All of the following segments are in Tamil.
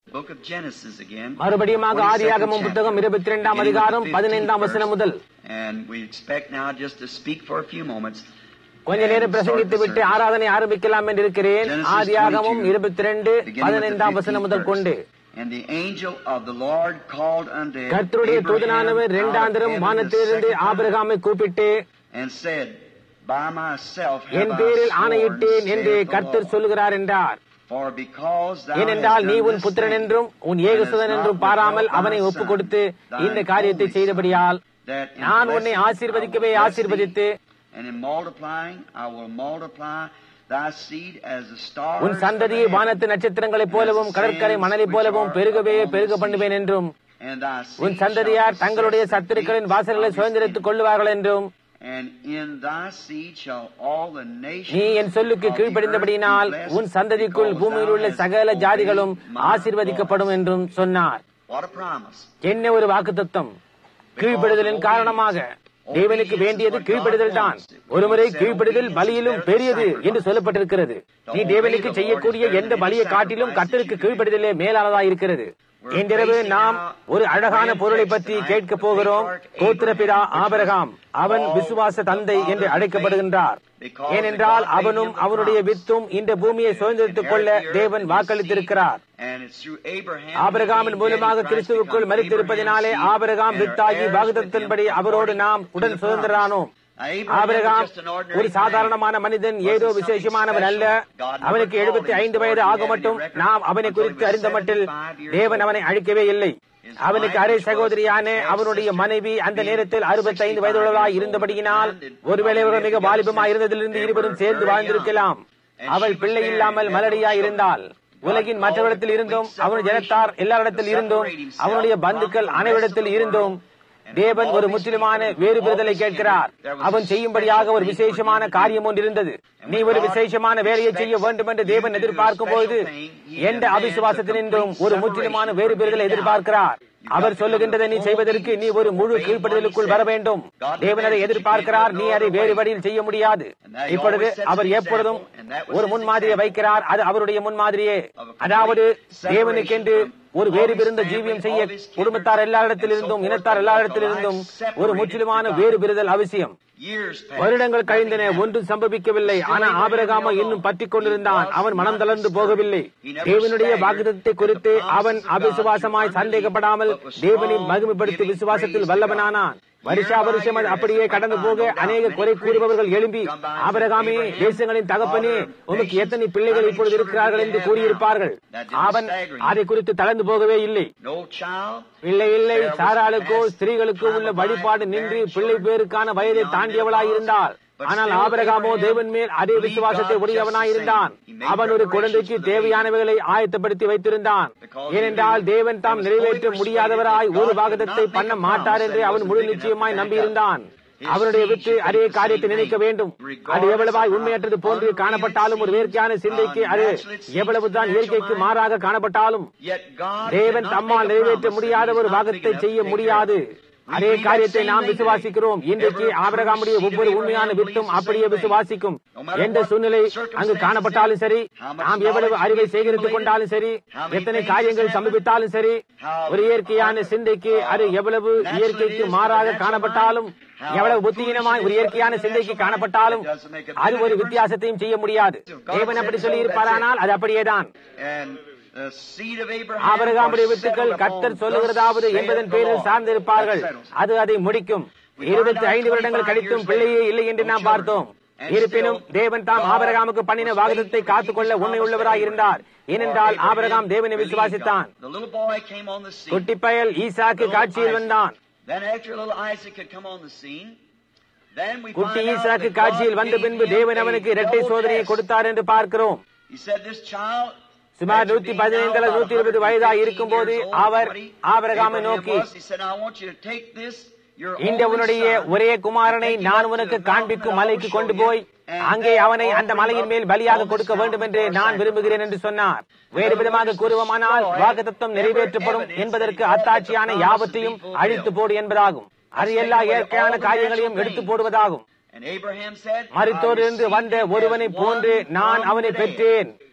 Book of Genesis again. மறுபடியுமாக 22nd ஆதியாகமம் chapter, புத்தகம் இருபத்தி ரெண்டாம் beginning with அதிகாரம் the 15th பதினைந்தாம் வசனம் verse. முதல் And we expect now just to speak for a few moments. கொஞ்ச நேரம் and பிரசங்கித்து start the விட்டு sermon. ஆராதனை ஆரம்பிக்கலாம் என்று இருக்கிறேன் Genesis ஆதியாகமம் 22, இருபத்தி ரெண்டு beginning with the பதினைந்தாம் 15th வசனம் முதல் கொண்டு verse. And the angel of the Lord called unto கர்த்தருடைய Abraham தூதனானவர் out of இரண்டாந்திரம் heaven the வானத்திலிருந்து second time, ஆபிரகாமை கூப்பிட்டு and said, By myself have N I பேரில் sworn, ஆணையிட்டேன் என்று saith the கர்த்தர் Lord. சொல்லுகிறார் என்றார் For because thou ஏனென்றால் hast நீ done உன் this புத்திரன் thing, என்றும் உன் and ஏகசுதன் hast என்றும் not பாராமல் withheld அவனை thy ஒப்புக் son, கொடுத்து thine இந்த காரியத்தை only செய்தபடியால் son, that in நான் உன்னை blessing I ஆசீர்வதிக்கவே will bless ஆசீர்வதித்து thee, and in multiplying I will multiply thy seed as the stars உன் of சந்ததியை the heaven, வானத்து நட்சத்திரங்களைப் போலவும் கடற்கரை மணலைப் போலவும் பெருகவே பெருக பண்ணுவேன் என்றும் and thy உன் seed சந்ததியார் shall தங்களுடைய possess the சத்துருக்களின் gates வாசல்களை of his சுதந்திரித்துக் enemies. கொள்ளுவார்கள் என்றும் And in thy seed shall all the nations நீ என் சொல்லுக்கு of the கீழ்ப்படிந்தபடியினால் earth be blessed, உன் சந்ததிக்குள் because பூமியில் thou உள்ள hast சகல obeyed ஜாதிகளும் my ஆசீர்வதிக்கப்படும் voice. என்றும் சொன்னார் What a promise. என்ன ஒரு வாக்குத்தத்தம் கீழ்ப்படுதலின் காரணமாக தேவனுக்கு வேண்டியது கீழ்ப்படுதல் தான் ஒருமுறை கீழ்ப்படுதல் பலியிலும் பெரியது என்று சொல்லப்பட்டிருக்கிறது நீ தேவனுக்கு செய்யக்கூடிய எந்த பலியை காட்டிலும் கர்த்தருக்கு கீழ்ப்படுதலே மேலானதா இருக்கிறது இன்றிரவு நாம் ஒரு அழகான பொருளை பற்றி கேட்க போகிறோம் கோத்திரபிதா ஆபரகாம் அவன் விசுவாச தந்தை என்று அழைக்கப்படுகின்றார் ஏனென்றால் அவனும் அவனுடைய வித்தும் இந்த பூமியை சுதந்திரித்துக் கொள்ள தேவன் வாக்களித்திருக்கிறார் And it's through Abraham ஆபிரகாமின் he மூலமாக gave Christ கிறிஸ்துவுக்குள் become மறித்திருப்பதினாலே Abraham's seed ஆபிரகாம் and வித்தாகி heirs வாக்குத்தத்தின்படி with him அவரோடு நாம் according உடன் to the சுதந்திரானோம் promise. Now, Abraham ஆபிரகாம் was just an ordinary ஒரு சாதாரணமான man. மனிதன் Was ஏதோ it something விசேஷமானவன் அல்ல special? God never அவனுக்கு called எழுபத்தி him ஐந்து before வயது he ஆக had any மட்டும் record நாம் அவனை until he குறித்து was அறிந்த மட்டில் 75 years தேவன் old. அவனை அழிக்கவே இல்லை His அவனுக்கு wife, அரை which was சகோதரியான his அவனுடைய sister, மனைவி அந்த being நேரத்தில் அறுபத்தைந்து 65 வயதுள்ளவளாய் years old, இருந்தபடியினால் and it ஒருவேளை அவர்கள் மிக probably வாலிபமாய் lived இருந்ததிலிருந்து together இருவரும் since சேர்ந்து they were வாழ்ந்திருக்கலாம் And அவள் she was பிள்ளை barren, இல்லாமல் had no மலடியாய் children. இருந்தால் God உலகின் called மற்றவரிடத்தில் a இருந்தும் complete அவன் ஜனத்தார் separation எல்லாரிடத்தில் to இருந்தும் separate himself அவனுடைய from பந்துக்கள் the rest அனைவரிடத்தில் of the இருந்தும் world. And தேவன் ஒரு always முற்றிலுமான people வேறு always பெறுதலை hindered. கேட்கிறார் There was அவன் a செய்யும்படியாக ஒரு special thing for விசேஷமான him to do. காரியம் ஒன்று இருந்தது And நீ when ஒரு God விசேஷமான வேலையை செய்ய expects வேண்டும் என்று you தேவன் to do a எதிர்பார்க்கும் பொழுது special thing, he எந்த demands a அவிசுவாசத்தினின்றும் complete ஒரு முற்றிலுமான separation வேறு from பெறுதலை any doubt. எதிர்பார்க்கிறார் You've அவர் got to சொல்லுகின்றதை நீ come to செய்வதற்கு full நீ ஒரு முழு obedience, கீழ்ப்படுதலுக்குள் obey வர what he வேண்டும் said. God தேவன் அதை demands that you எதிர்பார்க்கிறார் can't நீ go அதை other வேறு way. வழியில் செய்ய முடியாது And that he இப்பொழுது always sets அவர் an எப்பொழுதும் example, and that was ஒரு his முன்மாதிரியை example. வைக்கிறார் அது அவருடைய முன்மாதிரியே Of a complete அதாவது separation தேவனுக்கென்று from ஒரு all வேறு his பிறந்த family, ஜீவியம் all செய்ய his kindred, குடும்பத்தார் எல்லா and so இடத்திலிருந்தும் forth, இனத்தார் to எல்லா walk a இடத்திலிருந்தும் life separated ஒரு முற்றிலுமான from God. வேறு பெறுதல் அவசியம் Years passed. வருடங்கள் கழிந்தன Nothing ஒன்றும் சம்பவிக்கவில்லை Still ஆனா Abraham ஆபிரகாமோ held இன்னும் on. பற்றிக் கொண்டிருந்தான் He was அவன் மனம் not தளர்ந்து disturbed. போகவில்லை He never தேவனுடைய staggered வாக்குத்தத்தை at குறித்து the promises அவன் of God அவிசுவாசமாய் through சந்தேகப்படாமல் unbelief, but was தேவனை strong, மகிமைப்படுத்தி giving விசுவாசத்தில் praise to வல்லவனானான் God. வருஷா Year by வருஷம் அது year, அப்படியே as கடந்து we போக find, no doubt, அநேக many குறை கூறுபவர்கள் critics எழும்பி come by and say, ஆபிரகாமே "Abraham, தேசங்களின் தகப்பனே father of உமக்கு nations, எத்தனை how பிள்ளைகள் many இப்பொழுது children இருக்கிறார்கள் do you என்று have கூறியிருப்பார்கள் now?" That didn't அவன் stagger him. அதை குறித்து தளர்ந்து போகவே இல்லை No child. இல்லை இல்லை Sarah was சாராளுக்கோ past ஸ்திரீகளுக்கோ உள்ள time of வழிபாடு life, நின்று bearing பிள்ளை children, பேருக்கான வயதை beyond தாண்டியவளாய் இருந்தாள் But ஆனால் still ஆபிரகாமோ Abraham தேவன் மேல் அதே believed விசுவாசத்தை God உடையவனாய் just the இருந்தான் same. He made அவன் ஒரு preparations குழந்தைக்கு for the baby. தேவையானவைகளை ஆயத்தப்படுத்தி வைத்திருந்தான் Because he ஏனென்றால் knew தேவன் தாம் and was நிறைவேற்ற fully முடியாதவராய் persuaded ஒரு that God வாகனத்தை could not பண்ண make a மாட்டார் promise என்று that he அவன் wasn't முழு big enough நிச்சயமாய் to back நம்பியிருந்தான் up. His அவனுடைய seed வித்து should அதே do the காரியத்தை same நினைக்க thing. வேண்டும் அது Regardless எவ்வளவாய் of how உண்மையற்றது போன்று unreal it காணப்பட்டாலும் ஒரு seems, வேர்க்கையான சிந்தைக்கு அது unnatural it seems எவ்வளவுதான் to the இயற்கைக்கு natural மாறாக காணப்பட்டாலும் Yet God தேவன் cannot தம்மால் make a நிறைவேற்ற promise முடியாத that he ஒரு is not big வாகத்தை enough to செய்ய take care முடியாது of. We அதே believe that காரியத்தை same நாம் thing விசுவாசிக்கிறோம் today. இன்றைக்கு Every ஆபிரகாமுடைய true seed of ஒவ்வொரு Abraham உண்மையான believes வித்தும் the same அப்படியே thing. விசுவாசிக்கும் No matter எந்த what சூழ்நிலை அங்கு circumstances காணப்பட்டாலும் சரி how much நாம் எவ்வளவு knowledge அறிவை we சேகரித்துக் accumulated, கொண்டாலும் சரி how many எத்தனை things காரியங்கள் has happened, சம்பவித்தாலும் சரி how ஒரு இயற்கையான un- சிந்தைக்கு அது uh, எவ்வளவு natural it இயற்கைக்கு is to the மாறாக natural காணப்பட்டாலும் mind, how எவ்வளவு foolish புத்தியினமாய் it ஒரு is to இயற்கையான the சிந்தைக்கு natural mind, காணப்பட்டாலும் it doesn't make a bit அது of ஒரு difference. வித்தியாசத்தையும் செய்ய முடியாது If God தேவன் said அப்படி so, சொல்லி that's இருப்பாரானால் அது அப்படியேதான் And the seed of Abraham ஆபிரகாமுடைய was வித்துக்கள் settled கர்த்தர் upon, சொல்லுகிறதாவது thus என்பதன் saith the பேரில் Lord. சார்ந்திருப்பார்கள் That settles it. அது அதை முடிக்கும் இருபத்தி ஐந்து வருடங்கள் கழித்தும் பிள்ளையே இல்லை என்று நாம் பார்த்தோம் இருப்பினும் தேவன் தாம் ஆபரகாமுக்கு பண்ணின வாகனத்தை காத்துக்கொள்ள உண்மை உள்ளவராய் இருந்தார் ஏனென்றால் ஆபரகாம் தேவனை விசுவாசித்தான் The little boy came on the scene. குட்டி பயல் ஈசாக்கு Little காட்சியில் Isaac. வந்தான் Then after little Isaac had come on the scene, then we குட்டி find out Isaac that God காட்சியில் வந்த gave பின்பு him தேவன் a அவனுக்கு இரட்டை double சோதனையை test. கொடுத்தார் என்று பார்க்கிறோம் He said this child சுமார் after நூத்தி being பதினைந்து now அல்லது about நூத்தி இருபது 115 வயதாய் இருக்கும் போது years old, அவர் 20, ஆபரகாமை Abraham நோக்கி was, he said, I want you to take this, your இந்த only உன்னுடைய son, ஒரே குமாரனை and take him நான் up to உனக்கு the mountain காண்பிக்கும் that I will மலைக்கு show கொண்டு you, போய் and அங்கே there அவனை அந்த offer him மலையின் up மேல் பலியாக on this கொடுக்க வேண்டும் என்று mountain for நான் sacrifice. விரும்புகிறேன் என்று சொன்னார் வேறு விதமாக கூறுவோமானால் வாக்குத்தத்தம் நிறைவேற்றப்படும் என்பதற்கு அத்தாட்சியான யாவற்றையும் அழித்து போடு என்பதாகும் அது எல்லா இயற்கையான காரியங்களையும் எடுத்து போடுவதாகும் And Abraham said, மருத்தோரிலிருந்து "I received வந்த him ஒருவனை as போன்று one நான் from அவனை the dead." பெற்றேன்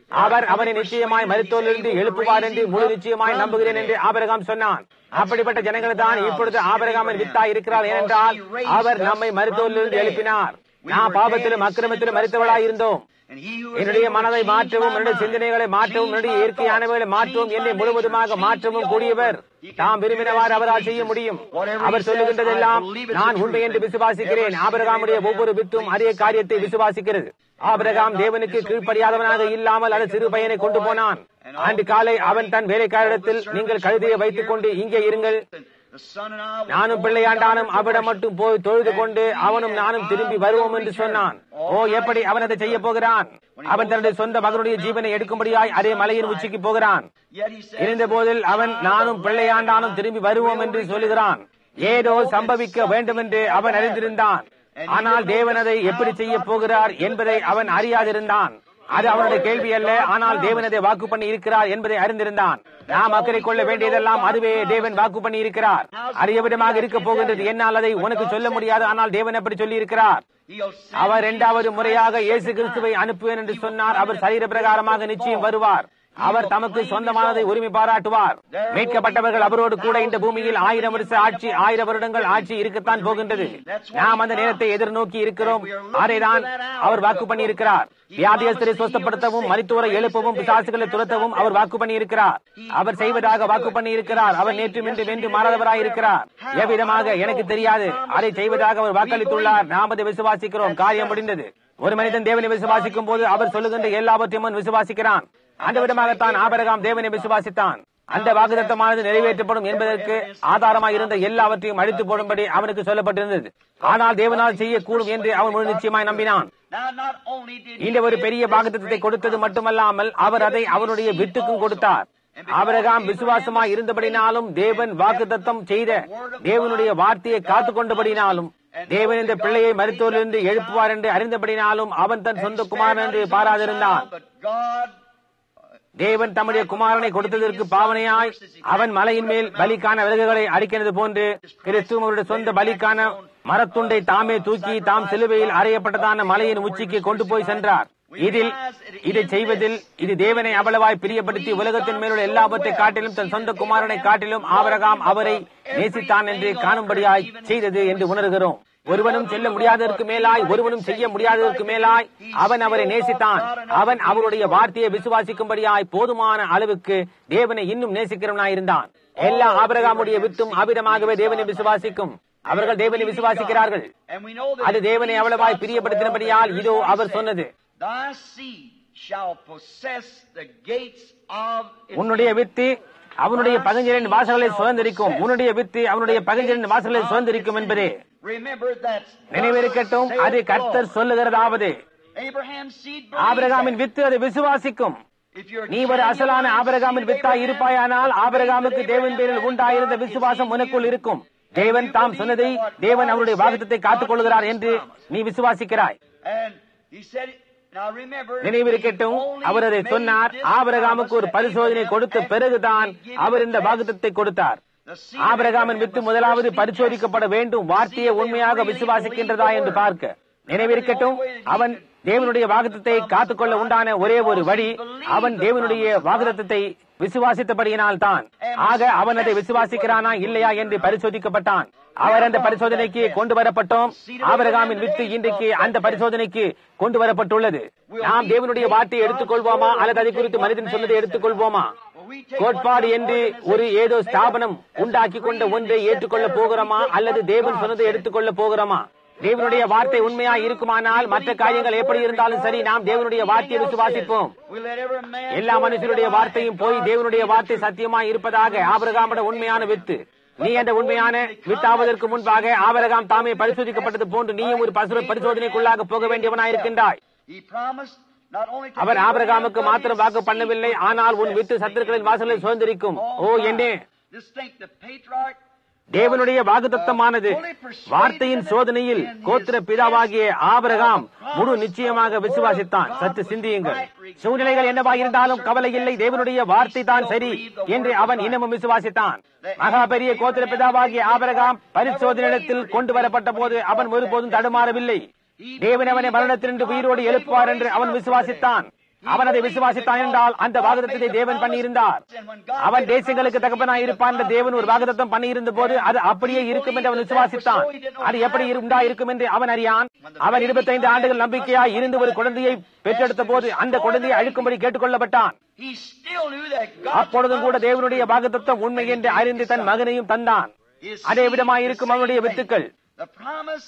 அவர் அவனை நிச்சயமாய் மருத்துவரிலிருந்து எழுப்புவார் என்று முழு நிச்சயமாய் நம்புகிறேன் என்று ஆபரகாம் சொன்னான் அப்படிப்பட்ட ஜனங்கள் தான் இப்பொழுது ஆபரகாமின் வித்தாய் இருக்கிறார் ஏனென்றால் அவர் நம்மை மருத்துவரிலிருந்து எழுப்பினார் நாம் பாவத்திலும் அக்கிரமத்திலும் மருத்துவர்களாய் இருந்தோம் And he who is என்னுடைய able to மனதை change மாற்றவும் my என்னுடைய mind, சிந்தனைகளை மாற்றவும் change என்னுடைய my இயற்கையானவைகளை thoughts, மாற்றவும் change என்னை my முழுவதுமாக nature, மாற்றவும் change கூடியவர் me all தாம் over. விரும்பினவாறு He can அவரால் do செய்ய as he முடியும் pleases. Whatever our he சொல்லுகின்றதெல்லாம் says, I believe it's நான் the உண்மை truth. என்று விசுவாசிக்கிறேன் Every ஆபிரகாமுடைய seed of ஒவ்வொரு Abraham வித்தும் believes அதே the காரியத்தை same thing. விசுவாசிக்கிறது ஆபிரகாம் தேவனுக்கு கீழ்ப்படியாதவனாக இல்லாமல் அந்த சிறு பையனை கொண்டு போனான் அன்று காலை அவன் தன் வேலைக்காரிடத்தில் நீங்கள் கழுதையை வைத்துக் கொண்டு இங்கே இருங்கள் The son and I will நானும் go பிள்ளையாண்டானும் down to அவிடம் worship. மட்டும் போய் தொழுது கொண்டு அவனும் நானும் திரும்பி வருவோம் என்று சொன்னான் ஓ எப்படி அவன் அதை செய்ய போகிறான் அவன் தன்னுடைய சொந்த மகனுடைய ஜீவனை எடுக்கும்படியாய் அதே மலையின் உச்சிக்கு போகிறான் Yet he says, இருந்த போதில் அவன் நானும் பிள்ளையாண்டானும் திரும்பி வருவோம் என்று சொல்லுகிறான் ஏதோ சம்பவிக்க வேண்டும் என்று அவன் அறிந்திருந்தான் ஆனால் தேவன் அதை எப்படி செய்ய போகிறார் என்பதை அவன் அறியாதிருந்தான் அது அவனுடைய கேள்வி அல்ல ஆனால் தேவன் அதை வாக்கு பண்ணி இருக்கிறார் என்பதை அறிந்திருந்தான் நாம் அக்கறை கொள்ள வேண்டியதெல்லாம் அதுவே தேவன் வாக்கு பண்ணி இருக்கிறார் அது எவ்விதமாக இருக்க போகின்றது என்னால் அதை உனக்கு சொல்ல முடியாது ஆனால் தேவன் எப்படி சொல்லி இருக்கிறார் He'll send அவர் Jesus இரண்டாவது to முறையாக bring இயேசு கிறிஸ்துவை அனுப்புவேன் என்று சொன்னார் அவர் சரீர பிரகாரமாக நிச்சயம் வருவார் அவர் தமக்கு சொந்தமானதை உரிமை பாராட்டுவார் மீட்கப்பட்டவர்கள் அவரோடு கூட இந்த பூமியில் ஆயிரம் வருஷ ஆட்சி ஆயிரம் வருடங்கள் ஆட்சி இருக்கத்தான் போகின்றது நாம் அந்த நேரத்தை எதிர்நோக்கி இருக்கிறோம் அதைதான் அவர் வாக்கு பண்ணி இருக்கிறார் வியாதியஸ்தரை சுத்தப்படுத்தவும் மருத்துவரை எழுப்பவும் பிசாசுகளை துரத்தவும் அவர் வாக்கு பண்ணி இருக்கிறார் அவர் செய்வதாக வாக்கு பண்ணி இருக்கிறார் அவர் நேற்று இன்று வென்று மாறாதவராய் இருக்கிறார் எவ்விதமாக எனக்கு தெரியாது அதை செய்வதாக அவர் வாக்களித்துள்ளார் நாம் அதை விசுவாசிக்கிறோம் காரியம் முடிந்தது ஒரு மனிதன் தேவனை விசுவாசிக்கும் போது அவர் சொல்லுகின்ற எல்லாவற்றையும் அவன் விசுவாசிக்கிறான் அந்த விதமாகத்தான் ஆபரகாம் தேவனை விசுவாசித்தான் அந்த வாக்குதத்தமானது நிறைவேற்றப்படும் என்பதற்கு ஆதாரமாக இருந்த எல்லாவற்றையும் அழித்து போடும்படி அவனுக்கு சொல்லப்பட்டிருந்தது ஆனால் தேவனால் செய்யக்கூடும் என்று அவன் முழு நிச்சயமாய் நம்பினான் Now, not only did he இந்த ஒரு give பெரிய this வாக்குத்தத்தை great கொடுத்தது மட்டுமல்லாமல் அவர் அதை அவருடைய வித்துக்கும் கொடுத்தார் ஆபிரகாம் விசுவாசமாய் இருந்தபடினாலும் தேவன் வாக்குத்தத்தம் செய்த தேவனுடைய வார்த்தையை காத்துக் கொண்டபடினாலும் தேவன் இந்த பிள்ளையை மருத்துவரிலிருந்து எழுப்புவார் என்று அறிந்தபடினாலும் அவன் தன் சொந்த குமாரன் என்று பாராதிருந்தான் But God தேவன் தம்முடைய குமாரனை கொடுத்ததற்கு பாவனையாய் அவன் மலையின் மேல் பலிக்கான விறகுகளை அடிக்கிறது போன்று கிறிஸ்துவ அவருடைய சொந்த பலிக்கான மரத்துண்டை தாமே தூக்கி தாம் சிலுவையில் அறையப்பட்டதான மலையின் உச்சிக்கு கொண்டு போய் சென்றார் இதில் இதை செய்வதில் இது தேவனை அவ்வளவாய் பிரியப்படுத்தி உலகத்தின் மேலுள்ள எல்லாவற்றை காட்டிலும் தன் சொந்த குமாரனை காட்டிலும் ஆபரகாம் அவரை நேசித்தான் என்று காணும்படியாய் செய்தது என்று உணர்கிறோம் ஒருவனும் செல்ல முடியாததற்கு மேலாய் ஒருவனும் செய்ய முடியாததற்கு மேலாய் அவன் அவரை நேசித்தான் அவன் அவருடைய வார்த்தையை விசுவாசிக்கும்படியாய் போதுமான அளவுக்கு தேவனை இன்னும் நேசிக்கிறவனாய் இருந்தான் எல்லா ஆபரகாமுடைய வித்தும் அபிடமாகவே தேவனை விசுவாசிக்கும் அவர்கள் தேவனை விசுவாசிக்கிறார்கள் and we know that அது தேவனை அவ்வளவாய் பிரியப்படுத்தினபடியால் இதோ அவர் சொன்னது Thy seed shall possess the gates of its உன்னுடைய வித்து அவனுடைய பகஞ்சரின் வாசல்களை சுதந்திரிக்கும் உன்னுடைய வித்து அவனுடைய பகஞ்சரின் வாசல்களை சுதந்திரிக்கும் என்பதே Remember that நினைவிருக்கட்டும் அது கர்த்தர் சொல்லுகிறதாவது Abraham's seed ஆபிரகாமின் வித்து அதை விசுவாசிக்கும் If you're நீ ஒரு அசலான ஆபரகாமின் வித்தாய் இருப்பாயானால் ஆபரகாமுக்கு தேவன் பேரில் உண்டாயிருந்த விசுவாசம் உனக்குள் இருக்கும் தேவன் தாம் சொன்னதை தேவன் அவருடைய வாக்குத்தத்தை காத்துக் கொள்கிறார் என்று நீ விசுவாசிக்கிறாய் And he said, now remember, நினைவிருக்கட்டும் அவர் அதை சொன்னார் ஆபரகாமுக்கு ஒரு பரிசோதனை கொடுத்த பிறகுதான் அவர் இந்த வாக்குத்தத்தை கொடுத்தார் ஆபரகாமின் வித்து முதலாவது பரிசோதிக்கப்பட வேண்டும் வார்த்தையை உண்மையாக விசுவாசிக்கின்றதா என்று பார்க்க நினைவிருக்கட்டும் அவன் தேவனுடைய வாக்குத்தத்தை காத்துக்கொள்ள உண்டான ஒரே ஒரு வழி அவன் தேவனுடைய வாக்குத்தத்தை விசுவாசித்தபடியினால் தான் ஆக அவன் அதை விசுவாசிக்கிறானா இல்லையா என்று பரிசோதிக்கப்பட்டான் அவர் அந்த பரிசோதனைக்கு கொண்டு வரப்பட்டோம் ஆபரகாமின் வித்து இன்றைக்கு அந்த பரிசோதனைக்கு கொண்டு வரப்பட்டுள்ளது நாம் தேவனுடைய வார்த்தையை எடுத்துக்கொள்வோமா அல்லது அதை குறித்து மனிதன் சொன்னதை எடுத்துக்கொள்வோமா கோட்பாடு என்று ஒரு ஏதோ ஸ்தாபனம் உண்டாக்கி கொண்ட ஒன்றை ஏற்றுக்கொள்ள போகிறோமா அல்லது தேவன் சொன்னதை எடுத்துக்கொள்ள போகிறோமா தேவனுடைய வார்த்தை உண்மையா இருக்குமானால் மற்ற காரியங்கள் எப்படி இருந்தாலும் சரி நாம் தேவனுடைய வார்த்தையை விசுவாசிப்போம் we let every man எல்லா மனுஷருடைய வார்த்தையும் போய் தேவனுடைய வார்த்தை சத்தியமாய் இருப்பதாக ஆபரகாமோட உண்மையான வித்து நீ அந்த உண்மையான வித்தாவதற்கு முன்பாக ஆபரகாம் தாமே பரிசோதிக்கப்பட்டது போன்று நீயும் ஒரு பரிசோ- பரிசோதனைக்குள்ளாக போக வேண்டியவனாய் இருக்கின்றாய் He promised not only to our Abraham, ஆபிரகாமுக்கு but மாத்திரம் his வாக்கு seed பண்ணவில்லை ஆனால் உன் வித்து சத்துருக்களின் வாசலை சுதந்திரிக்கும் ஓ என்னே Just think the patriarch தேவனுடைய வாக்குத்தத்தமானது வார்த்தையின் சோதனையில் கோத்திர பிதாவாகிய ஆபிரகாம் முழு நிச்சயமாக விசுவாசித்தான் சற்று சிந்தியுங்கள் சூழ்நிலைகள் என்னவாக இருந்தாலும் கவலை இல்லை தேவனுடைய வார்த்தை தான் சரி என்று அவன் இன்னமும் விசுவாசித்தான் மகா பெரிய கோத்திர பிதாவாகிய ஆபிரகாம் பரிசோதனையிடத்தில் கொண்டு வரப்பட்ட போது அவன் ஒருபோதும் தடுமாறவில்லை தேவன் அவனை மரணத்திலிருந்து உயிரோடு எழுப்புவார் என்று அவன் விசுவாசித்தான் அவன் அதை விசுவாசித்தான் என்றால் அந்த வாக்குத்தத்தை தேவன் பண்ணியிருந்தார் அவன் தேசங்களுக்கு தகப்பனாய் இருப்பான் என்ற தேவன் ஒரு வாக்குத்தம் பண்ணியிருந்த போது அது அப்படியே இருக்கும் என்று அவன் விசுவாசித்தான் அது எப்படி உண்டா இருக்கும் என்று அவன் அறியான் அவன் இருபத்தைந்து ஆண்டுகள் நம்பிக்கையாய் இருந்து ஒரு குழந்தையை பெற்றெடுத்த போது அந்த குழந்தையை அழிக்கும்படி கேட்டுக்கொள்ளப்பட்டான் He still knew that God அப்பொழுதும் கூட தேவனுடைய வாக்குத்தத்தம் உண்மை என்று அறிந்து தன் மகனையும் தந்தான் அதே விதமாய் இருக்கும் அவனுடைய வித்துக்கள் The promise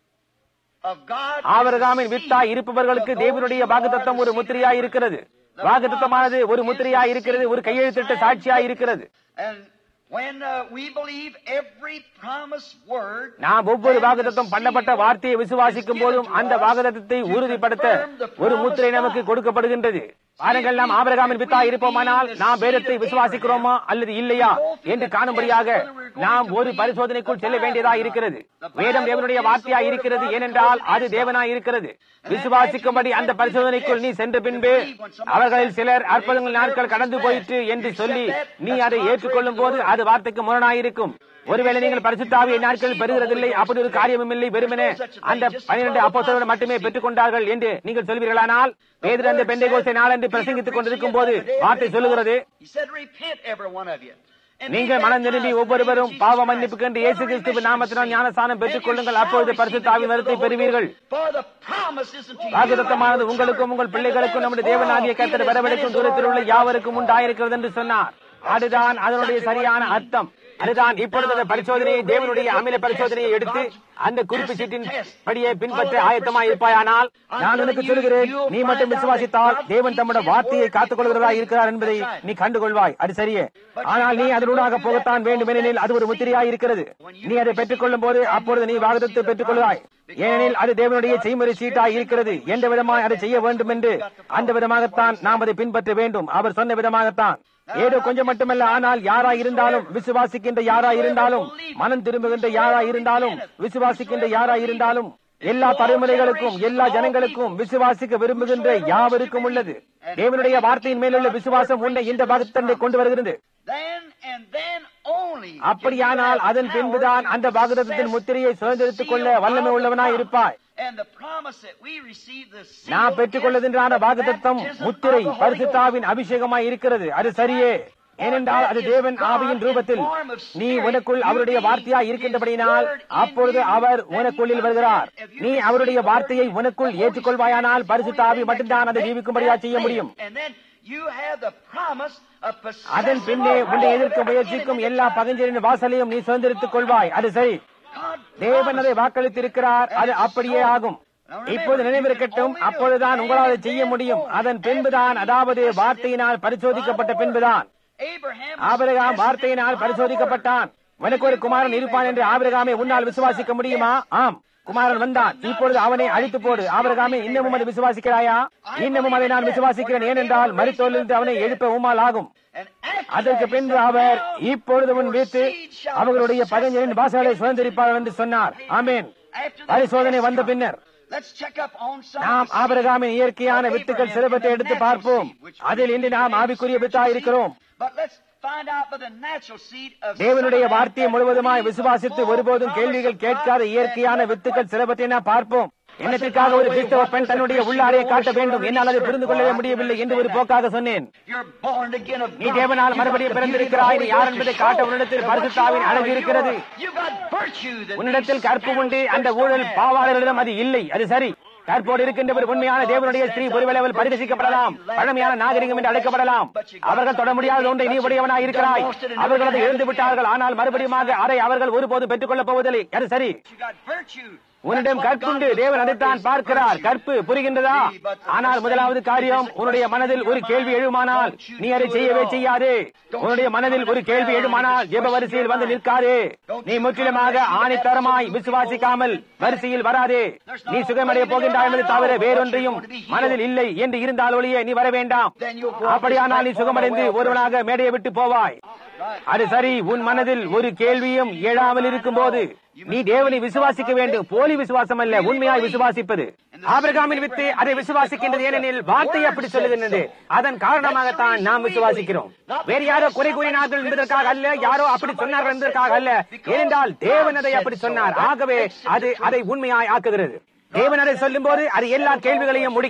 of God ஆபரகாமின் வித்தாய் இருப்பவர்களுக்கு தேவனுடைய வாக்குத்தத்தம் ஒரு முத்திரையாய் இருக்கிறது வாக்குத்தத்தமானது ஒரு முத்திரையாய் இருக்கிறது ஒரு கையெழுத்திட்ட சாட்சியாய் இருக்கிறது And when uh, we believe every promised word, நாம் ஒவ்வொரு வாக்குத்தத்தம் பண்ணப்பட்ட வார்த்தையை விசுவாசிக்கும் போதும் அந்த வாக்குத்தத்தை உறுதிப்படுத்த ஒரு முத்திரை நமக்கு கொடுக்கப்படுகின்றது பாருங்கள் நாம் ஆபரகாமின் வித்தாய் இருப்போமானால் நாம் வேதத்தை விசுவாசிக்கிறோமா அல்லது இல்லையா என்று காணும்படியாக நாம் ஒரு பரிசோதனைக்குள் செல்ல வேண்டியதா இருக்கிறது வேதம் தேவனுடைய வார்த்தையாய் இருக்கிறது ஏனென்றால் அது தேவனாய் இருக்கிறது விசுவாசிக்கும்படி அந்த பரிசோதனைக்குள் நீ சென்ற பின்பு அவர்களில் சிலர் அற்புதங்கள் நாட்கள் கடந்து போயிற்று என்று சொல்லி நீ அதை ஏற்றுக்கொள்ளும் போது அது வார்த்தைக்கு முரணாயிருக்கும் ஒருவேளை நீங்கள் பரிசுத்தாவியை நாட்களில் பெறுகிறதில்லை அப்படி ஒரு காரியமும் இல்லை வெறுமனே அந்த பனிரெண்டு அப்போஸ்தலர்கள் மட்டுமே பெற்றுக் கொண்டார்கள் என்று நீங்கள் சொல்வீர்களானால் பேதர் அந்த பெந்தைகோஸ்தை நாளன்று பிரசங்கித்துக் கொண்டிருக்கும் போது வார்த்தை சொல்லுகிறது He said, Repent, every one of you. And be நீங்கள் மனம் திரும்பி baptized in ஒவ்வொருவரும் the name of பாவ Jesus மன்னிப்பு Christ கண்டு இயேசு for கிறிஸ்துவின் remission of நாமத்தினால் sins. ஞானஸ்தானம் பெற்றுக் And you கொள்ளுங்கள் shall அப்பொழுது receive the பரிசுத்தாவின் gift of வரத்தை the Holy பெறுவீர்கள் Ghost. For the promise is unto you வாக்குத்தத்தமானது and your உங்களுக்கும் children, உங்கள் and the பிள்ளைகளுக்கும் நம்முடைய them தேவனாகிய all, கத்தர் even as வரவழைக்கும் many as தூரத்தில் உள்ள the Lord யாவருக்கும் our உண்டாயிருக்கிறது என்று சொன்னார் அதுதான் அதனுடைய சரியான அர்த்தம் அதுதான் இப்பொழுது அந்த பரிசோதனையை தேவனுடைய அமில பரிசோதனையை எடுத்து அந்த குறிப்பு சீட்டின் படியே பின்பற்ற ஆயத்தமாய் இருப்பாயானால் நான் உனக்கு சொல்கிறேன் நீ மட்டும் விசுவாசித்தால் தேவன் தம்முடைய வார்த்தையை காத்துக் கொள்கிறதா இருக்கிறார் என்பதை நீ கண்டுகொள்வாய் அது சரியே ஆனால் நீ அதனூடாக போகத்தான் வேண்டும் ஏனெனில் அது ஒரு முத்திரையாய் இருக்கிறது நீ அதை பெற்றுக் கொள்ளும் போது அப்பொழுது நீ வாகனத்தை பெற்றுக் கொள்வாய் ஏனெனில் அது தேவனுடைய செய்முறை சீட்டாய் இருக்கிறது எந்த விதமாய் அதை செய்ய வேண்டும் என்று அந்த விதமாகத்தான் நாம் அதை பின்பற்ற வேண்டும் அவர் சொன்ன விதமாகத்தான் ஏதோ கொஞ்சம் மட்டுமல்ல ஆனால் யாரா இருந்தாலும் விசுவாசிக்கின்ற யாரா இருந்தாலும் மனம் திரும்புகின்ற யாரா இருந்தாலும் விசுவாசிக்கின்ற யாரா இருந்தாலும் எல்லா தலைமுறைகளுக்கும் எல்லா ஜனங்களுக்கும் விசுவாசிக்க விரும்புகின்ற யாவருக்கும் உள்ளது தேவனுடைய வார்த்தையின் மேலுள்ள விசுவாசம் உன்னை இந்த பக்தனை கொண்டு வருகிறது Then and then only. அப்படியானால் அதன் பின்புதான் அந்த பாகதத்தின் முத்திரையை சுதந்திரித்துக் கொள்ள வல்லமை உள்ளவனாய் இருப்பாய் And the promise that we receive the seal நாம் பெற்றுக் கொள்ளுகின்றான வாக்குத்தத்தம் முத்திரை பரிசுத்தாவின் அபிஷேகமாய் இருக்கிறது அது சரியே ஏனென்றால் அது தேவன் ஆவியின் ரூபத்தில் நீ உனக்குள் அவருடைய வார்த்தையாய் இருக்கின்றபடியினால் அப்பொழுது அவர் உனக்குள்ளில் வருகிறார் நீ அவருடைய வார்த்தையை உனக்குள் ஏற்றுக்கொள்வாயானால் பரிசுத்த ஆவி மட்டும்தான் அதை ஜீவிக்கும்படியா செய்ய முடியும் And then you have the promise of possessing அதன் பின்னே உன்னை எதிர்க்க முயற்சிக்கும் எல்லா பகஞ்சரின் வாசலையும் நீ சுதந்திரித்துக் கொள்வாய் அது சரி God தேவன் அதை வாக்களித்திருக்கிறார் அது அப்படியே ஆகும் இப்போது நினைவிருக்கட்டும் அப்பொழுதுதான் உங்களால் அதை செய்ய முடியும் அதன் பின்புதான் அதாவது வார்த்தையினால் பரிசோதிக்கப்பட்ட பின்புதான் Abraham ஆபிரகாம் வார்த்தையினால் பரிசோதிக்கப்பட்டான் உனக்கு ஒரு குமாரன் இருப்பான் என்று ஆபிரகாமை உன்னால் விசுவாசிக்க முடியுமா ஆம் குமாரன் வந்தான் இப்பொழுது அவனை அழித்து போடு ஆபிரகாமே இன்னமும் அதை விசுவாசிக்கிறாயா இன்னமும் அதை நான் விசுவாசிக்கிறேன் ஏனென்றால் மருத்துவலிருந்து அவனை எழுப்ப உமால் ஆகும் and after அதற்கு that, he பின்பு said, அவர் இப்பொழுது உன் வீட்டு அவர்களுடைய பகைஞரின் வாசலை சுதந்திரிப்பார் என்று சொன்னார் ஆமேன் after the பரிசோதனை test வந்த comes, பின்னர் Let's check up on some நாம் of the ஆபிரகாமின் இயற்கையான வித்துக்கள் சிலவற்றை எடுத்து பார்ப்போம் அதில் இன்று நாம் ஆவிக்குரிய வித்தா இருக்கிறோம் But let's find out by the natural seed of தேவனுடைய some வார்த்தையை that முழுவதுமாய் believe விசுவாசித்து the full ஒருபோதும் கேள்விகள் promise of கேட்காத God இயற்கையான that வித்துக்கள் சிலவற்றை நாம் பார்ப்போம் என்னத்திற்காக ஒரு கிறிஸ்தவ பெண் தன்னுடைய உள்ளாடையை காட்ட வேண்டும் என்னால் அதை புரிந்து கொள்ளவே முடியவில்லை என்று ஒரு போக்காக சொன்னேன் You're born again of நீ God. தேவனால் You மறுபடியும் got the பிறந்திருக்கிறாய் நீ beauty of the யார் Holy என்பதை Ghost காட்ட to உன்னிடத்தில் show that பரிசுத்தாவின் you are, அழகு you இருக்கிறது are. You got virtue that உன்னிடத்தில் these கற்பு உண்டு அந்த spirits ஊழல் don't have. பாவாளரிடம் அது இல்லை அது சரி கற்போடு இருக்கின்றவர் உண்மையான தேவனுடைய ஸ்திரீ ஒருவேளை அவள் பரிதசிக்கப்படலாம் பழமையான நாகரிகம் என்று அழைக்கப்படலாம் அவர்கள் தொட முடியாத ஒன்றை நீ உடையவனாய் இருக்கிறாய் அவர்கள் அதை இழந்து விட்டார்கள் ஆனால் மறுபடியும் அதை அவர்கள் ஒருபோதும் பெற்றுக் கொள்ளப் போவதில்லை அது சரி You got virtue. உன்னிடம் கற்புண்டு தேவன் அதைத்தான் பார்க்கிறார் கற்பு புரிகின்றதா ஆனால் முதலாவது காரியம் உன்னுடைய மனதில் ஒரு கேள்வி எழுமானால் நீ அதை செய்யவே செய்யாதே உன்னுடைய மனதில் ஒரு கேள்வி எழுமானால் ஜெப வரிசையில் வந்து நிற்காதே நீ முற்றிலுமாக ஆணித்தரமாய் விசுவாசிக்காமல் வரிசையில் வராதே நீ சுகமடைய போகின்றாய் என்பது தவிர வேறொன்றையும் மனதில் இல்லை என்று இருந்தால் ஒழிய நீ வர வேண்டாம் அப்படியானால் நீ சுகமடைந்து ஒருவனாக மேடையை விட்டு போவாய் அது சரி உன் மனதில் ஒரு கேள்வியும் எழாமல் இருக்கும் போது நீ தேவனை விசுவாசிக்க வேண்டும் போலி விசுவாசம் அல்ல உண்மையாய் விசுவாசிப்பது ஆபிரகாமின் வித்து அதை விசுவாசிக்கின்றது ஏனெனில் வார்த்தை அப்படி சொல்லுகின்றது அதன் காரணமாகத்தான் நாம் விசுவாசிக்கிறோம் வேறு யாரோ குறை கூறினார்கள் என்பதற்காக அல்ல யாரோ அப்படி சொன்னார்கள் என்பதற்காக அல்ல ஏனென்றால் தேவன் அதை அப்படி சொன்னார் ஆகவே அது அதை உண்மையாய் ஆக்குகிறது தேவன் அதை சொல்லும் போது அது எல்லா கேள்விகளையும் முடிக்கும்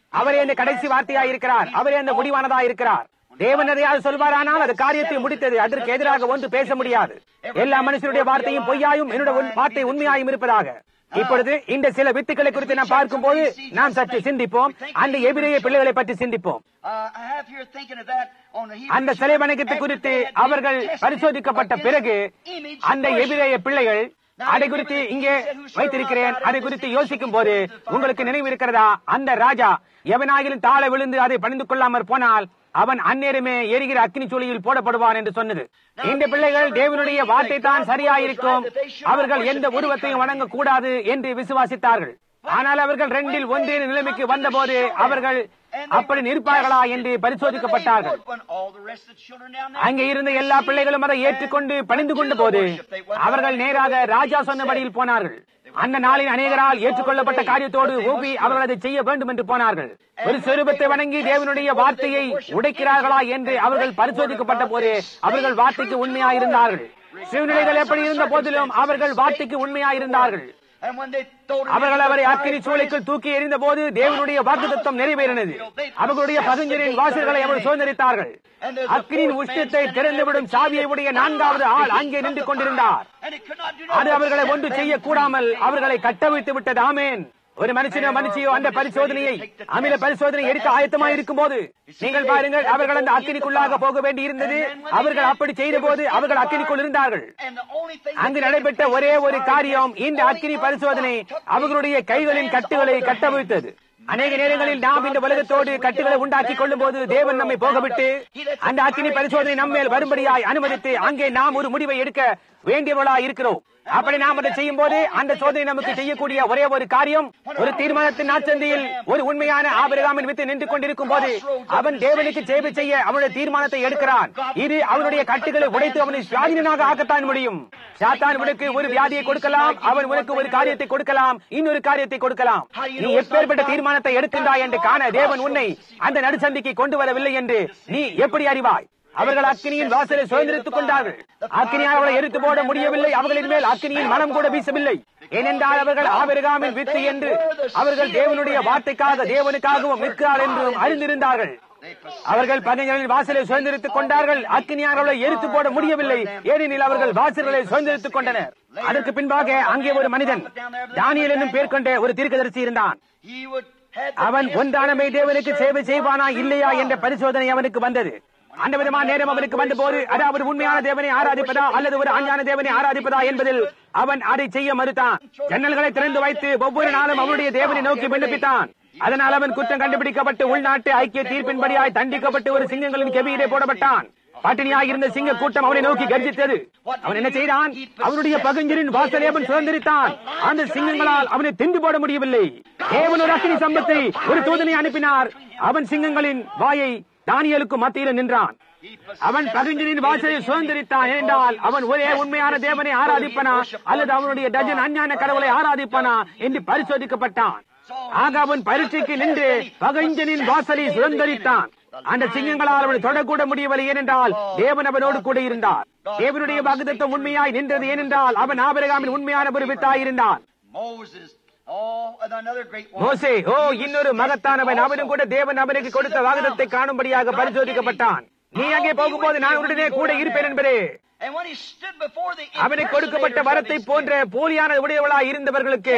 அவரே அந்த கடைசி வார்த்தையாய் இருக்கிறார் அவரே அந்த முடிவானதா இருக்கிறார் தேவன் எதையாவது சொல்வாரானால் அது காரியத்தை முடித்தது அதற்கு எதிராக ஒன்று பேச முடியாது எல்லா மனுஷனுடைய வார்த்தையும் பொய்யாயும் என்னுடைய உன்- வார்த்தை உண்மையாயும் இருப்பதாக இப்பொழுது இந்த சில வித்துக்களை குறித்து நாம் பார்க்கும்போது நாம் சற்று சிந்திப்போம் அந்த எபிரேய பிள்ளைகளை பற்றி சிந்திப்போம் Uh, I have here thinking of that on the Hebrew அந்த சிலை வணக்கத்தை குறித்து அவர்கள் பரிசோதிக்கப்பட்ட பிறகு அந்த எபிரேய பிள்ளைகள் அதை குறித்து இங்கே வைத்திருக்கிறேன் அதை குறித்து யோசிக்கும் போது உங்களுக்கு நினைவு இருக்கிறதா அந்த ராஜா எவனாகிலும் தாழ விழுந்து அதை பணிந்து கொள்ளாமற் போனால் அவன் அந்நேரமே எரிகிற அக்னி சூளையில் போடப்படுவான் என்று சொன்னது இந்த பிள்ளைகள் தேவனுடைய வார்த்தை தான் சரியாயிருக்கும் அவர்கள் எந்த உருவத்தையும் வணங்க கூடாது என்று விசுவாசித்தார்கள் ஆனால் அவர்கள் ரெண்டில் ஒன்றின் நிலைமைக்கு வந்தபோது அவர்கள் அப்படி நிற்பார்களா என்று பரிசோதிக்கப்பட்டார்கள் When all the rest of the children down there அங்கே இருந்த எல்லா பிள்ளைகளும் அதை ஏற்றுக்கொண்டு பணிந்து கொண்ட போது அவர்கள் நேராக ராஜா சொன்னபடியில் போனார்கள் அந்த நாளில் அநேகரால் ஏற்றுக்கொள்ளப்பட்ட காரியத்தோடு ஓபி அவர்கள் அதை செய்ய வேண்டும் என்று போனார்கள் ஒரு சொரூபத்தை வணங்கி தேவனுடைய வார்த்தையை உடைக்கிறார்களா என்று அவர்கள் பரிசோதிக்கப்பட்ட போது அவர்கள் வார்த்தைக்கு உண்மையாயிருந்தார்கள் சூழ்நிலைகள் எப்படி இருந்த போதிலும் அவர்கள் வார்த்தைக்கு உண்மையாயிருந்தார்கள் and when they throw them அவர்கள் into அவரை the அக்கினி fire சூளைக்குள் தூக்கி எறிந்த போது தேவனுடைய வாக்குத்தத்தம் நிறைவேறினது அவர்களுடைய பதிஞ்சரின் வாசல்களை அவர் சுதந்திரித்தார்கள் அக்கினியின் உஷ்ணத்தை திறந்துவிடும் சாவியை உடைய நான்காவது ஆள் அங்கே நின்று கொண்டிருந்தார் and it could not do அது no அவர்களை ஒன்று செய்யக்கூடாமல் அவர்களை கட்டவிழ்த்து விட்டது ஆமேன் ஒரு மனுஷனோ மனுஷியோ அந்த பரிசோதனையை அமில பரிசோதனை எடுக்க ஆயத்தமாய் இருக்கும் போது நீங்கள் பாருங்கள் அவர்கள் அந்த அக்கினிக்குள்ளாக போக வேண்டி இருந்தது அவர்கள் அப்படி செய்த போது அவர்கள் அக்கினிக்குள் இருந்தார்கள் and the only thing அங்கு நடைபெற்ற ஒரே ஒரு காரியம் இந்த அக்கினி பரிசோதனை அவர்களுடைய கைகளின் கட்டுகளை கட்டவிழ்த்தது அநேக நேரங்களில் நாம் இந்த உலகத்தோடு கட்டுகளை உண்டாக்கி கொள்ளும் போது தேவன் நம்மை போகவிட்டு அந்த அக்கினி பரிசோதனை நம்மேல் வரும்படியாய் அனுமதித்து அங்கே நாம் ஒரு முடிவை எடுக்க வேண்டியவர்களாய் இருக்கிறோம் அப்படி நாம் அதை செய்யும் போது அந்த சோதனை நமக்கு செய்யக்கூடிய ஒரே ஒரு காரியம் ஒரு தீர்மானத்தின் நாச்சந்தையில் ஒரு உண்மையான ஆபிரகாமின் வித்து நின்று கொண்டிருக்கும் போது அவன் தேவனுக்கு சேவை செய்ய அவனுடைய தீர்மானத்தை எடுக்கிறான் இது அவனுடைய கட்டுகளை உடைத்து அவனை சுவாதீனனாக ஆக்கத்தான் முடியும் சாத்தான் உனக்கு ஒரு வியாதியை கொடுக்கலாம் அவன் உனக்கு ஒரு காரியத்தை கொடுக்கலாம் இன்னொரு காரியத்தை கொடுக்கலாம் நீ எப்பேற்பட்ட தீர்மானத்தை எடுக்கின்றாய் என்று காண தேவன் உன்னை அந்த நடுசந்திக்கு கொண்டு வரவில்லை என்று நீ எப்படி அறிவாய் அவர்கள் அக்கினியின் வாசலை சுதந்திரித்துக் கொண்டார்கள் அக்கினியால் அவளை எரித்து போட முடியவில்லை அவர்களின் மேல் அக்கினியின் மனம் கூட வீசவில்லை ஏனென்றால் அவர்கள் ஆபிரகாமின் வித்து என்று அவர்கள் தேவனுடைய வார்த்தைக்காக தேவனுக்காகவும் நிற்கிறார் என்றும் அறிந்திருந்தார்கள் அவர்கள் பதினேழில் வாசலை சுதந்திரித்துக் கொண்டார்கள் அக்கினியால் அவளை எரித்து போட முடியவில்லை ஏனெனில் அவர்கள் வாசல்களை சுதந்திரித்துக் கொண்டனர் அதற்கு பின்பாக அங்கே ஒரு மனிதன் தானியல் என்னும் பேர் கொண்ட ஒரு தீர்க்கதரிசி இருந்தான் he would had அவன் ஒன்றானமை தேவனுக்கு சேவை செய்வானா இல்லையா என்ற பரிசோதனை அவனுக்கு வந்தது அந்த விதமான நேரம் அவனுக்கு வந்த போது அதாவது உண்மையான தேவனை ஆராதிப்பதா அல்லது ஒரு அஞ்ஞான தேவனை ஆராதிப்பதா என்பதில் அவன் அதை செய்ய மறுத்தான் ஜன்னல்களை திறந்து வைத்து ஒவ்வொரு நாளும் அவனுடைய தேவனை நோக்கி விண்ணப்பித்தான் அதனால் அவன் குற்றம் கண்டுபிடிக்கப்பட்டு உள்நாட்டு ஐக்கிய தீர்ப்பின்படியாய் தண்டிக்கப்பட்டு ஒரு சிங்கங்களின் கெபியிலே போடப்பட்டான் பட்டினியாய் இருந்த சிங்க கூட்டம் அவனை நோக்கி கர்ஜித்தது அவன் என்ன செய்தான் அவனுடைய பகுஞ்சரின் வாசலை அவன் சுதந்திரித்தான் அந்த சிங்கங்களால் அவனை திண்டு போட முடியவில்லை தேவன் ஒரு அக்கினி சம்பத்தை ஒரு தூதனை அனுப்பினார் அவன் சிங்கங்களின் வாயை தானியலுக்கு மத்தியில் நின்றான் அவன் பகுஞ்சரின் வாசலை சுதந்திரித்தான் என்றால் அவன் ஒரே உண்மையான தேவனை ஆராதிப்பனா அல்லது அவனுடைய டஜன் அஞ்ஞான கடவுளை ஆராதிப்பனா என்று பரிசோதிக்கப்பட்டான் ஆக அவன் பரீட்சைக்கு நின்று பகைஞ்சனின் வாசலை சுதந்திரித்தான் அந்த சிங்கங்களால் அவனை தொடக்கூட முடியவில்லை ஏனென்றால் தேவன் அவனோடு கூட இருந்தார் தேவனுடைய வாக்குத்தத்தம் உண்மையாய் நின்றது ஏனென்றால் அவன் ஆபிரகாமின் உண்மையான ஒரு வித்தாய் இருந்தான் Moses. Oh, and another great one. மோசே ஓ இன்னொரு மகத்தானவன் அவனும் கூட தேவன் அவனுக்கு கொடுத்த வாக்குத்தத்தை காணும்படியாக பரிசோதிக்கப்பட்டான் நீ அங்கே போகும்போது நான் உடனே கூட இருப்பேன் என்பதே And when he stood before the அவனுக்கு கொடுக்கப்பட்ட வரத்தை போன்ற போலியான உடையவளாய் இருந்தவர்களுக்கு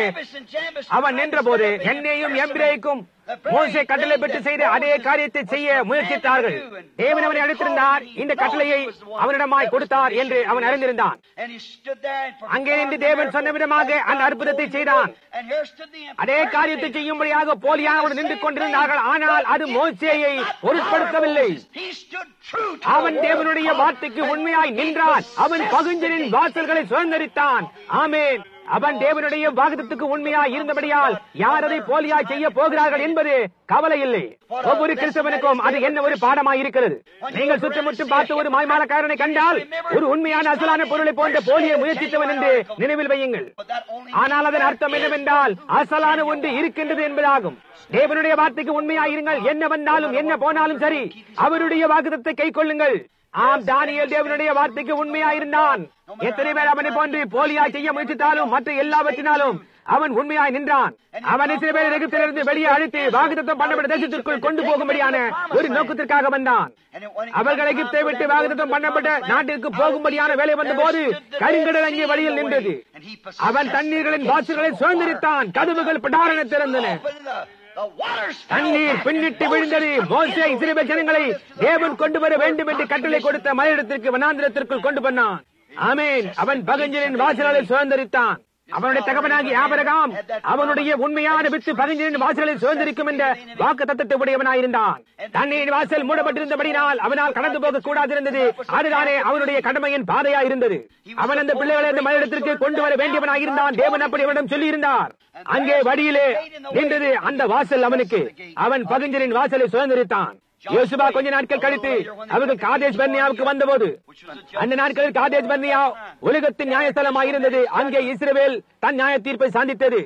அவன் நின்றபோது என்னையும் எம்பிரேக்கும் மோசே கட்டளை பெற்று செய்த அதே காரியத்தை செய்ய முயற்சித்தார்கள் தேவன் அவனை அழைத்திருந்தார் இந்த கட்டளையை அவனிடமாய் கொடுத்தார் என்று அவன் அறிந்திருந்தான் And he stood there and performed அங்கே நின்று தேவன் சொன்ன விதமாக அந்த அற்புதத்தை செய்தான் And here stood the அதே காரியத்தை செய்யும்படியாக போலியானவன் நின்று கொண்டிருந்தார்கள் ஆனால் அது மோசேயை பொருட்படுத்தவில்லை He stood true to அவன் தேவனுடைய வார்த்தைக்கு உண்மையாய் நின்றான் அவன் பகுஞ்சரின் வாசல்களை சுதந்திரித்தான் ஆமேன் அவன் தேவனுடைய வாக்குத்தத்துக்கு உண்மையாய் இருந்தபடியால் யார் அதை போலியாய் செய்ய போகிறார்கள் என்பது கவலை இல்லை ஒவ்வொரு கிறிஸ்தவனுக்கும் அது என்ன ஒரு பாடமாய் இருக்கிறது நீங்கள் சுற்றமுற்றும் பார்த்து ஒரு மாய்மாலக்காரனை கண்டால் ஒரு உண்மையான அசலான பொருளை போன்ற போலியை முயற்சித்தவன் என்று நினைவில் வையுங்கள் But that only ஆனால் அதன் அர்த்தம் என்னவென்றால் அசலான ஒன்று இருக்கின்றது என்பதாகும் தேவனுடைய வார்த்தைக்கு உண்மையாயிருங்கள் என்ன வந்தாலும் என்ன போனாலும் சரி அவருடைய வாக்குத்தத்தை கை கொள்ளுங்கள் ஆம் தானியல் தேவனுடைய வார்த்தைக்கு உண்மையாயிருந்தான் எத்தனை பேர் அவனை போன்று போலியா செய்ய முயற்சித்தாலும் மற்ற எல்லாவற்றினாலும் அவன் உண்மையாய் நின்றான் அவன் இஸ்ரவேல் எகிப்திலிருந்து வெளியே அழைத்து வாக்குத்தத்தம் பண்ணப்பட்ட தேசத்திற்குள் கொண்டு போகும்படியான ஒரு நோக்கத்திற்காக வந்தான் அவர்கள் எகிப்தை விட்டு வாக்குத்தத்தம் பண்ணப்பட்ட நாட்டிற்கு போகும்படியான வேலை வந்த போது கருங்கடல் அங்கே வழியில் நின்றது அவன் தண்ணீர்களின் வாசல்களை சுதந்திரித்தான் கதவுகள் படாரண திறந்தன தண்ணீர் பின்னிட்டு விழுந்தது மோசே இஸ்ரேல் ஜனங்களை தேவன் கொண்டு வர வேண்டும் என்று கட்டளை கொடுத்த மலையிடத்திற்கு வனாந்திரத்திற்குள் கொண்டு போனான் ஆமேன் அவன் பகஞ்சனின் வாசல்களை சுதந்திரித்தான் அவனுடைய தகவனாகி ஆபரகாம் அவனுடைய உண்மையான வித்து பகஞ்சனின் வாசலை சுதந்திரிக்கும் என்ற வாக்கு தத்தத்தை உடையவனாயிருந்தான் தண்ணீரின் வாசல் மூடப்பட்டிருந்தபடினால் அவனால் கடந்து போக கூடாதிருந்தது அதுதானே அவனுடைய கடமையின் பாதையா இருந்தது அவன் அந்த பிள்ளைகளை அந்த மலையிடத்திற்கு கொண்டு வர வேண்டியவனாயிருந்தான் தேவன் அப்படி அவனிடம் சொல்லி இருந்தார் அங்கே வழியிலே நின்றது அந்த வாசல் அவனுக்கு அவன் பகஞ்சனின் வாசலை சுதந்திரித்தான் யோசுபா கொஞ்ச நாட்கள் கழித்து அவர்கள் காதேஷ் பர்னியாவுக்கு வந்தபோது அந்த நாட்களில் காதேஷ் பர்னியா உலகத்தின் நியாயஸ்தலமாக இருந்தது அங்கே இஸ்ரவேல் தன் நியாய தீர்ப்பை சந்தித்தது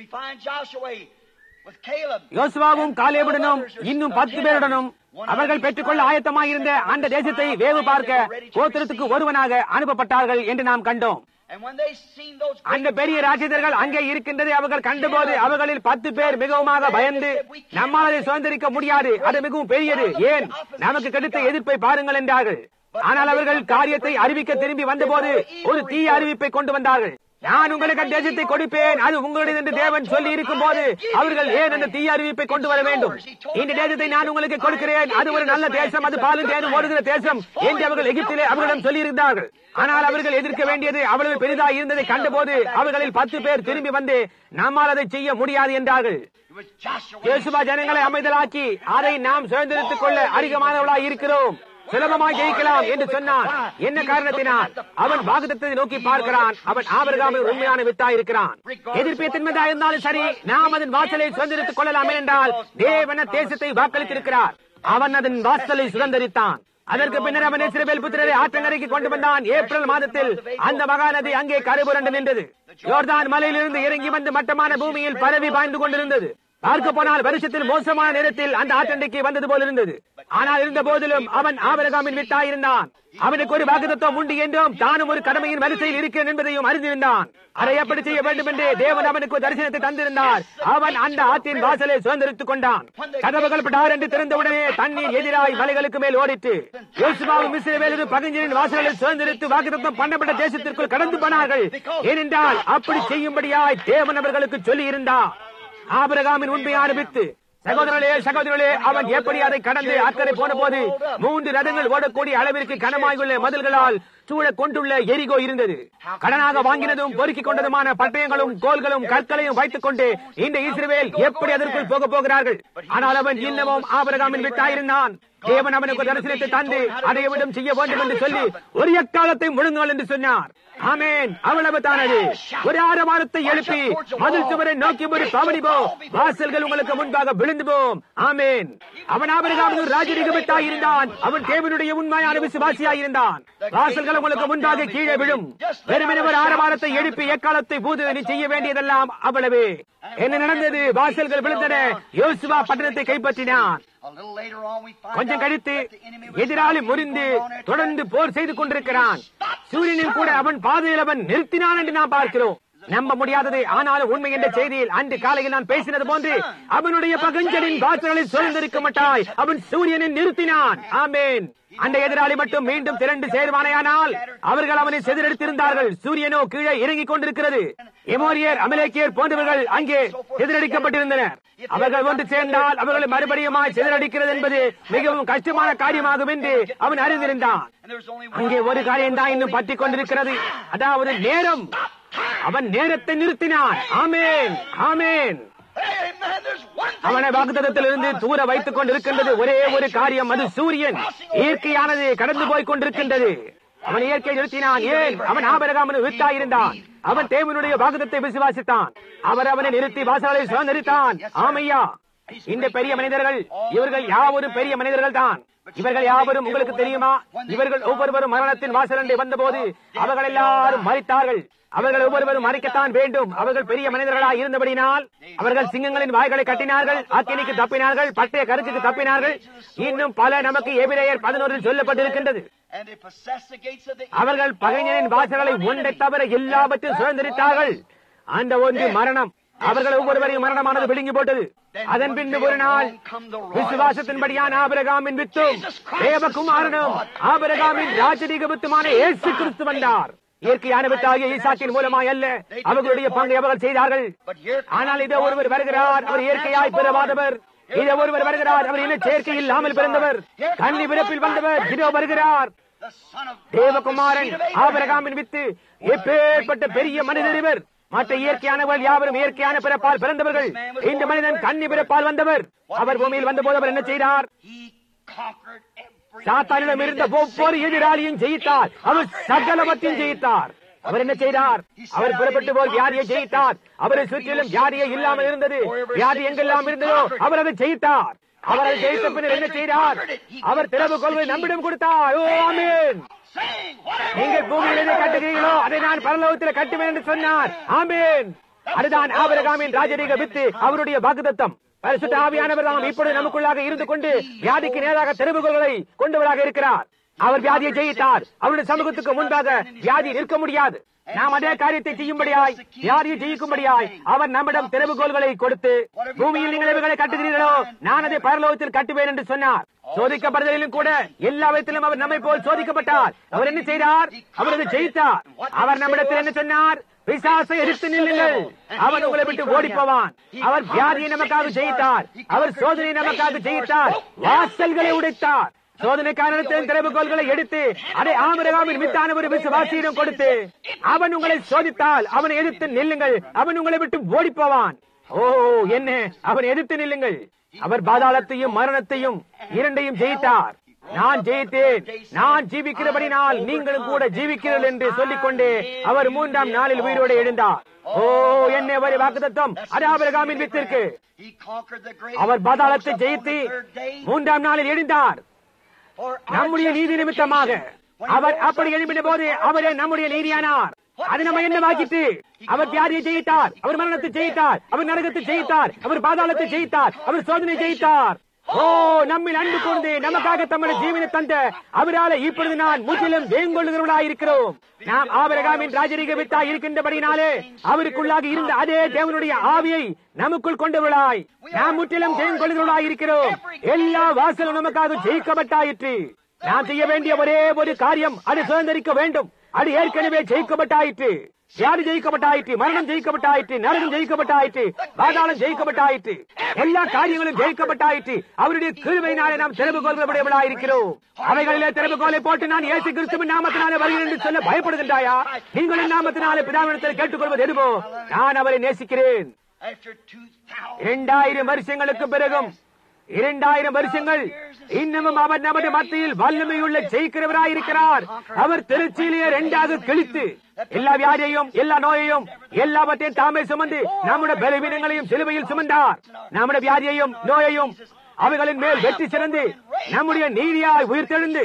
யோசுவாவும் காலேபுடனும் இன்னும் பத்து பேருடனும் அவர்கள் பெற்றுக்கொள்ள ஆயத்தமாக இருந்த அந்த தேசத்தை வேவு பார்க்க கோத்திரத்துக்கு ஒருவனாக அனுப்பப்பட்டார்கள் என்று நாம் கண்டோம் அந்த பெரிய ராஜ்யதர்கள் அங்கே இருக்கின்றதை அவர்கள் கண்டபோது அவர்களில் பத்து பேர் மிகவும் பயந்து நம்மால் அதை சுதந்திரிக்க முடியாது அது மிகவும் பெரியது ஏன் நமக்கு கிடைத்த எதிர்ப்பை பாருங்கள் என்றார்கள் ஆனால் அவர்கள் காரியத்தை அறிவிக்க திரும்பி வந்தபோது ஒரு தீய அறிவிப்பை கொண்டு வந்தார்கள் நான் உங்களுக்கு தேசத்தை கொடுப்பேன் அது உங்களுடைய என்று தேவன் சொல்லி இருக்கும் போது அவர்கள் ஏன் அந்த தீய அறிவிப்பை கொண்டு வர வேண்டும் இந்த தேசத்தை நான் உங்களுக்கு கொடுக்கிறேன் அது ஒரு நல்ல தேசம் அது பாலும் தேனும் ஓடுகிற தேசம் என்று அவர்கள் எகிப்திலே அவர்களிடம் சொல்லியிருந்தார்கள் ஆனால் அவர்கள் எதிர்க்க வேண்டியது அவ்வளவு பெரிதா இருந்ததை கண்டபோது அவர்களில் பத்து பேர் திரும்பி வந்து நம்மால் அதை செய்ய முடியாது என்றார்கள் இயேசுபா ஜனங்களை அமைதலாக்கி அதை நாம் சுதந்திரித்துக் கொள்ள அதிகமானவர்களாய் இருக்கிறோம் சுலபமாக ஜெயிக்கலாம் என்று சொன்னான் என்ன காரணத்தினால் அவன் வாக்குத்தத்தை நோக்கி பார்க்கிறான் அவன் ஆபரகாமில் உண்மையான வித்தா இருக்கிறான் எதிர்ப்பு எத்தன்மதா இருந்தாலும் சரி நாம் அதன் வாசலை சுதந்திரித்துக் கொள்ளலாம் என்றால் தேவன தேசத்தை வாக்களித்திருக்கிறார் அவன் அதன் வாசலை சுதந்திரித்தான் அதற்கு பின்னர் அவன் இஸ்ரவேல் புத்திரரை ஆற்றங்கரைக்கு கொண்டு வந்தான் ஏப்ரல் மாதத்தில் அந்த மகாநதி அங்கே கரைபுரண்டு நின்றது யோர்தான் மலையிலிருந்து இறங்கி வந்து மட்டமான பூமியில் பரவி பாய்ந்து கொண்டிருந்தது பார்க்க போனால் வருஷத்தில் மோசமான நேரத்தில் அந்த ஆற்றண்டைக்கு வந்தது போல் இருந்தது ஆனால் இருந்த போதிலும் அவன் ஆபரகாமின் விட்டாயிருந்தான் அவனுக்கு ஒரு வாக்குத்தம் உண்டு என்றும் தானும் ஒரு கடமையின் வரிசையில் இருக்கிறேன் என்பதையும் அறிந்திருந்தான் அதை எப்படி செய்ய வேண்டும் என்று தேவன் அவனுக்கு தரிசனத்தை தந்திருந்தார் அவன் அந்த ஆற்றின் வாசலை சுதந்திரித்துக் கொண்டான் கதவுகள் படார் என்று திறந்தவுடனே தண்ணீர் எதிராய் மலைகளுக்கு மேல் ஓடிட்டு யோசுவாவும் இஸ்ரவேலரும் பகஞ்சனின் வாசல்களை சுதந்திரித்து வாக்குத்தம் பண்ணப்பட்ட தேசத்திற்குள் கடந்து போனார்கள் ஏனென்றால் அப்படி செய்யும்படியாய் தேவன் அவர்களுக்கு சொல்லி இருந்தார் ஆபரகாமின் உண்மையான வித்து சகோதரர்களே சகோதரர்களே அவன் எப்படி அதை கடந்து அக்கறை போன போது மூன்று ரதங்கள் ஓடக்கூடிய அளவிற்கு கனமாயுள்ள மதில்களால் சூழ கொண்டுள்ள எரிகோ இருந்தது கடனாக வாங்கினதும் பொறுக்கிக் கொண்டதுமான பட்டயங்களும் கோல்களும் கற்களையும் வைத்துக் கொண்டு இந்த இஸ்ரவேல் எப்படி அதற்குள் போக போகிறார்கள் ஆனால் அவன் இன்னமும் ஆபரகாமின் விட்டாயிருந்தான் தேவன் அவனுக்கு தரிசனத்தை தந்து அதை விடம் செய்ய வேண்டும் என்று சொல்லி ஒரு எக்காலத்தை முழுங்குங்கள் என்று சொன்னார் ஆமேன் அவ்வளவு தானது ஒரு ஆரவாரத்தை எழுப்பி மதில் சுவரை நோக்கி ஒரு கவனிப்போ வாசல்கள் உங்களுக்கு முன்பாக விழுந்து போம் ஆமேன் அவன் ஆபரகாமின் ராஜரிகமிட்டாய் இருந்தான் அவன் தேவனுடைய உண்மையான விசுவாசியாய் இருந்தான் வாசல்கள் உங்களுக்கு முன்பாக கீழே விழும் வெறுமனே ஒரு ஆரவாரத்தை எழுப்பி எக்காலத்தை பூது நீ செய்ய வேண்டியதெல்லாம் அவ்வளவு என்ன நடந்தது வாசல்கள் விழுந்தன யோசுவா பட்டணத்தை கைப்பற்றினான் கொஞ்சம் கழித்து எதிராளி முறிந்து தொடர்ந்து போர் செய்து கொண்டிருக்கிறான் சூரியனில் கூட அவன் பாதையில் அவன் நிறுத்தினான் என்று நாம் பார்க்கிறோம் நம்ப முடியாதது ஆனாலும் உண்மை என்ற செய்தியில் அன்று காலையில் நான் பேசினது போன்று அவனுடைய பகஞ்சலின் வாசல்களை சுதந்திரிக்க மாட்டாய் அவன் சூரியனை நிறுத்தினான் ஆமேன் அந்த எதிராளி மட்டும் மீண்டும் திரண்டு சேர்வானையானால் அவர்கள் அவனை செதிரெடுத்திருந்தார்கள் சூரியனோ கீழே இறங்கிக் கொண்டிருக்கிறது எமோரியர் அமலேக்கியர் போன்றவர்கள் அங்கே எதிரடிக்கப்பட்டிருந்தனர் அவர்கள் ஒன்று சேர்ந்தால் அவர்களை மறுபடியுமாய் சிதறடிக்கிறது என்பது மிகவும் கஷ்டமான காரியமாகும் என்று அவன் அறிந்திருந்தான் அங்கே ஒரு காரியம் தான் இன்னும் பற்றிக் கொண்டிருக்கிறது அதாவது நேரம் அவன் நேரத்தை நிறுத்தினான் ஆமேன் ஆமேன் அவனை வாக்குத்தத்திலிருந்து தூர வைத்துக் கொண்டிருக்கின்றது ஒரே ஒரு காரியம் அது சூரியன் இயற்கையானது கடந்து போய் கொண்டிருக்கின்றது அவன் இயற்கை நிறுத்தினான் ஏன் அவன் ஆபரகாமனு வித்தாயிருந்தான் அவன் தேவனுடைய வாக்குதத்தை விசுவாசித்தான் அவர் அவனை நிறுத்தி வாசலை சுதந்திரித்தான் ஆமையா இந்த பெரிய மனிதர்கள் இவர்கள் யாவரும் பெரிய மனிதர்கள் தான் இவர்கள் யாவரும் உங்களுக்கு தெரியுமா இவர்கள் ஒவ்வொருவரும் மரணத்தின் வாசலண்டை வந்தபோது அவர்கள் எல்லாரும் மறித்தார்கள் அவர்கள் ஒவ்வொருவரும் மறைக்கத்தான் வேண்டும் அவர்கள் பெரிய மனிதர்களாக இருந்தபடினால் அவர்கள் சிங்கங்களின் வாய்களை கட்டினார்கள் அக்கினிக்கு தப்பினார்கள் பட்டய கருத்துக்கு தப்பினார்கள் இன்னும் பல நமக்கு எபிரேயர் பதினோரில் சொல்லப்பட்டிருக்கின்றது அவர்கள் பகைஞரின் வாசல்களை ஒன்றை தவிர எல்லாவற்றையும் சுதந்திரித்தார்கள் அந்த ஒன்று மரணம் அவர்கள் ஒவ்வொருவரையும் மரணமானது விழுங்கி போட்டது அதன் பின்பு ஒரு நாள் விசுவாசத்தின்படியான ஆபரகாமின் வித்தும் தேவகுமாரனும் ஆபரகாமின் ராஜரீக வித்துமான இயேசு கிறிஸ்து வந்தார் இயற்கையான வித்தாகிய ஈசாக்கின் மூலமாய் அல்ல அவர்களுடைய பங்கை அவர்கள் செய்தார்கள் ஆனால் இதோ ஒருவர் வருகிறார் அவர் இயற்கையாய் பெறவாதவர் இதோ ஒருவர் வருகிறார் அவர் இன சேர்க்கை இல்லாமல் பிறந்தவர் கன்னி பிறப்பில் வந்தவர் இதோ வருகிறார் தேவகுமாரன் ஆபரகாமின் வித்து எப்பேற்பட்ட பெரிய மனிதர் இவர் மற்ற இயற்கையானவர்கள் யாவரும் இயற்கையான பிறப்பால் பிறந்தவர்கள் இந்த மனிதன் கன்னி பிறப்பால் வந்தவர் அவர் பூமியில் வந்தபோது அவர் என்ன செய்தார் சாத்தானிடம் இருந்த ஒவ்வொரு எதிராளியும் ஜெயித்தார் அவர் சகலவற்றையும் ஜெயித்தார் அவர் என்ன செய்தார் அவர் புறப்பட்டு போல் வியாதியை ஜெயித்தார் அவரை சுற்றிலும் வியாதியே இல்லாமல் இருந்தது வியாதி எங்கெல்லாம் இருந்ததோ அவர் அதை ஜெயித்தார் அவர் அதை ஜெயித்த பின்னர் என்ன செய்தார் அவர் திறவு கொள்வதை நம்மிடம் கொடுத்தார் ஓ ஆமீன் நீங்கள் பூமியில் எதை கட்டுகிறீர்களோ அதை நான் பரலோகத்தில் கட்டுவேன் என்று சொன்னார் ஆமீன் அதுதான் ஆபரகாமின் ராஜரீக வித்து அவருடைய வாக்குத்தத்தம் பரிசுத்த ஆவியானவர் தாம் இப்பொழுது நமக்குள்ளாக இருந்து கொண்டு வியாதிக்கு நேராக தெருவுகோள்களை கொண்டவராக இருக்கிறார் அவர் வியாதியை ஜெயித்தார் அவருடைய சமூகத்துக்கு முன்பாக வியாதி நிற்க முடியாது நாம் அதே காரியத்தை செய்யும்படியாய் வியாதியை ஜெயிக்கும்படியாய் அவர் நம்மிடம் திறவுகோள்களை கொடுத்து பூமியில் நீங்கள் இவைகளை கட்டுகிறீர்களோ நான் அதை பரலோகத்தில் கட்டுவேன் என்று சொன்னார் சோதிக்கப்படுதலிலும் கூட எல்லா விதத்திலும் அவர் நம்மை போல் சோதிக்கப்பட்டார் அவர் என்ன செய்தார் அவர் அதை ஜெயித்தார் அவர் நம்மிடத்தில் என்ன சொன்னார் பிசாசை எதிர்த்து நில்லுங்கள் அவன் உங்களை விட்டு ஓடி போவான் அவர் வியாதியை நமக்காக ஜெயித்தார் அவர் சோதனை நமக்காக ஜெயித்தார் வாசல்களை உடைத்தார் சோதனை காரணத்தில் திறவுகோள்களை எடுத்து அதை ஆமரகாமின் மித்தான ஒரு விசுவாசியிடம் கொடுத்து அவன் உங்களை சோதித்தால் அவனை எதிர்த்து நில்லுங்கள் அவன் உங்களை விட்டு ஓடி போவான் ஓ என்ன அவன் எதிர்த்து நில்லுங்கள் அவர் பாதாளத்தையும் மரணத்தையும் இரண்டையும் ஜெயித்தார் நான் ஜெயித்தேன் நான் ஜீவிக்கிறபடினால் நீங்களும் கூட ஜீவிக்கிறீர்கள் என்று சொல்லிக்கொண்டே அவர் மூன்றாம் நாளில் உயிரோடு எழுந்தார் ஓ என்ன வரி வாக்குத்தம் அது ஆபரகாமின் வித்திற்கு அவர் பாதாளத்தை ஜெயித்து மூன்றாம் நாளில் எழுந்தார் நம்முடைய நீதி நிமித்தமாக அவர் அப்படி எழுப்பின போது அவரே நம்முடைய நீதியானார் அது நம்ம என்ன வாக்கிட்டு அவர் வியாதியை ஜெயித்தார் அவர் மரணத்தை ஜெயித்தார் அவர் நரகத்தை ஜெயித்தார் அவர் பாதாளத்தை ஜெயித்தார் அவர் சோதனை ஜெயித்தார் ஓ நம்மில் அன்பு கொண்டு நமக்காக தம்முடைய ஜீவனை தந்த அவரால இப்பொழுது நான் முற்றிலும் வேங்கொள்ளுகிறவர்களா இருக்கிறோம் நாம் ஆபரகாமின் ராஜரீக வித்தா இருக்கின்றபடினாலே அவருக்குள்ளாக இருந்த அதே தேவனுடைய ஆவியை நமக்குள் கொண்டவர்களாய் நாம் முற்றிலும் ஜெயங்கொள்ளுகிறவர்களாய் இருக்கிறோம் எல்லா வாசலும் நமக்காக ஜெயிக்கப்பட்டாயிற்று நாம் செய்ய வேண்டிய ஒரே ஒரு காரியம் அது சுதந்திரிக்க வேண்டும் அது ஏற்கனவே ஜெயிக்கப்பட்டாயிற்று வியாதி ஜெயிக்கப்பட்டாயிற்று மரணம் ஜெயிக்கப்பட்டாயிற்று நரகம் ஜெயிக்கப்பட்டாயிற்று பாதாளம் ஜெயிக்கப்பட்டாயிற்று எல்லா காரியங்களும் ஜெயிக்கப்பட்டாயிற்று அவருடைய கிருவையினாலே நாம் திறவுகோள்களுடையவர்களா இருக்கிறோம் அவைகளிலே திறவுகோலை போட்டு நான் இயேசு கிறிஸ்துவின் நாமத்தினாலே வருகிறேன் என்று சொல்ல பயப்படுகின்றாயா நீங்களும் நாமத்தினாலே பிதாவினத்தில் கேட்டுக்கொள்வது எதுவோ நான் அவரை நேசிக்கிறேன் இரண்டாயிரம் வருஷங்களுக்கு பிறகும் இரண்டாயிரம் வருஷங்கள் இன்னமும் அவர் நமது மத்தியில் வல்லமையுள்ள ஜெயிக்கிறவராய் இருக்கிறார் அவர் திருச்சியிலேயே இரண்டாக கிழித்து எல்லா வியாதியையும் எல்லா நோயையும் எல்லாவற்றையும் தாமே சுமந்து நம்முடைய பலவீனங்களையும் சிலுவையில் சுமந்தார் நம்முடைய வியாதியையும் நோயையும் அவைகளின் மேல் வெற்றி சிறந்து நம்முடைய நீதியாய் உயிர்த்தெழுந்து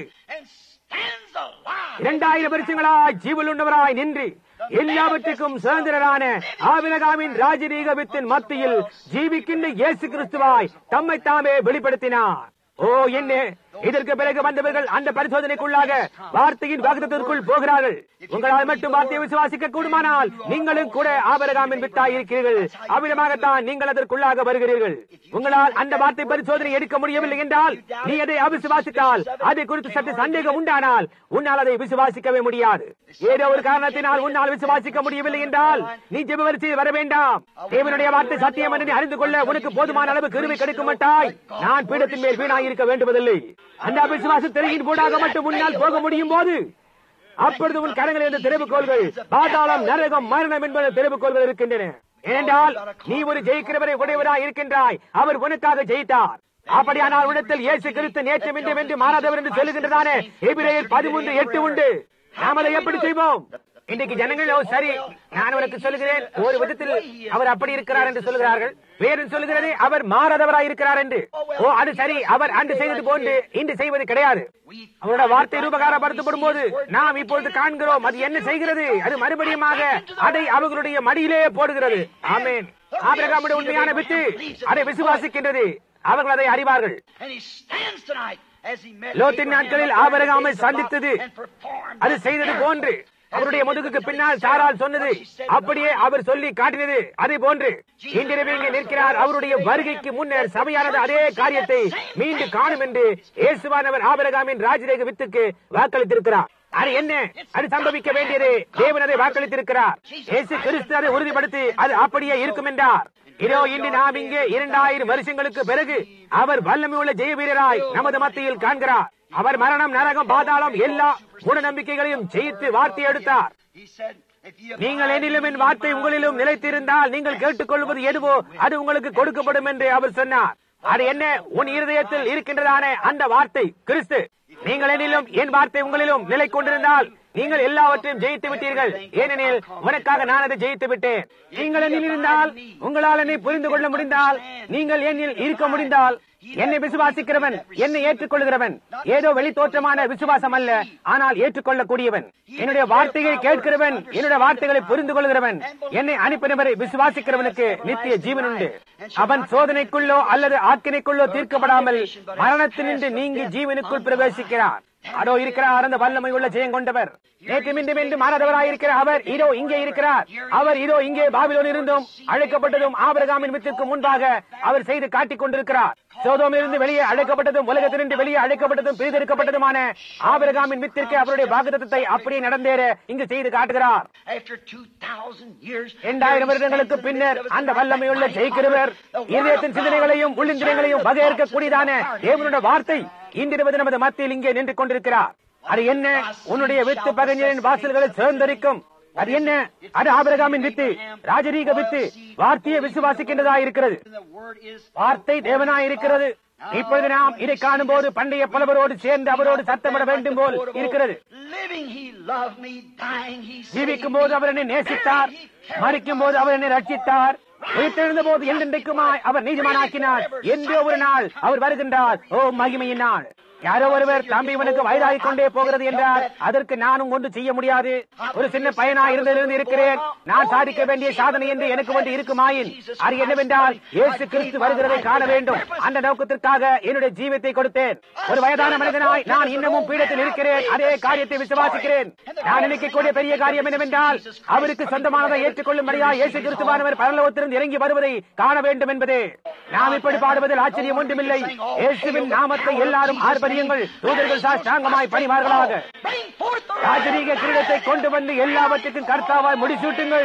இரண்டாயிரம் வருஷங்களாய் ஜீவனுள்ளவராய் நின்று எல்லாவற்றுக்கும் சுதந்திரரான ஆவினகாமின் ராஜரீக வித்தின் மத்தியில் ஜீவிக்கின்ற இயேசு கிறிஸ்துவாய் தம்மை தாமே வெளிப்படுத்தினார் ஓ என்ன இதற்கு பிறகு வந்தவர்கள் அந்த பரிசோதனைக்குள்ளாக வார்த்தையின் வாக்குத்திற்குள் போகிறார்கள் உங்களால் மட்டும் வார்த்தையை விசுவாசிக்க கூடுமானால் நீங்களும் கூட ஆபரகாமின் வித்தாய் இருக்கிறீர்கள் அவ்விதமாகத்தான் நீங்கள் அதற்குள்ளாக வருகிறீர்கள் உங்களால் அந்த வார்த்தை பரிசோதனை எடுக்க முடியவில்லை என்றால் நீ அதை அவிசுவாசித்தால் அதை குறித்து சற்று சந்தேகம் உண்டானால் உன்னால் அதை விசுவாசிக்கவே முடியாது ஏதோ ஒரு காரணத்தினால் உன்னால் விசுவாசிக்க முடியவில்லை என்றால் நீ ஜெப வரிசையில் வர வேண்டாம் தேவனுடைய வார்த்தை சத்தியம் என்று அறிந்து கொள்ள உனக்கு போதுமான அளவு கிருமி கிடைக்கும் மாட்டாய் நான் பீடத்தின் மேல் வீணாய் இருக்க வேண்டுவதில்லை அந்த அவிசுவாச திரையின் கூடாக மட்டும் முன்னால் போக முடியும் போது அப்பொழுது உன் கரங்களில் இருந்த திறவுகோள்கள் பாதாளம் நரகம் மரணம் என்பது திறவுகோள்கள் இருக்கின்றன ஏனென்றால் நீ ஒரு ஜெயிக்கிறவரை உடையவராய் இருக்கின்றாய் அவர் உனக்காக ஜெயித்தார் அப்படியானால் உடத்தில் இயேசு கிறிஸ்து நேற்று இன்றும் என்று மாறாதவர் என்று சொல்லுகின்றதானே எபிரேயர் பதிமூன்று எட்டு உண்டு நாம் அதை எப்படி செய்வோம் இன்றைக்கு ஜனங்கள் ஓ சரி நான் உனக்கு சொல்லுகிறேன் ஒரு விதத்தில் அவர் அப்படி இருக்கிறார் என்று சொல்லுகிறார்கள் வேறு சொல்லுகிறது அவர் மாறாதவராய் இருக்கிறார் என்று ஓ அது சரி அவர் அன்று செய்தது போன்று இன்று செய்வது கிடையாது அவரோட வார்த்தை ரூபகாரப்படுத்தப்படும் போது நாம் இப்பொழுது காண்கிறோம் அது என்ன செய்கிறது அது மறுபடியுமாக அதை அவர்களுடைய மடியிலே போடுகிறது ஆமேன் ஆபிரகாமுடைய உண்மையான வித்து அதை விசுவாசிக்கின்றது அவர்கள் அதை அறிவார்கள் லோத்தின் நாட்களில் ஆபரகாமை சந்தித்தது அது செய்தது போன்று அவருடைய முதுகுக்கு பின்னால் சாரால் சொன்னது அப்படியே அவர் சொல்லி காட்டினது அதே போன்று இன்றிரவு இங்கே நிற்கிறார் அவருடைய வருகைக்கு முன்னர் சபையானது அதே காரியத்தை மீண்டும் காணும் என்று இயேசுவானவர் ஆபரகாமின் ராஜரேக வித்துக்கு வாக்களித்திருக்கிறார் அது என்ன அது சம்பவிக்க வேண்டியது தேவன் அதை வாக்களித்திருக்கிறார் இயேசு கிறிஸ்து அதை உறுதிப்படுத்தி அது அப்படியே இருக்கும் என்றார் இதோ இன்று நாம் இங்கே இரண்டாயிரம் வருஷங்களுக்கு பிறகு அவர் வல்லமை உள்ள ஜெய வீரராய் நமது மத்தியில் காண்கிறார் அவர் மரணம் நரகம் பாதாளம் எல்லா மூட நம்பிக்கைகளையும் ஜெயித்து வார்த்தை எடுத்தார் He said, if you நீங்கள் என்னிலும் என் வார்த்தை உங்களிலும் நிலைத்திருந்தால் நீங்கள் கேட்டுக்கொள்வது எதுவோ அது உங்களுக்கு கொடுக்கப்படும் என்று அவர் சொன்னார் அது என்ன உன் இருதயத்தில் இருக்கின்றதான அந்த வார்த்தை கிறிஸ்து நீங்கள் என்னிலும் என் வார்த்தை உங்களிலும் நிலை கொண்டிருந்தால் நீங்கள் எல்லாவற்றையும் ஜெயித்து விட்டீர்கள் ஏனெனில் உனக்காக நான் அதை ஜெயித்து விட்டேன் நீங்கள் என்னில் இருந்தால் உங்களால் என்னை புரிந்து கொள்ள முடிந்தால் நீங்கள் என்னில் இருக்க முடிந்தால் என்னை விசுவாசிக்கிறவன் என்னை ஏற்றுக்கொள்கிறவன் ஏதோ வெளி தோற்றமான விசுவாசம் அல்ல ஆனால் ஏற்றுக்கொள்ளக்கூடியவன் என்னுடைய வார்த்தையை கேட்கிறவன் என்னுடைய வார்த்தைகளை புரிந்து கொள்கிறவன் என்னை அனுப்பினவரை விசுவாசிக்கிறவனுக்கு நித்திய ஜீவன் உண்டு அவன் சோதனைக்குள்ளோ அல்லது ஆக்கினைக்குள்ளோ தீர்க்கப்படாமல் மரணத்தினின்று நீங்கி ஜீவனுக்குள் பிரவேசிக்கிறான் அதோ இருக்கிறார் அந்த வல்லமை உள்ள ஜெயம் கொண்டவர் நேற்று மீண்டும் என்று மாறாதவராயிருக்கிற அவர் இதோ இங்கே இருக்கிறார் அவர் இதோ இங்கே பாபிலோன் இருந்தும் அழைக்கப்பட்டதும் ஆபரகாமின் வித்திற்கு முன்பாக அவர் செய்து காட்டிக் கொண்டிருக்கிறார் சோதோமிலிருந்து வெளியே அழைக்கப்பட்டதும் உலகத்திலிருந்து வெளியே அழைக்கப்பட்டதும் பிரிதெடுக்கப்பட்டதுமான ஆபரகாமின் வித்திற்கு அவருடைய பாகதத்தை அப்படியே நடந்தேற இங்கு செய்து காட்டுகிறார் after 2,000 years, இரண்டாயிரம் வருடங்களுக்கு பின்னர் அந்த வல்லமையுள்ள ஜெயிக்கிறவர் இதயத்தின் சிந்தனைகளையும் உள்ளிந்திரங்களையும் வகையறுக்கக்கூடியதான தேவனுடைய வார்த்தை இன்றிருவது நமது மத்தியில் இங்கே நின்று கொண்டிருக்கிறார் அது என்ன உன்னுடைய வித்து பகைஞரின் வாசல்களை சேர்ந்தரிக்கும் அது என்ன அது ஆபரகாமின் வித்து ராஜரீக வித்து வார்த்தையை விசுவாசிக்கின்றதா இருக்கிறது the word is வார்த்தை தேவனாய் இருக்கிறது இப்பொழுது நாம் இதை காணும் போது பண்டைய புலவரோடு சேர்ந்து அவரோடு சத்தமிட வேண்டும் போல் இருக்கிறது living, he loved me, dying, he ஜீவிக்கும் போது அவர் என்னை நேசித்தார் மறிக்கும் போது அவர் என்னை ரட்சித்தார் உயிர்த்தெழுந்த போது என்றென்றைக்குமாய் அவர் நீதிமானாக்கினார் என்றோ ஒரு நாள் அவர் வருகின்றார் ஓ மகிமையின் நாள் யாரோ ஒருவர் தம்பி இவனுக்கு வயதாகிக் கொண்டே போகிறது என்றார் அதற்கு நானும் ஒன்று செய்ய முடியாது ஒரு சின்ன பையனா இருந்திருந்து இருக்கிறேன் நான் சாதிக்க வேண்டிய சாதனை என்று எனக்கு ஒன்று இருக்குமாயின் அது என்னவென்றால் இயேசு கிறிஸ்து வருகிறதை காண வேண்டும் அந்த நோக்கத்திற்காக என்னுடைய ஜீவத்தை கொடுத்தேன் ஒரு வயதான மனிதனாய் நான் இன்னமும் பீடத்தில் இருக்கிறேன் அதே காரியத்தை விசுவாசிக்கிறேன் நான் நினைக்கக்கூடிய பெரிய காரியம் என்னவென்றால் அவருக்கு சொந்தமானதை ஏற்றுக்கொள்ளும்படியா இயேசு கிறிஸ்துவானவர் பரலோகத்திலிருந்து இறங்கி வருவதை காண வேண்டும் என்பதே நாம் இப்படி பாடுவதில் ஆச்சரியம் ஒன்றுமில்லை இயேசுவின் நாமத்தை எல்லாரும் ஆர்ப்பரியுங்கள் தூதர்கள் சாஷ்டாங்கமாய் பணிவார்களாக bring forth the ராஜரீக கிரீடத்தை கொண்டு வந்து எல்லாவற்றுக்கும் கர்த்தாவாய் முடிசூட்டுங்கள்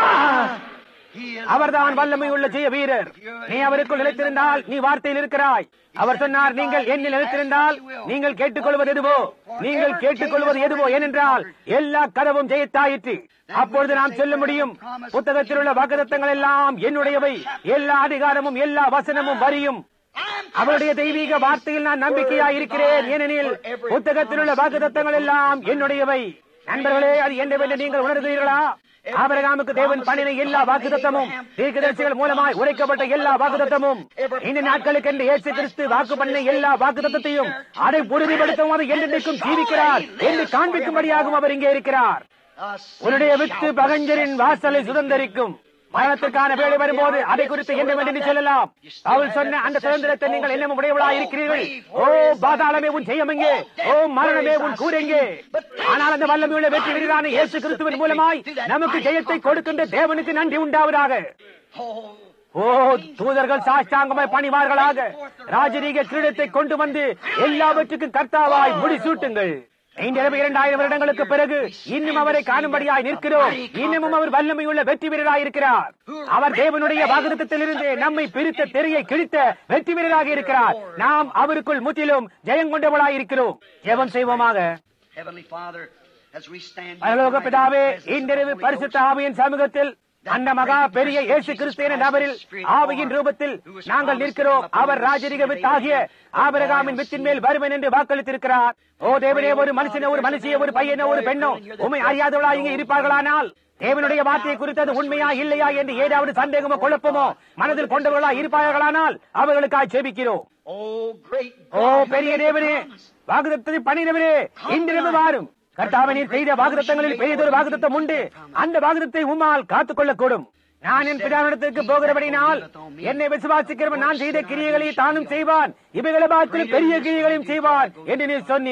He is அவர்தான் வல்லமை உள்ள ஜெய வீரர் நீ அவருக்குள் நிலைத்திருந்தால் நீ வார்த்தையில் இருக்கிறாய் அவர் சொன்னார் நீங்கள் என்னில் நிலைத்திருந்தால் நீங்கள் கேட்டுக்கொள்வது எதுவோ நீங்கள் கேட்டுக்கொள்வது எதுவோ ஏனென்றால் எல்லா கதவும் ஜெயத்தாயிற்று அப்பொழுது நாம் சொல்ல முடியும் புத்தகத்தில் உள்ள வாக்குத்தங்கள் எல்லாம் என்னுடையவை எல்லா அதிகாரமும் எல்லா வசனமும் வரியும் அவருடைய தெய்வீக வார்த்தையில் நான் நம்பிக்கையா இருக்கிறேன் ஏனெனில் புத்தகத்தில் உள்ள வாக்குத்தங்கள் எல்லாம் என்னுடையவை நண்பர்களே அது என்னவென்று நீங்கள் உணர்கிறீர்களா ஆபரகாமுக்கு தேவன் பண்ணின எல்லா வாக்குத்தத்தமும் தீர்க்கதரிசிகள் மூலமாய் உரைக்கப்பட்ட எல்லா வாக்குத்தத்தமும் இந்த நாட்களுக்கு என்று இயேசு கிறிஸ்து வாக்கு பண்ண எல்லா வாக்குத்தத்தையும் அதை உறுதிப்படுத்தவும் அவர் என்றென்றைக்கும் ஜீவிக்கிறார் என்று காண்பிக்கும்படியாகவும் அவர் இங்கே இருக்கிறார் உன்னுடைய வித்து பகஞ்சரின் வாசலை சுதந்தரிக்கும் மரணத்திற்கான வேலை வரும்போது அதை குறித்து என்னவென்று நீ சொல்லலாம் அவள் சொன்ன அந்த சுதந்திரத்தை நீங்கள் என்ன உடையவளா இருக்கிறீர்கள் ஓ பாதாளமே உன் ஜெயம் எங்கே ஓ மரணமே உன் கூர் எங்கே ஆனால் அந்த வல்லமையுள்ள வெற்றி வீரரான இயேசு கிறிஸ்துவின் மூலமாய் நமக்கு ஜெயத்தை கொடுக்கின்ற தேவனுக்கு நன்றி உண்டாவதாக ஓ தூதர்கள் சாஷ்டாங்கமாய் பணிவார்களாக ராஜரீக கிரீடத்தை கொண்டு வந்து எல்லாவற்றுக்கும் கர்த்தாவாய் முடிசூட்டுங்கள் இன்றிரவு இரண்டாயிரம் வருடங்களுக்கு பிறகு இன்னும் அவரை காணும்படியாய் நிற்கிறோம் இன்னமும் அவர் வல்லமையுள்ள வெற்றி வீரராய் இருக்கிறார் அவர் தேவனுடைய வாகனத்தில் இருந்து நம்மை பிரித்த தெரிய கிழித்த வெற்றி வீரராக இருக்கிறார் நாம் அவருக்குள் முற்றிலும் ஜெயம் கொண்டவளாய் இருக்கிறோம் ஜெபம் செய்வோமாக Heavenly Father, as we stand பரலோக பிதாவே இன்றிரவு பரிசுத்த ஆவியின் சமூகத்தில் அந்த மகா பெரிய இயேசு கிறிஸ்தியன நபரில் ஆவியின் ரூபத்தில் நாங்கள் நிற்கிறோம் அவர் ராஜரிக வித்தாகிய ஆபரகாமின் வித்தின் மேல் வருவன் என்று வாக்களித்திருக்கிறார் ஓ தேவனே ஒரு மனுஷனோ ஒரு மனுஷிய ஒரு பையனோ ஒரு பெண்ணோ உண்மை அறியாதவளா இங்கே இருப்பார்களானால் தேவனுடைய வார்த்தையை குறித்தது உண்மையா இல்லையா என்று ஏதாவது சந்தேகமோ குழப்பமோ மனதில் கொண்டவர்களா இருப்பார்களானால் அவர்களுக்காக செபிக்கிறோம் Oh, great ஓ God, பெரிய தேவனே வாக்குதத்தை பண்ணினவரே இன்றிரவு வாரும் கர்த்தாவே நீர் செய்த வாக்குத்தங்களில் பெரியதொரு வாக்குத்தம் உண்டு அந்த வாக்குத்தத்தை உம்மால் காத்துக்கொள்ளக்கூடும் நான் என் பிதாவிடத்திற்கு போகிறபடினால் என்னை விசுவாசிக்கிறவன் நான் செய்த கிரியைகளை தானும் செய்வான் இவைகளை பார்த்து பெரிய கிரியைகளையும் செய்வான் என்று நீர் சொன்னீர்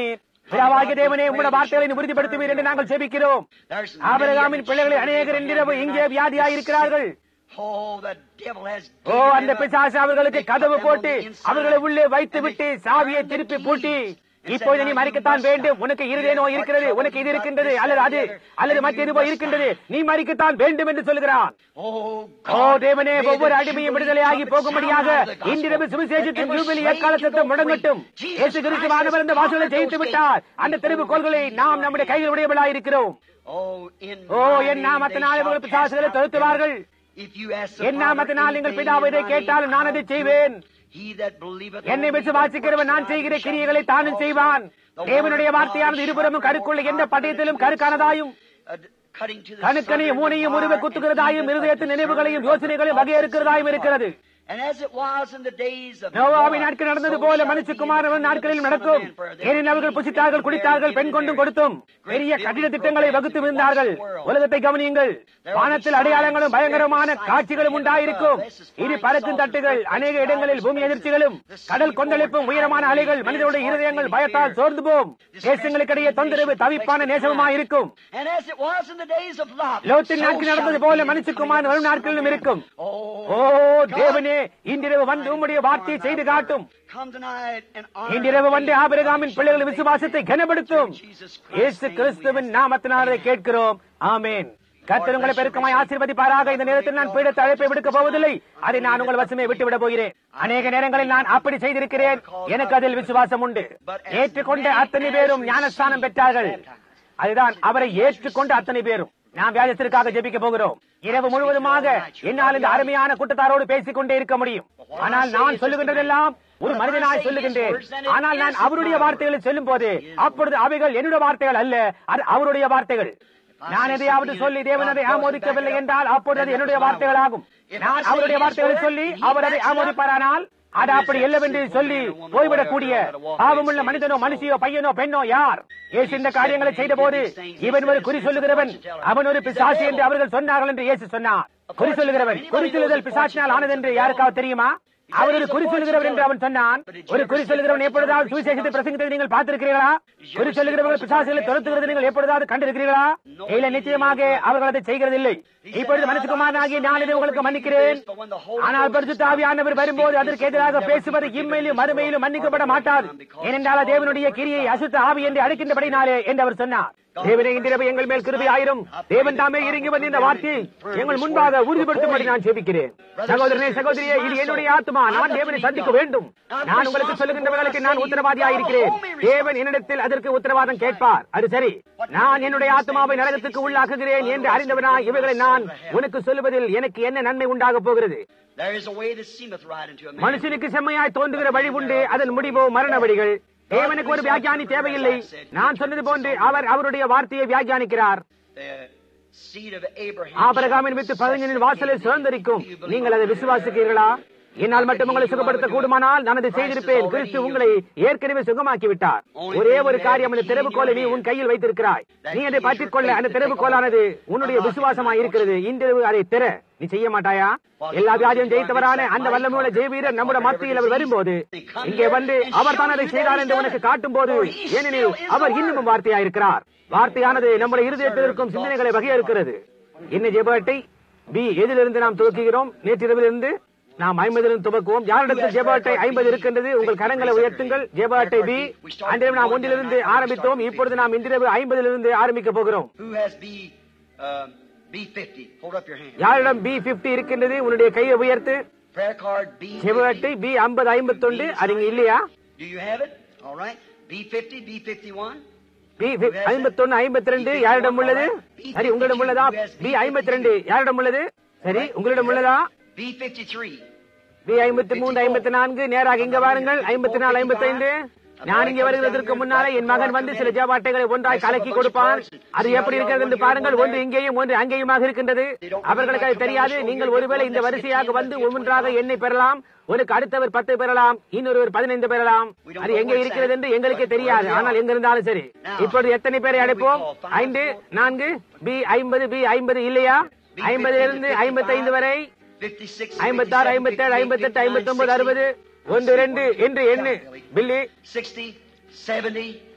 பிதாவாகிய தேவனே உங்களுடைய வார்த்தைகளை உறுதிப்படுத்துவீர் என்று நாங்கள் செபிக்கிறோம் There's ஆபிரகாமின் பிள்ளைகளை அநேகர் இன்றிரவு இங்கே வியாதியாய் இருக்கிறார்கள் Oh, the devil has O given அந்த them a- பிசாசு அவர்களுக்கு they கதவு put them போட்டு on the inside. அவர்களை உள்ளே வைத்து And விட்டு they சாவியை turned திருப்பி the பூட்டி key. And இப்போது said, நீ "Now you மறிக்கத்தான் must வேண்டும் die." உனக்கு You இதே have நோய் heart இருக்கிறது trouble, உனக்கு இது you got இருக்கின்றது this, அல்லது that, அது the other, அல்லது and மற்ற you எதுவோ must இருக்கின்றது die. நீ மறிக்கத்தான் வேண்டும் என்று சொல்கிறான் Oh, ஓ God, தேவனே may the ஒவ்வொரு அடிமையும் jubilee விடுதலையாகி trumpet போகும்படியாக sound out of the gospel. இன்றிரவு சுவிசேஷத்தின் That every ஜூபிலி slave எக்கால can சத்தம் go முடங்கட்டும் free. Jesus இயேசு கிறிஸ்து Christ has வானவரந்த வாசலை conquered ஜெயித்து those விட்டார் gates. அந்த Behold, தெருவுகோள்களை the நாம் keys நம்முடைய in our கையில் உடையவளாய் இருக்கிறோம் Oh, in O my N name நாமத்தினால் they இவர்கள் shall பிசாசுகளை cast out துரத்துவார்கள் devils. If you ask the N Father நாமத்தினால் நீங்கள் anything பிதாவை in இதை my கேட்டாலும் name, நான் அதை I'll do செய்வேன் it. He that believeth என்னை on me, the விசுவாசிக்கிறவன் நான் works செய்கிற that I do கிரியைகளை shall தானும் also. செய்வான் The தேவனுடைய word of வார்த்தையானது God இருபுறமும் sharper, கருக்குள்ள more எந்த powerful பட்டயத்திலும் than கருக்கானதாயும் uh, cutting to the கணுக்கனையும் sunder மூனையும் and முறிவை wire, and குத்துகிறதாயும் even இருதயத்தின் the நினைவுகளையும் discerner of யோசனைகளையும் the வகையா இருக்கிறதாயும் thoughts இருக்கிறது and And as it was in the days of நோவாவின் Noah, நாட்கள் நடந்தது so போல shall it be in மனுஷகுமாரன் the நாட்களில் Son of நடக்கும் Man, for they ஏனெனில் அவர்கள் were புசித்தார்கள் eating, குடித்தார்கள் married, பெண் கொண்டும் given கொடுத்தும் marriage. பெரிய Great கட்டிட building திட்டங்களை programs வகுத்து to இருந்தார்கள் watch the world. உலகத்தை கவனியுங்கள் வானத்தில் அடையாளங்களும் பயங்கரமான காட்சிகளும் உண்டாயிருக்கும் இனி பறக்கும் தட்டுகள் அநேக இடங்களில் பூமி எதிர்ச்சிகளும் கடல் கொந்தளிப்பும் உயரமான அலைகள் மனிதனுடைய இருதயங்கள் பயத்தால் சோர்ந்து போம் தேசங்களுக்கிடையே தொந்தரவு தவிப்பான நேசமா இருக்கும் And as it was in the days of Lot, லோத்தின் so நாட்கள் shall நடந்தது it be போல in the coming மனுஷகுமார் of the வரும் Son of நாட்களிலும் Man. இருக்கும் Oh, ஓ தேவனே இன்றிரவு வந்து உம்முடைய வார்த்தையை செய்து காட்டும் Come tonight and honor இன்றிரவு the வந்து faith ஆபிரகாமின் of பிள்ளைகளின் Abraham. விசுவாசத்தை கனப்படுத்தும் Jesus Christ's இயேசு name we கிறிஸ்துவின் ask. நாமத்தினாலே கேட்கிறோம் ஆமென் கர்த்தர் உங்களை பெருக்கமாய் ஆசீர்வதிப்பாராக இந்த நேரத்தில் நான் பீடத்த அழைப்பை விடுக்க போவதில்லை அதை நான் உங்கள் வசமே விட்டுவிட போகிறேன் அநேக நேரங்களில் நான் அப்படி செய்திருக்கிறேன் எனக்கு அதில் விசுவாசம் உண்டு ஏற்றுக்கொண்ட அத்தனை பேரும் ஞானஸ்தானம் பெற்றார்கள் அதுதான் அவரை ஏற்றுக்கொண்ட அத்தனை பேரும் நாம் வியாஜத்திற்காக ஜெபிக்க போகிறோம் இரவு முழுவதுமாக என்னால் இந்த அருமையான கூட்டத்தாரோடு பேசிக் கொண்டே இருக்க முடியும் ஆனால் நான் சொல்லுகின்றதெல்லாம் ஒரு மனிதனாய் சொல்லுகின்றேன் ஆனால் நான் அவருடைய வார்த்தைகளை சொல்லும் போது அப்பொழுது அவைகள் என்னுடைய வார்த்தைகள் அல்ல அது அவருடைய வார்த்தைகள் நான் எதையாவது சொல்லி தேவன் அதை ஆமோதிக்கவில்லை என்றால் அப்பொழுது அது என்னுடைய வார்த்தைகள் ஆகும் நான் அவருடைய வார்த்தைகளை சொல்லி அவர் அதை ஆமோதிப்பாரானால் அது அப்படி இல்லவென்று சொல்லி போய்விடக்கூடிய பாவமுள்ள மனிதனோ மனுஷியோ பையனோ பெண்ணோ யார் இயேசு இந்த காரியங்களை செய்த போது இவன் ஒரு குறி சொல்லுகிறவன் அவன் ஒரு பிசாசு என்று அவர்கள் சொன்னார்கள் என்று இயேசு சொன்னார் குறி சொல்லுகிறவன் குறி சொல்லுதல் பிசாசினால் ஆனது என்று யாருக்காவது தெரியுமா அவர் ஒரு குறி சொல்லுகிறவர் என்று அவன் சொன்னான் ஒரு குறி சொல்லுகிறவன் எப்பொழுதாவது சுவிசேஷத்தை பிரசங்கித்ததை நீங்கள் பார்த்திருக்கிறீர்களா குறி சொல்லுகிறவர்கள் பிசாசுகளை துரத்துகிறது நீங்கள் எப்பொழுதாவது கண்டிருக்கிறீர்களா இல்ல நிச்சயமாக அவர்கள் அதை செய்கிறதில்லை இப்பொழுது மனசுக்குமாரனாகிய நான் இதை உங்களுக்கு மன்னிக்கிறேன் ஆனால் பரிசுத்த ஆவியானவர் வரும்போது அதற்கு எதிராக பேசுவது இம்மையிலும் மறுமையிலும் மன்னிக்கப்பட மாட்டாது ஏனென்றால் தேவனுடைய கிரியை அசுத்த ஆவி என்று அழைக்கின்றபடினாலே என்று அவர் சொன்னார் தேவனே இன்றிரவு எங்கள் மேல் கிருபை ஆயிரும் தேவன் தாமே இறங்கி வந்து இந்த வார்த்தையை எங்கள் முன்பாக உறுதிப்படுத்தும்படி நான் ஜெபிக்கிறேன் சகோதரனே சகோதரியே இது என்னுடைய ஆத்மா நான் தேவனை சந்திக்க வேண்டும் நான் உங்களுக்கு சொல்லுகின்றவர்களுக்கு நான் உத்தரவாதியாயிருக்கிறேன் தேவன் என்னிடத்தில் அதற்கு உத்தரவாதம் கேட்பார் அது சரி நான் என்னுடைய ஆத்மாவை நரகத்துக்கு உள்ளாக்குகிறேன் என்று அறிந்தவனாய் இவைகளை நான் உனக்கு சொல்லுவதில் எனக்கு என்ன நன்மை உண்டாக போகிறது There is a way that seemeth right unto a man. மனுஷனுக்கு செம்மையாய் தோன்றுகிற வழி உண்டு அதன் முடிவோ மரண வழிகள் தேவனுக்கு ஒரு வியாக்கியானி தேவையில்லை நான் சொன்னது போன்று அவர் அவருடைய வார்த்தையை வியாக்கியானிக்கிறார் The seed of Abraham. ஆபரகாமின் வித்து பதினஞ்சின் வாசலை சுதந்திரிக்கும் நீங்கள் அதை விசுவாசிக்கிறீர்களா என்னால் மட்டும் உங்களை சுகப்படுத்த கூடுமானால் நான் அதை செய்திருப்பேன் கிறிஸ்து உங்களை ஏற்கனவே சுகமாக்கி விட்டார் ஒரே ஒரு காரியம் அந்த திறவுகோலை நீ உன் கையில் வைத்திருக்கிறாய் நீ அதை பற்றிக் கொள்ள அந்த திறவுகோலானது உன்னுடைய விசுவாசமாய் இருக்கிறது இன்றிரவு அதை திற நீ செய்ய மாட்டாயா எல்லா வியாதியும் ஜெயித்தவரான அந்த வல்லமுள்ள ஜெயவீரர் நம்முடைய மத்தியில் அவர் வரும்போது இங்கே வந்து அவர் தான் அதை செய்தார் என்று உனக்கு காட்டும் போது ஏனெனில் அவர் இன்னும் வார்த்தையா இருக்கிறார் வார்த்தையானது நம்முடைய இருதயத்தில் இருக்கும் சிந்தனைகளை வகையிருக்கிறது என்ன ஜெபாட்டை பி எதிலிருந்து நாம் துவக்குகிறோம் நேற்றிரவிலிருந்து நாம் ஐம்பதிலிருந்து துவக்குவோம் யாரிடத்தில் ஜெபாட்டை ஐம்பது இருக்கின்றது உங்கள் கரங்களை உயர்த்துங்கள் ஜெபாட்டை பி அன்றைய நாம் ஒன்றிலிருந்து ஆரம்பித்தோம் இப்பொழுது நாம் இன்றிரவு ஐம்பதிலிருந்து ஆரம்பிக்க போகிறோம் Who has B, uh, B50? Hold up your hand. யாரிடம் பி பிப்டி இருக்கின்றது உன்னுடைய கையை உயர்த்து Prayer card B50. ஜெபாட்டை பி ஐம்பது ஐம்பத்தொண்டு அது இங்க இல்லையா Do you have it? All right. B50, B51. B ஐம்பத்தொன்னு ஐம்பத்தி ரெண்டு யாரிடம் உள்ளது சரி உங்களிடம் உள்ளதா பி ஐம்பத்தி ரெண்டு யாரிடம் உள்ளது சரி உங்களிடம் உள்ளதா B53. பி ஐம்பத்தி மூன்று ஐம்பத்தி நான்கு நேராக இங்க வாருங்கள் ஐம்பத்தி நாலு ஐம்பத்தி ஐந்து நான் இங்க வருகிறதற்கு முன்னாலே என் மகன் வந்து சில ஜபாட்டைகளை ஒன்றாய் கலக்கி கொடுப்பான் அது எப்படி இருக்கிறது என்று பாருங்கள் ஒன்று இங்கேயும் ஒன்று அங்கேயுமாக இருக்கின்றது அவர்களுக்கு அது தெரியாது நீங்கள் ஒருவேளை இந்த வரிசையாக வந்து ஒவ்வொன்றாக எண்ணெய் பெறலாம் உனக்கு அடுத்தவர் பத்து பெறலாம் இன்னொருவர் பதினைந்து பெறலாம் அது எங்க இருக்கிறது என்று எங்களுக்கே தெரியாது ஆனால் எங்க இருந்தாலும் சரி இப்பொழுது எத்தனை பேரை அழைப்போம் ஐந்து நான்கு பி ஐம்பது பி ஐம்பது இல்லையா ஐம்பதிலிருந்து ஐம்பத்தி ஐந்து வரை 56. ஐம்பத்தாறு ஐம்பத்தேழு ஐம்பத்தெட்டு ஐம்பத்தொன்பது அறுபது ஒன்று ரெண்டு என்று எண்ணு பில்லி 60, 70,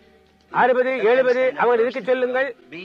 அறுபது எழுபது அவர்கள் இருக்க சொல்லுங்கள் Be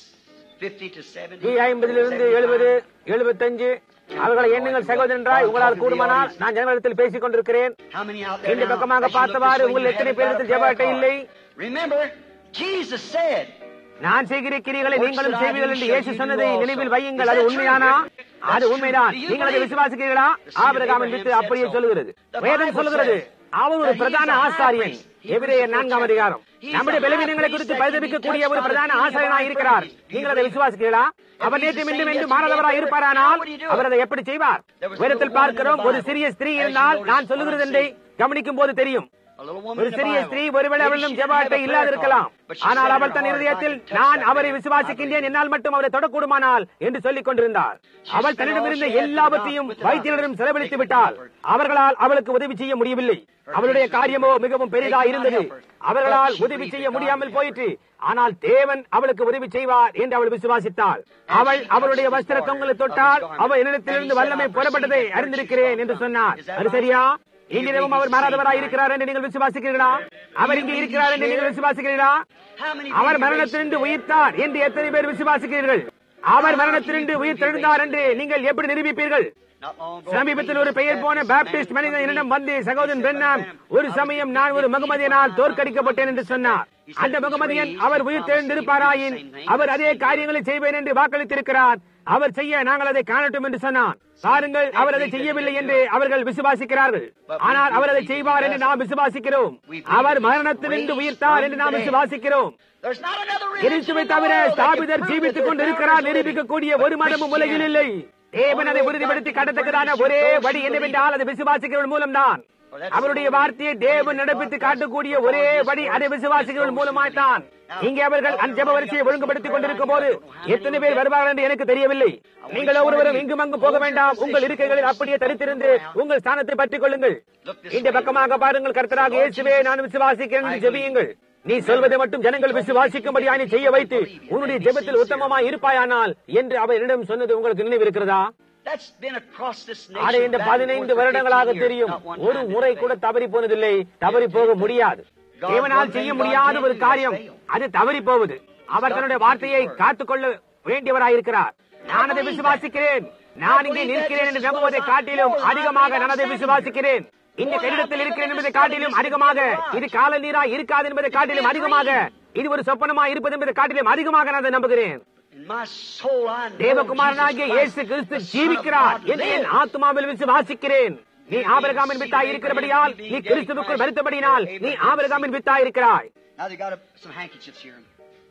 50 to 70. பி ஐம்பதிலிருந்து எழுபது எழுபத்தஞ்சு அவர்களை எண்ணுங்கள் சகோதரன்றாய் உங்களால் கூடுமானால் நான் ஜனங்களிடத்தில் பேசிக் கொண்டிருக்கிறேன் How many out there இந்த now? பக்கமாக As you look பார்த்தவாறு this way, உங்கள் you எத்தனை haven't got a பேரிடத்தில் prayer ஜெபாட்டை card. இல்லை Remember, Jesus said, நான் செய்கிற கிரிகளை நீங்களும் செய்வீர்கள் என்று இயேசு சொன்னதை நினைவில் வையுங்கள் அது உண்மையானா அது உண்மைதான் நீங்கள் அதை விசுவாசிக்கிறீர்களா ஆபிரகாமின் வித்து அப்படியே சொல்லுகிறது வேதம் சொல்லுகிறது அவர் ஒரு பிரதான ஆசாரியன் எபிரேயர் நான்காம் அதிகாரம் நம்முடைய பலவீனங்களை குறித்து பரிதபிக்கக்கூடிய ஒரு பிரதான ஆசாரியனாய் இருக்கிறார் நீங்கள் அதை விசுவாசிக்கிறீர்களா அவர் நேற்று மீண்டும் என்று மாறாதவராய் இருப்பாரானால் அவர் அதை எப்படி செய்வார் வேதத்தில் பார்க்கிறோம் ஒரு சிறிய ஸ்திரீ இருந்தால் நான் சொல்லுகிறது என்றை கவனிக்கும் போது தெரியும் a little woman ஒரு in the சிறிய Bible. ஸ்திரீ ஒருவேளை Maybe அவளிடம் she ஜெபாட்டை didn't have a இல்லாதிருக்கலாம் prayer card, but she ஆனால் said அவள் in தன் her heart, இருதயத்தில் "If I can touch நான் that அவரை hem, I விசுவாசிக்கின்றேன் believe." என்னால் மட்டும் அவரை தொடக்கூடுமானால் என்று சொல்லிக் கொண்டிருந்தார் அவள் தன்னிடமிருந்த எல்லாவற்றையும் வைத்தியரிடம் செலவழித்து விட்டாள் அவர்களால் அவளுக்கு உதவி செய்ய முடியவில்லை அவளுடைய காரியமோ மிகவும் பெரிதா இருந்தது அவர்களால் உதவி செய்ய முடியாமல் போயிற்று ஆனால் தேவன் அவளுக்கு உதவி செய்வார் என்று அவள் விசுவாசித்தாள் அவள் அவளுடைய வஸ்திர தொங்கலை தொட்டால் அவள் என்னிடத்திலிருந்து வல்லமை புறப்பட்டதை அறிந்திருக்கிறேன் என்று சொன்னார் அது சரியா இன்றிரவும் அவர் மாறாதவராய் இருக்கிறார் என்று நீங்கள் விசுவாசிக்கிறீர்களா அவர் இங்கே இருக்கிறார் என்று நீங்கள் விசுவாசிக்கிறீர்களா How many அவர் people மரணத்திலிருந்து உயிர்த்தார் என்று எத்தனை பேர் விசுவாசிக்கிறீர்கள் அவர் மரணத்திலிருந்து உயிர் தெழுந்தார் என்று நீங்கள் எப்படி நிரூபிப்பீர்கள் Not long ago, சமீபத்தில் ஒரு பெயர் போன பாப்டிஸ்ட் மனிதன் என்னிடம் வந்து சகோதரன் பெண்ணாம் ஒரு சமயம் நான் ஒரு முகமதியனால் தோற்கடிக்கப்பட்டேன் என்று சொன்னார் அந்த முகமதியன் அவர் உயிர் தெழுந்திருப்பாராயின் அவர் அதே காரியங்களை செய்வேன் என்று வாக்களித்திருக்கிறார் அவர் செய்ய நாங்கள் அதை காணட்டும் என்று சொன்னான் பாருங்கள் அவர் அதை செய்யவில்லை என்று அவர்கள் விசுவாசிக்கிறார்கள் ஆனால் அவர் அதை செய்வார் என்று நாம் விசுவாசிக்கிறோம் அவர் மரணத்திலிருந்து உயிர்த்தார் என்று நாம் விசுவாசிக்கிறோம் There's not another கிறிஸ்துவை religion in the தவிர world that can ஸ்தாபிதர் prove ஜீவித்துக் that கொண்டு there's இருக்கிறார் powers நிரூபிக்கக்கூடிய ஒரு மதமும் உலகில் இல்லை தேவன் அதை உறுதிப்படுத்தி கடத்தக்கதான ஒரே வழி என்னவென்றால் அதை விசுவாசிக்கிறவன் மூலம்தான் அவருடைய வார்த்தையை தேவன் நடப்பித்து காட்டக்கூடிய ஒரே வழி அதை விசுவாசிக்கிறவன் மூலமாய்த்தான் இங்கே அவர்கள் அந்த ஜெப வரிசையை ஒழுங்குபடுத்திக் கொண்டிருக்கும் போது எத்தனை பேர் வருவார்கள் என்று எனக்கு தெரியவில்லை நீங்கள் ஒவ்வொருவரும் இங்கும் அங்கும் போக வேண்டாம் உங்கள் இருக்கைகளில் அப்படியே தரித்திருந்து உங்கள் ஸ்தானத்தை பற்றிக் கொள்ளுங்கள் இந்த பக்கமாக பாருங்கள் கர்த்தராக இயேசுவே நான் விசுவாசிக்கிறேன் என்று ஜெபியுங்கள் நீ சொல்வதை மட்டும் ஜனங்கள் விசுவாசிக்கும்படியா நீ செய்ய வைத்து உன்னுடைய ஜெபத்தில் உத்தமமாய் இருப்பாயானால் என்று அவர் என்னிடம் சொன்னது உங்களுக்கு நினைவு இருக்கிறதா That's been across this அதை nation. இந்த back and பதினைந்து forth for வருடங்களாக 15 years, தெரியும் not one ஒரு time முறை did it கூட fail. தவறி போனதில்லை தவறி போக முடியாது தேவனால் செய்ய முடியாத ஒரு காரியம் அது தவறி போவது அவர் தன்னுடைய வார்த்தையை காத்துக்கொள்ள வேண்டியவராயிருக்கிறார் நான் அதை விசுவாசிக்கிறேன் நான் இங்கே நிற்கிறேன் என்று நம்புவதை காட்டிலும் அதிகமாக நான் அதை விசுவாசிக்கிறேன் இந்த கடிதத்தில் இருக்கிறேன் என்பதை காட்டிலும் அதிகமாக இது கால நீரா இருக்காது என்பதை காட்டிலும் அதிகமாக இது ஒரு சொப்பனமா இருப்பது என்பதை காட்டிலும் அதிகமாக நான் அதை நம்புகிறேன் In my soul, I know தேவகுமாரனாகிய Jesus இயேசு Christ, Kristu the Son of ஜீவிக்கிறார் God, என்று என் lives. ஆத்மாவில் விசுவாசிக்கிறேன் நீ ஆபிரகாமின் வித்தாய் இருக்கிறபடியால் நீ கிறிஸ்துவுக்குள் மறுத்தபடியினால் நீ ஆபிரகாமின் வித்தாய் இருக்கிறாய் Now they got a, some handkerchiefs here.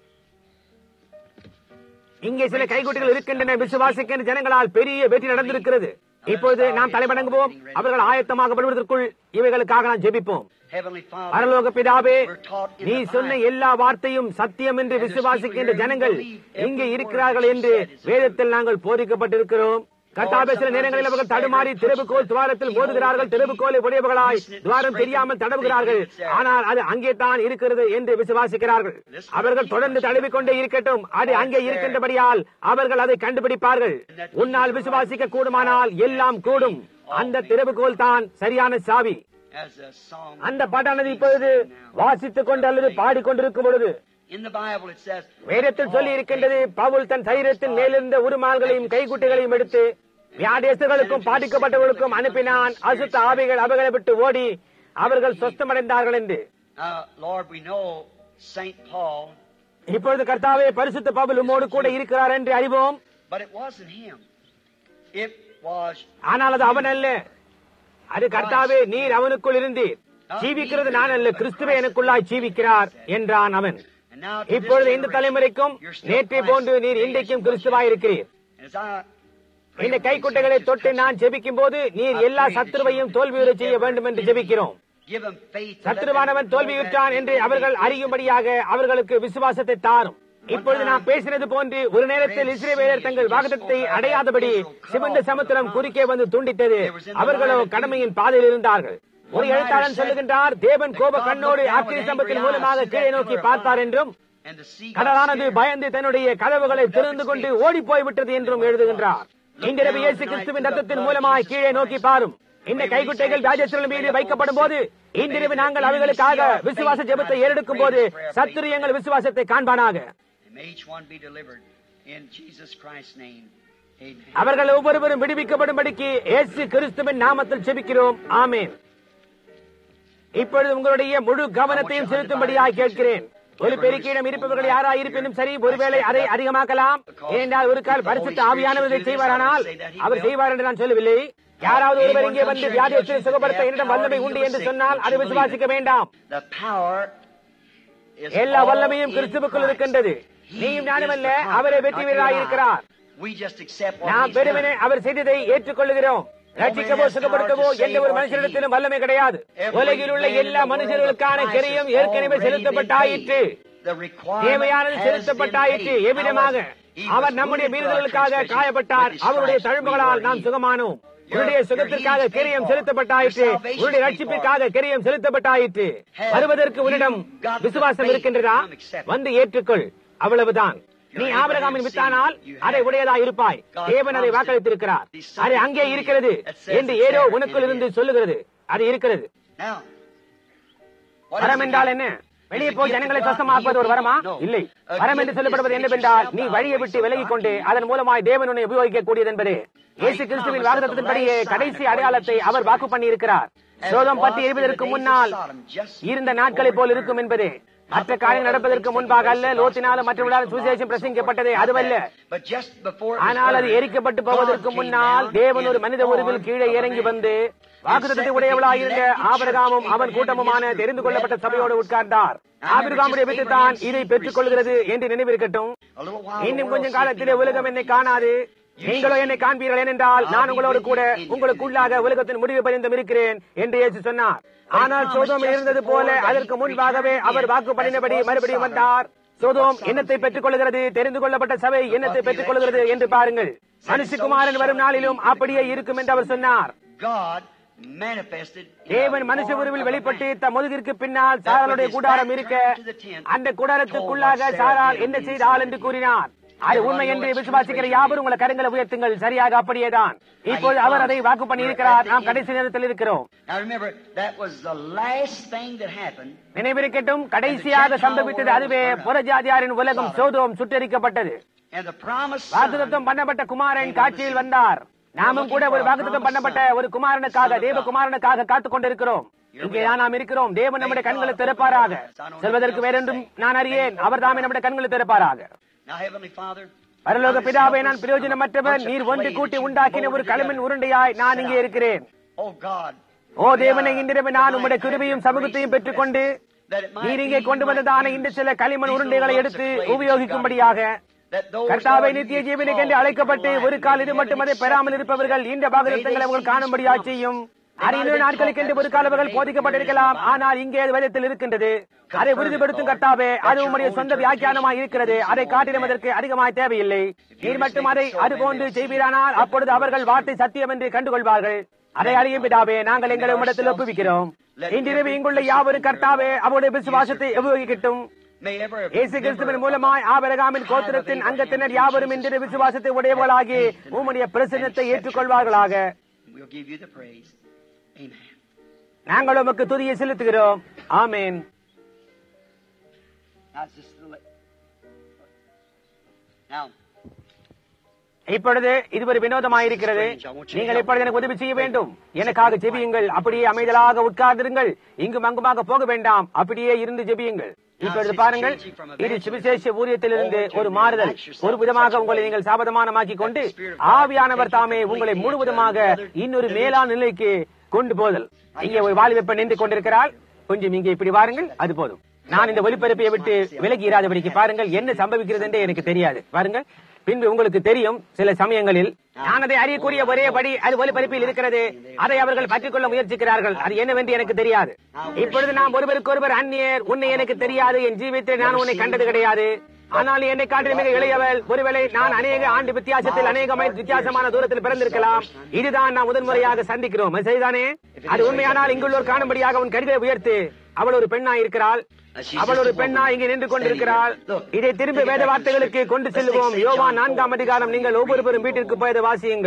இங்கே சில கைகுட்டிகள் இருக்கின்றன விசுவாசிக்கின்ற ஜனங்களால் பெரிய வெற்றி நடந்திருக்கிறது இப்பொழுது நாம் தலைவணங்குவோம் அவர்கள் ஆயத்தமாகப்படுவதற்குள் இவைகளுக்காக நாம் ஜெபிப்போம் Heavenly Father, பரலோக பிதாவே we're taught in நீ the சொன்ன Bible. எல்லா வார்த்தையும் சத்தியம் என்று விசுவாசிக்கின்ற ஜனங்கள் இங்கே இருக்கிறார்கள் என்று வேதத்தில் நாங்கள் போதிக்கப்பட்டிருக்கிறோம் கர்த்தாவே சில நேரங்களில் அவர்கள் தடுமாறி திறவுகோல் துவாரத்தில் மோதுகிறார்கள் திறவுகோலை உடையவர்களாய் துவாரம் தெரியாமல் தடவுகிறார்கள் ஆனால் அது அங்கே தான் இருக்கிறது என்று விசுவாசிக்கிறார்கள் அவர்கள் தொடர்ந்து தழுவிக்கொண்டே இருக்கட்டும் அது அங்கே இருக்கின்றபடியால் அவர்கள் அதை கண்டுபிடிப்பார்கள் உன்னால் விசுவாசிக்க கூடுமானால் எல்லாம் கூடும் அந்த திறவுகோல் தான் சரியான சாவி As a song. அந்த பாட்டானது இப்பொழுது வாசித்துக் கொண்டு அல்லது பாடிக்கொண்டிருக்கும் பொழுது In the Bible it says, வேதத்தில் சொல்லி இருக்கின்றது பவுல் தன் சரீரத்தின் மேலிருந்த உருமால்களையும் கைக்குட்டிகளையும் எடுத்து வியாதேசர்களுக்கும் பாதிக்கப்பட்டவர்களுக்கும் அனுப்பினான் அசுத்த ஆவிகள் அவர்களை விட்டு ஓடி அவர்கள் சொஸ்தமடைந்தார்கள் என்று Now, Lord, we know St. Paul, இப்பொழுது கர்த்தாவே பரிசுத்த பவுல் உம்மோடு கூட இருக்கிறார் என்று அறிவோம் but it wasn't him. It was ஆனால் அது அவன் அல்ல அது கர்த்தாவே நீர் அவனுக்குள் இருந்தீர் ஜீவிக்கிறது நான் அல்ல கிறிஸ்துவே எனக்குள்ளாய் ஜீவிக்கிறார் என்றான் அவன் and now to this இப்பொழுது இந்த generation, தலைமுறைக்கும் you're still நேற்றை Christ. போன்று நீர் இன்றைக்கும் கிறிஸ்துவாயிருக்கிறீர் As I pray இந்த for கைக்குட்டைகளை these தொட்டு நான் ஜெபிக்கும் போது நீர் எல்லா சத்துருவையும் தோல்வியுற செய்ய வேண்டும் என்று ஜெபிக்கிறோம் Give them faith. to let சத்துருவானவன் them know தோல்வியுற்றான் that என்று அவர்கள் அறியும்படியாக அவர்களுக்கு விசுவாசத்தை தாரும் இப்பொழுது நாம் பேசினது போன்று ஒரு நேரத்தில் இஸ்ரேவேலர் தங்கள் வாகனத்தை அடையாதபடி சிவந்த சமுத்திரம் குறுக்கே வந்து துண்டித்தது அவர்களோ கடமையின் பாதையில் இருந்தார்கள் ஒரு எழுத்தாளன் சொல்லுகின்றார் தேவன் கோப கண்ணோடு ஆக்கிரி சம்பத்தின் மூலமாக கீழே நோக்கி பார்த்தார் என்றும் and the sea got கடலானது scared. பயந்து தன்னுடைய கதவுகளை திறந்து கொண்டு ஓடி போய்விட்டது என்றும் எழுதுகின்றார் இன்றிரவு இயேசு கிறிஸ்துவின் ரத்தத்தின் மூலமாய் கீழே நோக்கி பாரும் இந்த கைக்குட்டைகள் ராஜேஸ்வரன் மீது வைக்கப்படும் போது இன்றிரவு நாங்கள் அவைகளுக்காக விசுவாச ஜெபத்தை ஏறெடுக்கும் போது சத்துரு எங்கள் விசுவாசத்தை காண்பானாக And may each one be delivered in Jesus Christ's name. Amen. அவர்கள் ஒவ்வொருவரும் விடுவிக்கப்படும்படிக்கு இயேசு கிறிஸ்துவின் நாமத்தில் செபிக்கிறோம் ஆமென் இப்பொழுது உங்களுடைய முழு கவனத்தையும் செலுத்தும்படியாக கேட்கிறேன் ஒரு பெருக்கியிடம் இருப்பவர்கள் யாரா இருப்பினும் சரி ஒருவேளை அதை அதிகமாக்கலாம் ஏனென்றால் ஒரு கால் பரிசுத்த ஆவியானவர் இதை செய்வாரானால் அவர் செய்வார் என்று நான் சொல்லவில்லை யாராவது ஒருவர் இங்கே வந்து வியாதியத்தை சுகப்படுத்த என்னிடம் வல்லமை உண்டு என்று சொன்னால் அதை விசுவாசிக்க வேண்டாம் The power is எல்லா all வல்லமையும் in கிறிஸ்துவுக்குள் Christ. இருக்கின்றது He நீயும் is நானும் அல்ல the அவரை prophet, வெற்றி not you வீரராக and I. இருக்கிறார் We just accept what நாம் he's பெருமனே done. அவர் செய்ததை ஏற்றுக்கொள்ளுகிறோம் ரட்சிக்கவோ சுகப்படுத்தவோ எந்த ஒரு மனுஷனிடத்திலும் வல்லமை கிடையாது உலகில் உள்ள எல்லா மனுஷர்களுக்கான கிரையும் ஏற்கனவே செலுத்தப்பட்டாயிற்று The requirement தேவையானது has செலுத்தப்பட்டாயிற்று been paid. எவ்விதமாக He அவர் was நம்முடைய wounded for our மீறுதலுக்காக transgressions, காயப்பட்டார் with his அவருடைய stripes we தழும்புகளால் were நாம் healed. சுகமானோம் Your- உன்னுடைய your சுகத்திற்காக healing கிரியம் paid for. செலுத்தப்பட்டாயிற்று Your salvation உன்னுடைய paid ரட்சிப்பிற்காக கிரியம் செலுத்தப்பட்டாயிற்று வருவதற்கு உன்னிடம் விசுவாசம் இருக்கின்றதா வந்து ஏற்றுக்கொள் அவ்வளவுதான் நீ ஆபிரகாமின் வித்தானால் அதை உடையதா இருப்பாய் தேவன் அதை வாக்களித்திருக்கிறார் அது அங்கே இருக்கிறது என்று ஏதோ உனக்குள் இருந்து சொல்லுகிறது அது இருக்கிறது Now, what is வரம் it? என்றால் என்ன வெளியே போய் ஜனங்களை சொந்தமாக்குவது ஒரு வரமா இல்லை வரம் என்று சொல்லப்படுவது என்னவென்றால் நீ வழியை விட்டு விலகிக் கொண்டு அதன் மூலமாய் தேவன் உன்னை உபயோகிக்க கூடியது என்பது இயேசு கிறிஸ்துவின் வாக்குத்தத்தின்படியே கடைசி அடையாளத்தை அவர் வாக்கு பண்ணி இருக்கிறார் சோதம் பற்றி எரிவதற்கு முன்னால் இருந்த நாட்களைப் போல் இருக்கும் என்பது மற்ற காரியம் நடப்பதற்கு முன்பாக அல்ல லோத்தினாலும் மற்றவர்களால் சுவிசேஷம் பிரசங்கிக்கப்பட்டது அதுவல்ல But just before it was ஆனால் அது heard, எரிக்கப்பட்டு God போவதற்கு came முன்னால் down தேவன் ஒரு in மனித உருவில் form கீழே of இறங்கி man. வந்து வாக்குத்தத்தை உடையவளாயிருந்த ஆபிரகாமும் அவன் கூட்டமுமான தெரிந்து கொள்ளப்பட்ட சபையோடு உட்கார்ந்தார் ஆபிரகாமுடைய விட்டு தான் இதை பெற்றுக் கொள்கிறது என்று நினைவிருக்கட்டும் A little while இன்னும் the கொஞ்சம் world காலத்திலே sees உலகம் என்னை காணாது நீங்களோ என்னை காண்பீர்கள் ஏனென்றால் நான் உங்களோடு கூட உங்களுக்குள்ளாக உலகத்தின் முடிவு பரிந்தும் இருக்கிறேன் என்று இயேசு சொன்னார் ஆனால் சோதோமில் இருந்தது போல அதற்கு முன்பாகவே அவர் வாக்கு பண்ணினபடி மறுபடியும் வந்தார் சோதோம் என்னத்தை பெற்றுக் கொள்கிறது தெரிந்து கொள்ளப்பட்ட சபை என்னத்தை பெற்றுக் கொள்கிறது என்று பாருங்கள் மனுஷகுமாரன் வரும் நாளிலும் அப்படியே இருக்கும் என்று அவர் சொன்னார் God manifested in தேவன் the மனுஷ form உருவில் of a வெளிப்பட்டு man. தம் முதுகிற்கு பின்னால் சாராளுடைய கூடாரம் இருக்க அந்த கூடாரத்துக்குள்ளாக சாரால் என்ன செய்தாள் என்று கூறினார் அது உண்மை என்று விசுவாசிக்கிற யாவரும் உங்களை கரங்களை உயர்த்துங்கள் சரியாக அப்படியேதான் இப்போது அவர் அதை வாக்கு பண்ணி இருக்கிறார் நாம் கடைசி நேரத்தில் இருக்கிறோம் Now remember, that was the last thing that happened. நினைவிருக்கட்டும் கடைசியாக சம்பவித்தது அதுவே புறஜாதியாரின் உலகம் Sodom சுட்டரிக்கப்பட்டது And the promised son வாக்குத்தத்தம் பண்ணப்பட்ட குமாரன் காட்சியில் வந்தார் நாமும் கூட ஒரு வாக்குத்தத்தம் பண்ணப்பட்ட ஒரு குமாரனுக்காக தேவ குமாரனுக்காக காத்துக் கொண்டிருக்கிறோம் இங்கே நாம் இருக்கிறோம் தேவன் நம்முடைய கண்களை திறப்பாராக செல்வதற்கு வேறென்றும் நான் அறியேன் அவர் தாமே நம்முடைய கண்களை திறப்பாராக Now, Heavenly Father, பரலோக பிதாவே நான் பிரயோஜனமற்றவன் நீர் ஒன்று கூட்டி உண்டாக்கின ஒரு களிமண் உருண்டையாய் நான் இங்கே இருக்கிறேன் oh God, ஓ தேவனை இன்றிரவு நான் உம்முடைய கிருபையும் சமூகத்தையும் பெற்றுக்கொண்டு that it might நீர் இங்கே be கொண்டு you might வந்ததான use இந்த சில களிமண் these உருண்டைகளை little எடுத்து lumps of clay உபயோகிக்கும்படியாக that those கர்த்தாவை Lord, நித்திய you ஜீவனுக்கு என்று call அழைக்கப்பட்டு for ஒரு life, கால் and இது you மட்டும் அதை haven't பெறாமல் accepted இருப்பவர்கள் இந்த பாகத்தங்களை அவர்கள் காணும்படியா செய்யும் அது இன்னொரு நாட்களுக்கென்று ஒரு கால அவர்கள் போதிக்கப்பட்டிருக்கலாம் ஆனால் இங்கே அது வேதத்தில் இருக்கின்றது அதை உறுதிப்படுத்தும் கர்த்தாவே அது உம்முடைய சொந்த வியாக்கியானமாய் இருக்கிறது அதை காட்டிலும் அதற்கு அதிகமாய் தேவையில்லை நீர் மட்டும் அதை அதுபோன்று செய்வீரானால் அப்பொழுது அவர்கள் வார்த்தை சத்தியம் என்று கண்டுகொள்வார்கள் அதை அறியும் பிதாவே நாங்கள் எங்களை உம்மிடத்தில் ஒப்புவிக்கிறோம் இன்றிரவு இங்குள்ள யாவரும் கர்த்தாவே அவருடைய விசுவாசத்தை உபயோகிக்கட்டும் May every இயேசு கிறிஸ்துவின் மூலமாய் ஆபரகாமின் கோத்திரத்தின் அங்கத்தினர் யாவரும் இன்று விசுவாசத்தை உடையவர்களாகி உம்முடைய பிரசன்னத்தை ஏற்றுக்கொள்வார்களாக We'll give you the praise. Amen. நாங்கள் உமக்கு துதியை செலுத்துகிறோம் ஆமேன் Now, it's just the li- now, இப்பொழுது இது ஒரு வினோதமாயிருக்கிறது நீங்கள் இப்பொழுது எனக்கு உதவி செய்ய வேண்டும் எனக்காக ஜெபியுங்கள் அப்படியே அமைதலாக உட்கார்ந்திருங்கள் இங்கும் அங்குமாக போக வேண்டாம் அப்படியே இருந்து ஜெபியுங்கள் இப்பொழுது பாருங்கள் இது சுவிசேஷ ஊழியத்திலிருந்து ஒரு மாறுதல் ஒரு விதமாக உங்களை நீங்கள் சாபதமானமாக்கிக் கொண்டு ஆவியானவர் தாமே உங்களை முழுவதுமாக இன்னொரு மேலான நிலைக்கு கொண்டு போதல் இங்கே ஒரு வாலிபெப்ப நின்று கொண்டிருக்கிறாள் கொஞ்சம் இங்கே இப்படி வாருங்கள் அது போதும் நான் இந்த ஒலிபரப்பை விட்டு விலகி இராதபடிக்கு பாருங்கள் என்ன சம்பவிக்கிறது என்றே எனக்கு தெரியாது பாருங்கள் பின்பு உங்களுக்கு தெரியும் சில சமயங்களில் நான் அதை அறியக்கூடிய ஒரே படி அது ஒலிபரப்பில் இருக்கிறது அதை அவர்கள் பற்றிக்கொள்ள முயற்சிக்கிறார்கள் அது என்னவென்று எனக்கு தெரியாது இப்பொழுது நாம் ஒருவருக்கொருவர் அந்நியர் உன்னை எனக்கு தெரியாது என் ஜீவித்தில் நான் உன்னை கண்டது கிடையாது ஆனால் என்னை காட்டில் மிக இளையவள் ஒருவேளை நான் அநேக ஆண்டு வித்தியாசத்தில் அநேக மைல் வித்தியாசமான தூரத்தில் பிறந்திருக்கலாம் இதுதான் நாம் முதன்முறையாக சந்திக்கிறோம் அது சரிதானே அது உண்மையானால் இங்குள்ளோர் காணும்படியாக உன் கடிதத்தை உயர்த்து அவள் ஒரு பெண்ணா இருக்கிறாள் அவள் ஒரு பெண்ணா இங்கே நின்று கொண்டிருக்கிறாள் இதை திரும்பி வேத வார்த்தைகளுக்கு கொண்டு செல்வோம் யோவா நான்காம் அதிகாரம் நீங்கள் ஒவ்வொருவரும் வீட்டிற்கு போயதை வாசியுங்கள்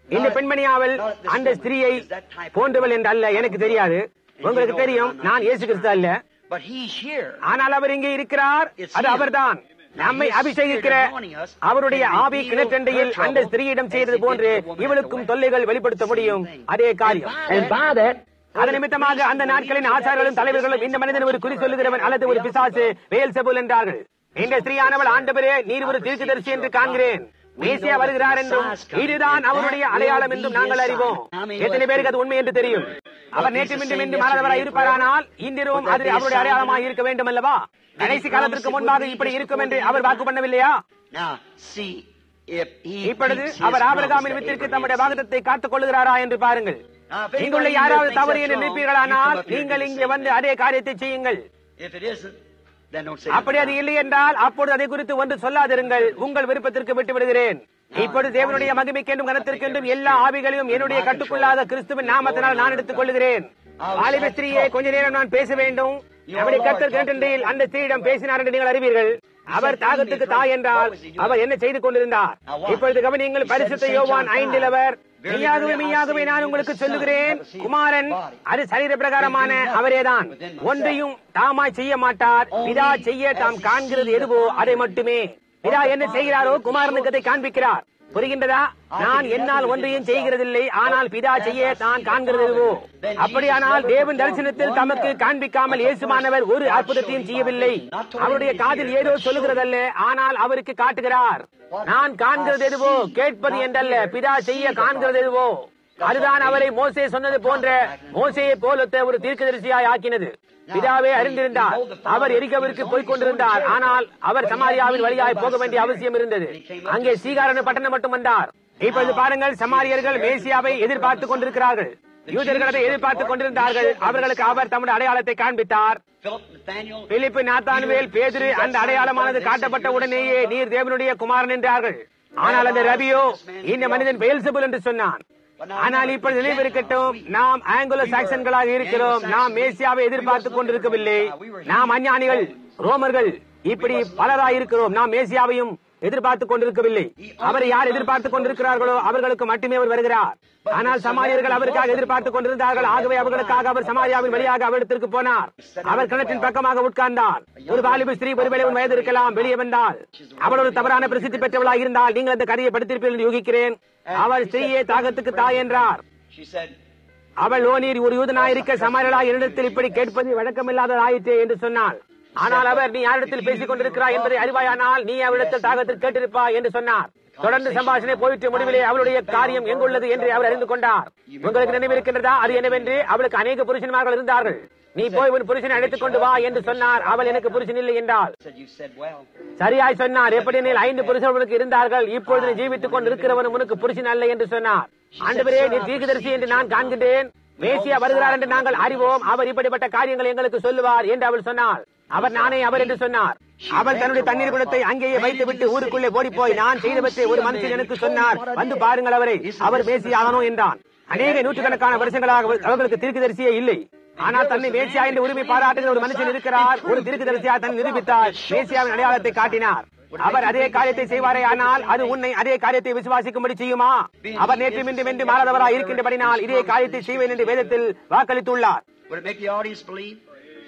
இந்த பெண்மணியாவல் அந்த ஸ்திரீயை போன்றவள் என்று அல்ல எனக்கு தெரியாது உங்களுக்கு தெரியும் நான் இயேசு கிறிஸ்து அல்ல But he's here. ஆனால் அவர் இங்கே இருக்கிறார் அது அவர்தான் நம்மை அபிஷேகிக்கிற அவருடைய ஆவி கிணற்றண்டையில் அந்த ஸ்திரீயிடம் செய்தது போன்று இவளுக்கும் தொல்லைகள் வெளிப்படுத்த முடியும் அதே காரியம் And by that, அது நிமித்தமாக அந்த நாட்களின் ஆச்சாரர்களும் தலைவர்களும் இந்த மனிதன் ஒரு குறி சொல்லுகிறவன் அல்லது ஒரு பிசாசு வேல் செபுல் என்றார்கள் இந்த ஸ்திரீயானவள் ஆண்டவரே நீர் ஒரு தீர்க்கதரிசி என்று காண்கிறேன் மேசியா வருகிறார் என்றும் இதுதான் அவருடைய அடையாளம் என்றும் நாங்கள் அறிவோம் எத்தனை பேருக்கு அது உண்மை என்று தெரியும் அவர் நேற்று மீண்டும் இன்று மாறாதவராய் இருப்பாரானால் இன்றிரவும் அது அவருடைய அடையாளமாக இருக்க வேண்டும் அல்லவா கடைசி காலத்திற்கு முன்பாக இப்படி இருக்கும் என்று அவர் வாக்கு பண்ணவில்லையா Now, see if he இப்பொழுது keeps his அவர் promise ஆபிரகாமின் to வித்திற்கு Abraham. தம்முடைய வாக்குத்தத்தை காத்துக் கொள்கிறாரா என்று பாருங்கள் இங்குள்ள யாராவது தவறு என்று நினைப்பீர்களானால் நீங்கள் இங்கே வந்து அதே காரியத்தை செய்யுங்கள் If it isn't, then don't say அப்படி அது இல்லை என்றால் அப்பொழுது அதை குறித்து ஒன்று சொல்லாதிருங்கள் உங்கள் விருப்பத்திற்கு விட்டு விடுகிறேன் இப்பொழுது தேவனுடைய மகிமைக்கென்றும் கனத்திற்கென்றும் எல்லா ஆவிகளையும் என்னுடைய கட்டுக்குள்ளாத கிறிஸ்துவின் நாமத்தினால் நான் எடுத்துக் கொள்கிறேன் வாலிப ஸ்திரீயே கொஞ்ச நேரம் நான் பேச வேண்டும் அவருடைய கத்தர் கிணற்றில் அந்த ஸ்திரீயிடம் பேசினார் என்று நீங்கள் அறிவீர்கள் அவர் தாகத்துக்கு தாய் என்றால் அவர் என்ன செய்து கொண்டிருந்தார் இப்பொழுது கவனியுங்கள் பரிசுத்த யோவான் ஐந்தில் அவர் மெய்யாகவே மெய்யாகவே நான் உங்களுக்கு சொல்லுகிறேன் குமாரன் அது சரீர பிரகாரமான அவரேதான் ஒன்றையும் தாமாய் செய்ய மாட்டார் பிதா செய்ய தாம் காண்கிறது எதுவோ அதை மட்டுமே பிதா என்ன செய்கிறாரோ குமாரனுக்கு அதை காண்பிக்கிறார் புரிகின்றதா நான் என்னால் ஒன்றையும் செய்கிறதில்லை ஆனால் பிதா செய்ய தான் காண்கிறது எதுவோ அப்படியானால் தேவன் தரிசனத்தில் தமக்கு காண்பிக்காமல் இயேசுமானவர் ஒரு அற்புதத்தையும் செய்யவில்லை அவருடைய காதில் ஏதோ சொல்லுகிறதல்ல ஆனால் அவருக்கு காட்டுகிறார் நான் காண்கிறது எதுவோ கேட்பது என்றல்ல பிதா செய்ய காண்கிறது எதுவோ அதுதான் அவரை மோசே சொன்னது போன்ற மோசையை போலத்த ஒரு தீர்க்கதரிசியாய் ஆக்கினது பிதாவே அறிந்திருந்தார் அவர் எரிகவிற்கு போய்க் கொண்டிருந்தார் ஆனால் அவர் சமாரியாவின் வழியாய் போக வேண்டிய அவசியம் இருந்தது அங்கே சீகாரண பட்டணம் மட்டும் வந்தார் இப்பொழுது பாருங்கள் சமாரியர்கள் மேசியாவை எதிர்பார்த்துக் கொண்டிருக்கிறார்கள் யூதர்கள் அதை எதிர்பார்த்துக் கொண்டிருந்தார்கள் அவர்களுக்கு அவர் தம்முடைய அடையாளத்தை காண்பித்தார் Philip, Nathaniel, பிலிப்பு நாத்தானுவேல் பேதுரு அந்த அடையாளமானது காட்டப்பட்ட உடனேயே நீர் தேவனுடைய குமாரன் என்றார்கள் ஆனால் அந்த ரபியோ இந்த மனிதன் பெயல்செபுல் என்று சொன்னான் ஆனால் இப்பொழுது நினைவிருக்கட்டும் நாம் ஆங்குல சாக்சன்களாக இருக்கிறோம் நாம் மேசியாவை எதிர்பார்த்துக் கொண்டிருக்கவில்லை நாம் அஞ்ஞானிகள் ரோமர்கள் இப்படி பலராய் இருக்கிறோம் நாம் மேசியாவையும் எதிர்பார்த்துக் கொண்டிருக்கவில்லை அவரை யார் எதிர்பார்த்துக் கொண்டிருக்கிறார்களோ அவர்களுக்கு மட்டுமே அவர் வருகிறார் ஆனால் சமாரியர்கள் அவருக்காக எதிர்பார்த்துக் கொண்டிருந்தார்கள் ஆகவே அவர்களுக்காக அவர் சமாரியாவின் வழியாக அவரிடத்திற்கு போனார் அவர் கிணற்றின் பக்கமாக உட்கார்ந்தார் ஒரு வாலிப ஸ்திரீ ஒருவேளை உன் வயது இருக்கலாம் வெளியே வந்தால் அவள் ஒரு தவறான பிரசித்தி பெற்றவளாக இருந்தால் நீங்கள் அந்த கதையை படித்திருப்பீர்கள் என்று யூகிக்கிறேன் அவள் ஸ்திரீயே தாகத்துக்கு தாய் என்றார் she said, அவள் ஓ நீர் ஒரு யூதனாயிருக்க சமாரலா என்னிடத்தில் இப்படி கேட்பது வழக்கமில்லாததாயிற்றே என்று சொன்னாள் ஆனால் அவர் நீ யாரிடத்தில் பேசிக் கொண்டிருக்கிறாய் என்பதை அறிவாயானால் நீ அவரிடத்தில் தாகத்தில் கேட்டிருப்பாய் என்று சொன்னார் தொடர்ந்து சம்பாஷணை போயிட்டு முடிவிலே அவளுடைய காரியம் எங்குள்ளது என்று அவர் அறிந்து கொண்டார் உங்களுக்கு நினைவிருக்கின்றதா அது என்னவென்று அவளுக்கு அநேக புருஷன்மார்கள் இருந்தார்கள் நீ போய் உன் புருஷனை அழைத்துக் கொண்டு வா என்று சொன்னார் அவள் எனக்கு புருஷன் இல்லை என்றால் said, you said well. சரியாய் சொன்னார் எப்படி நீ ஐந்து புருஷர்களுக்கு இருந்தார்கள் இப்பொழுது நீ ஜீவித்துக் கொண்டு இருக்கிறவன் உனக்கு புருஷன் அல்ல என்று சொன்னார் ஆண்டவரே நீ தீர்க்கதரிசி என்று நான் காண்கின்றேன் மேசியா வருகிறார் என்று நாங்கள் அறிவோம் அவர் இப்படிப்பட்ட காரியங்களை எங்களுக்கு சொல்லுவார் என்று அவள் சொன்னார் அவர் நானே அவர் என்று சொன்னார் அவள் தன்னுடைய தண்ணீர் குடத்தை அங்கேயே வைத்துவிட்டு ஊருக்குள்ளே ஓடிப்போய் நான் செய்தவற்றை ஒரு மனுஷன் எனக்கு சொன்னார் வந்து பாருங்கள் அவரை அவர் மேசியாகனோ என்றான் அநேக நூற்றுக்கணக்கான வருஷங்களாக அவர்களுக்கு தீர்க்கதரிசியே இல்லை ஆனால் தன்னை மேசியா என்று உரிமை பாராட்டுகிற ஒரு மனுஷன் இருக்கிறார் ஒரு தீர்க்கதரிசியா தன்னை நிரூபித்தார் மேசியாவின் அடையாளத்தை காட்டினார் அவர் அதே காரியத்தை செய்வாரே ஆனால் அது உன்னை அதே காரியத்தை விசுவாசிக்கும்படி செய்யுமா அவர் நேற்று மின்று வென்று மாறாதவராய் இருக்கின்றபடினால் இதே காரியத்தை செய்வேன் என்று வேதத்தில் வாக்களித்துள்ளார் Would it make the audience believe?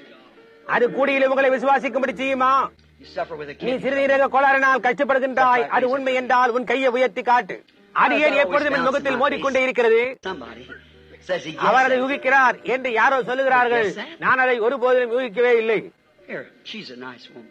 அது கூடியில் உங்களை விசுவாசிக்கும்படி செய்யுமா You suffer with a நீ kidney. சிறுநீரக கோளாறினால் கஷ்டப்படுகின்றாய் அது உண்மை என்றால் உன் கையை உயர்த்தி காட்டு அது ஏன் எப்பொழுதும் என் முகத்தில் மோதிக்கொண்டே இருக்கிறது Somebody says he அவர் அதை gets it. யூகிக்கிறார் என்று யாரோ சொல்லுகிறார்கள் நான் அதை ஒருபோதும் யூகிக்கவே இல்லை Here, she's a nice woman.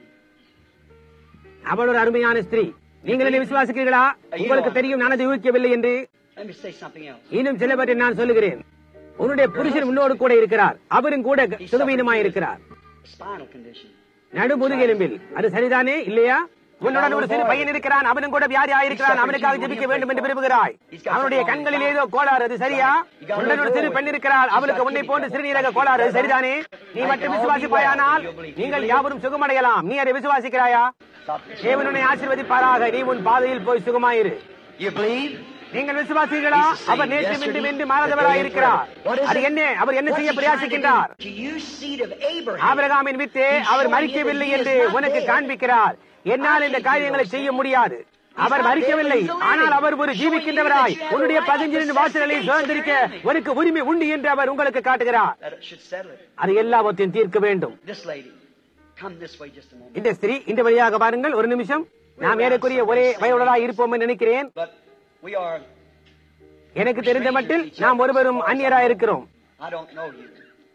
அவள் ஒரு அருமையான ஸ்திரீ நீங்கள் என்னை விசுவாசிக்கிறீர்களா உங்களுக்கு தெரியும் நான் அதை யூகிக்கவில்லை என்று Let me say something else. இன்னும் சிலவற்றை நான் சொல்லுகிறேன் உன்னுடைய புருஷன் உன்னோடு கூட இருக்கிறார் அவரும் கூட சுகவீனமாய் இருக்கிறார் Spinal condition. நடுமுதுகெலும்பில் அது சரிதானே இல்லையா உன்னுடன் ஒரு சிறு பையன் இருக்கிறான் அவனும் கூட வியாதி ஆயிருக்கிறான் அவனுக்காக ஜெபிக்க வேண்டும் என்று விரும்புகிறாய் அவனுடைய கண்களில் ஏதோ கோளாறு அது சரியா உன்னுடன் ஒரு சிறு பெண் இருக்கிறாள் அவளுக்கு உன்னை போன்று சிறுநீரக கோளாறு அது சரிதானே நீ மட்டும் விசுவாசிப்பாயானால் நீங்கள் யாவரும் சுகமடையலாம் நீ அதை விசுவாசிக்கிறாயா தேவன் உன்னை ஆசீர்வதிப்பாராக நீ உன் பாதையில் போய் சுகமாயிரு You believe? நீங்கள் விசுவாசிகளா அவர் நேற்று மீண்டும் என்று மாறாதவராய் இருக்கிறார் அது என்ன அவர் என்ன செய்ய பிரயாசிக்கின்றார் To use seed of Abraham. ஆபிரகாமின் வித்தே அவர் மறிக்கவில்லை என்று உனக்கு காண்பிக்கிறார் என்னால் இந்த காரியங்களை செய்ய முடியாது அவர் மறிக்கவில்லை ஆனால் அவர் ஒரு ஜீவிக்கின்றவராய் உன்னுடைய பதினஞ்சு வாசல்களை சுதந்திரிக்க உனக்கு உரிமை உண்டு என்று அவர் உங்களுக்கு காட்டுகிறார் That should settle it. அது எல்லாவற்றையும் தீர்க்க வேண்டும் This lady, come this way just a moment. இந்த ஸ்திரீ இந்த வழியாக பாருங்கள் ஒரு நிமிஷம் நாம் ஏறக்குரிய ஒரே வயதுள்ளதாக இருப்போம் என்று நினைக்கிறேன் But we are, எனக்கு தெரிந்த மட்டில் நாம் ஒருவரும் அந்நியராய் இருக்கிறோம் I don't know you.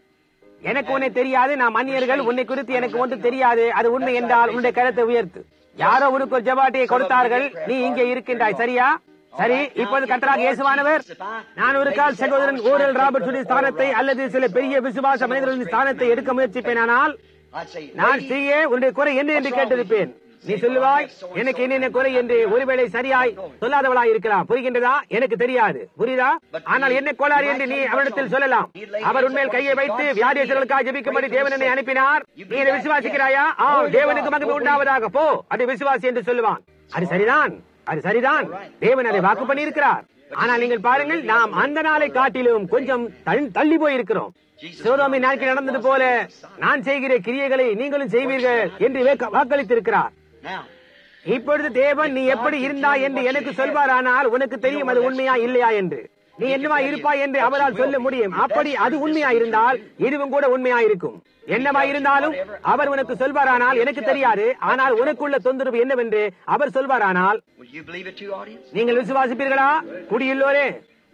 எனக்கு உன்னை தெரியாது நாம் அந்நியர்கள் உன்னை குறித்து எனக்கு ஒன்றும் தெரியாது அது உண்மை என்றால் உன்னுடைய கருத்தை உயர்த்து யாரோ உனக்கு ஒரு ஜபாட்டியை கொடுத்தார்கள் நீ இங்கே இருக்கின்றாய் சரியா சரி இப்போது கத்தராக இயேசுவானவர் நான் ஒரு கால் சகோதரன் ஓரல் ராபர்ட்ஸுடைய ஸ்தானத்தை அல்லது சில பெரிய விசுவாச மனிதர்களின் ஸ்தானத்தை எடுக்க முயற்சிப்பேனானால் I'd say, நான் lady, ஸ்ரீயே உன்னுடைய குறை என்ன என்று கேட்டிருப்பேன் நீ சொல்லுவாய் எனக்கு என்னென்ன குறை என்று ஒருவேளை சரியாய் சொல்லாதவளாய் இருக்கலாம் புரிகின்றதா எனக்கு தெரியாது புரியுதா ஆனால் என்ன கோளாறு என்று நீ அவரிடத்தில் சொல்லலாம் அவர் உண்மையில் கையை வைத்து வியாதியர்களுக்காக ஜெபிக்கும்படி தேவன் என்னை அனுப்பினார் நீ இதை விசுவாசிக்கிறாயா ஆ தேவனுக்கு மகிமை உண்டாவதாக போ அது விசுவாசி என்று சொல்லுவான் அது சரிதான் அது சரிதான் தேவன் அதை வாக்கு பண்ணியிருக்கிறார் ஆனால் நீங்கள் பாருங்கள் நாம் அந்த நாளை காட்டிலும் கொஞ்சம் தள்- தள்ளி போயிருக்கிறோம் சோதோமி நாட்கள் நடந்தது போல நான் செய்கிற கிரியைகளை நீங்களும் செய்வீர்கள் என்று வேக்க- வாக்களித்திருக்கிறார் now, இப்பொழுது தேவன் நீ எப்படி இருந்தாய் என்று எனக்கு சொல்வாரானால் உனக்கு தெரியும் அது உண்மையா இல்லையா என்று நீ என்னவா இருப்பாய் என்று அவரால் சொல்ல முடியும் அப்படி அது உண்மையா இருந்தால் இதுவும் கூட உண்மையா இருக்கும் என்னவா இருந்தாலும் அவர் உனக்கு சொல்வாரானால் எனக்கு தெரியாது ஆனால் உனக்குள்ள தொந்தரவு என்னவென்று அவர் சொல்வாரானால் will you believe it too, audience? நீங்கள் விசுவாசிப்பீர்களா குடியுள்ளோரே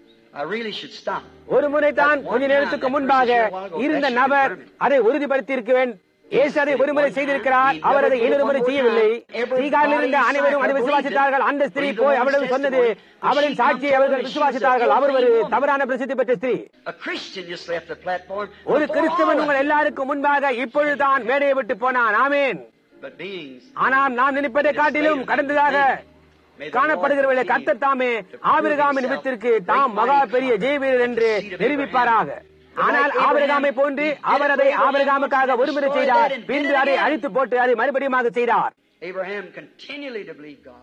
I really should stop. ஒரு முறைதான் கொஞ்ச நேரத்துக்கு முன்பாக இருந்த நபர் அதை உறுதிப்படுத்தி இருக்க வேண்டும் இயேசு அதை ஒருமுறை செய்திருக்கிறார் அவர் அதை இன்னொரு முறை செய்யவில்லை ஸ்ரீகாரில் இருந்த அனைவரும் அதை விசுவாசித்தார்கள் அந்த ஸ்திரீ போய் அவரிடம் சொன்னது அவரின் சாட்சியை அவர்கள் விசுவாசித்தார்கள் அவர் ஒரு தவறான பிரசித்தி பெற்ற ஸ்திரீ A Christian just left the platform. ஒரு before கிறிஸ்தவன் all of உங்கள் us. எல்லாருக்கும் முன்பாக இப்பொழுதுதான் மேடையை விட்டு போனான் ஆமேன் But beings, ஆனால் நாம் நினைப்பதை காட்டிலும் கடந்ததாக may the காணப்படுகிறவர்களை Lord கர்த்தர் தாமே continue to prove ஆபிரகாமின் himself நிமித்திற்கு great தாம் மகா mighty பெரிய power. ஜெயவீரர் என்று நிரூபிப்பாராக ஆனால் ஆபிரகாமை போன்று அவர் அதை ஆபிரகாமுக்காக ஒருமுறை செய்தார் பின்பு அதை அழித்து போட்டு அதை மறுபடியும் செய்தார் Abraham continually to believe God.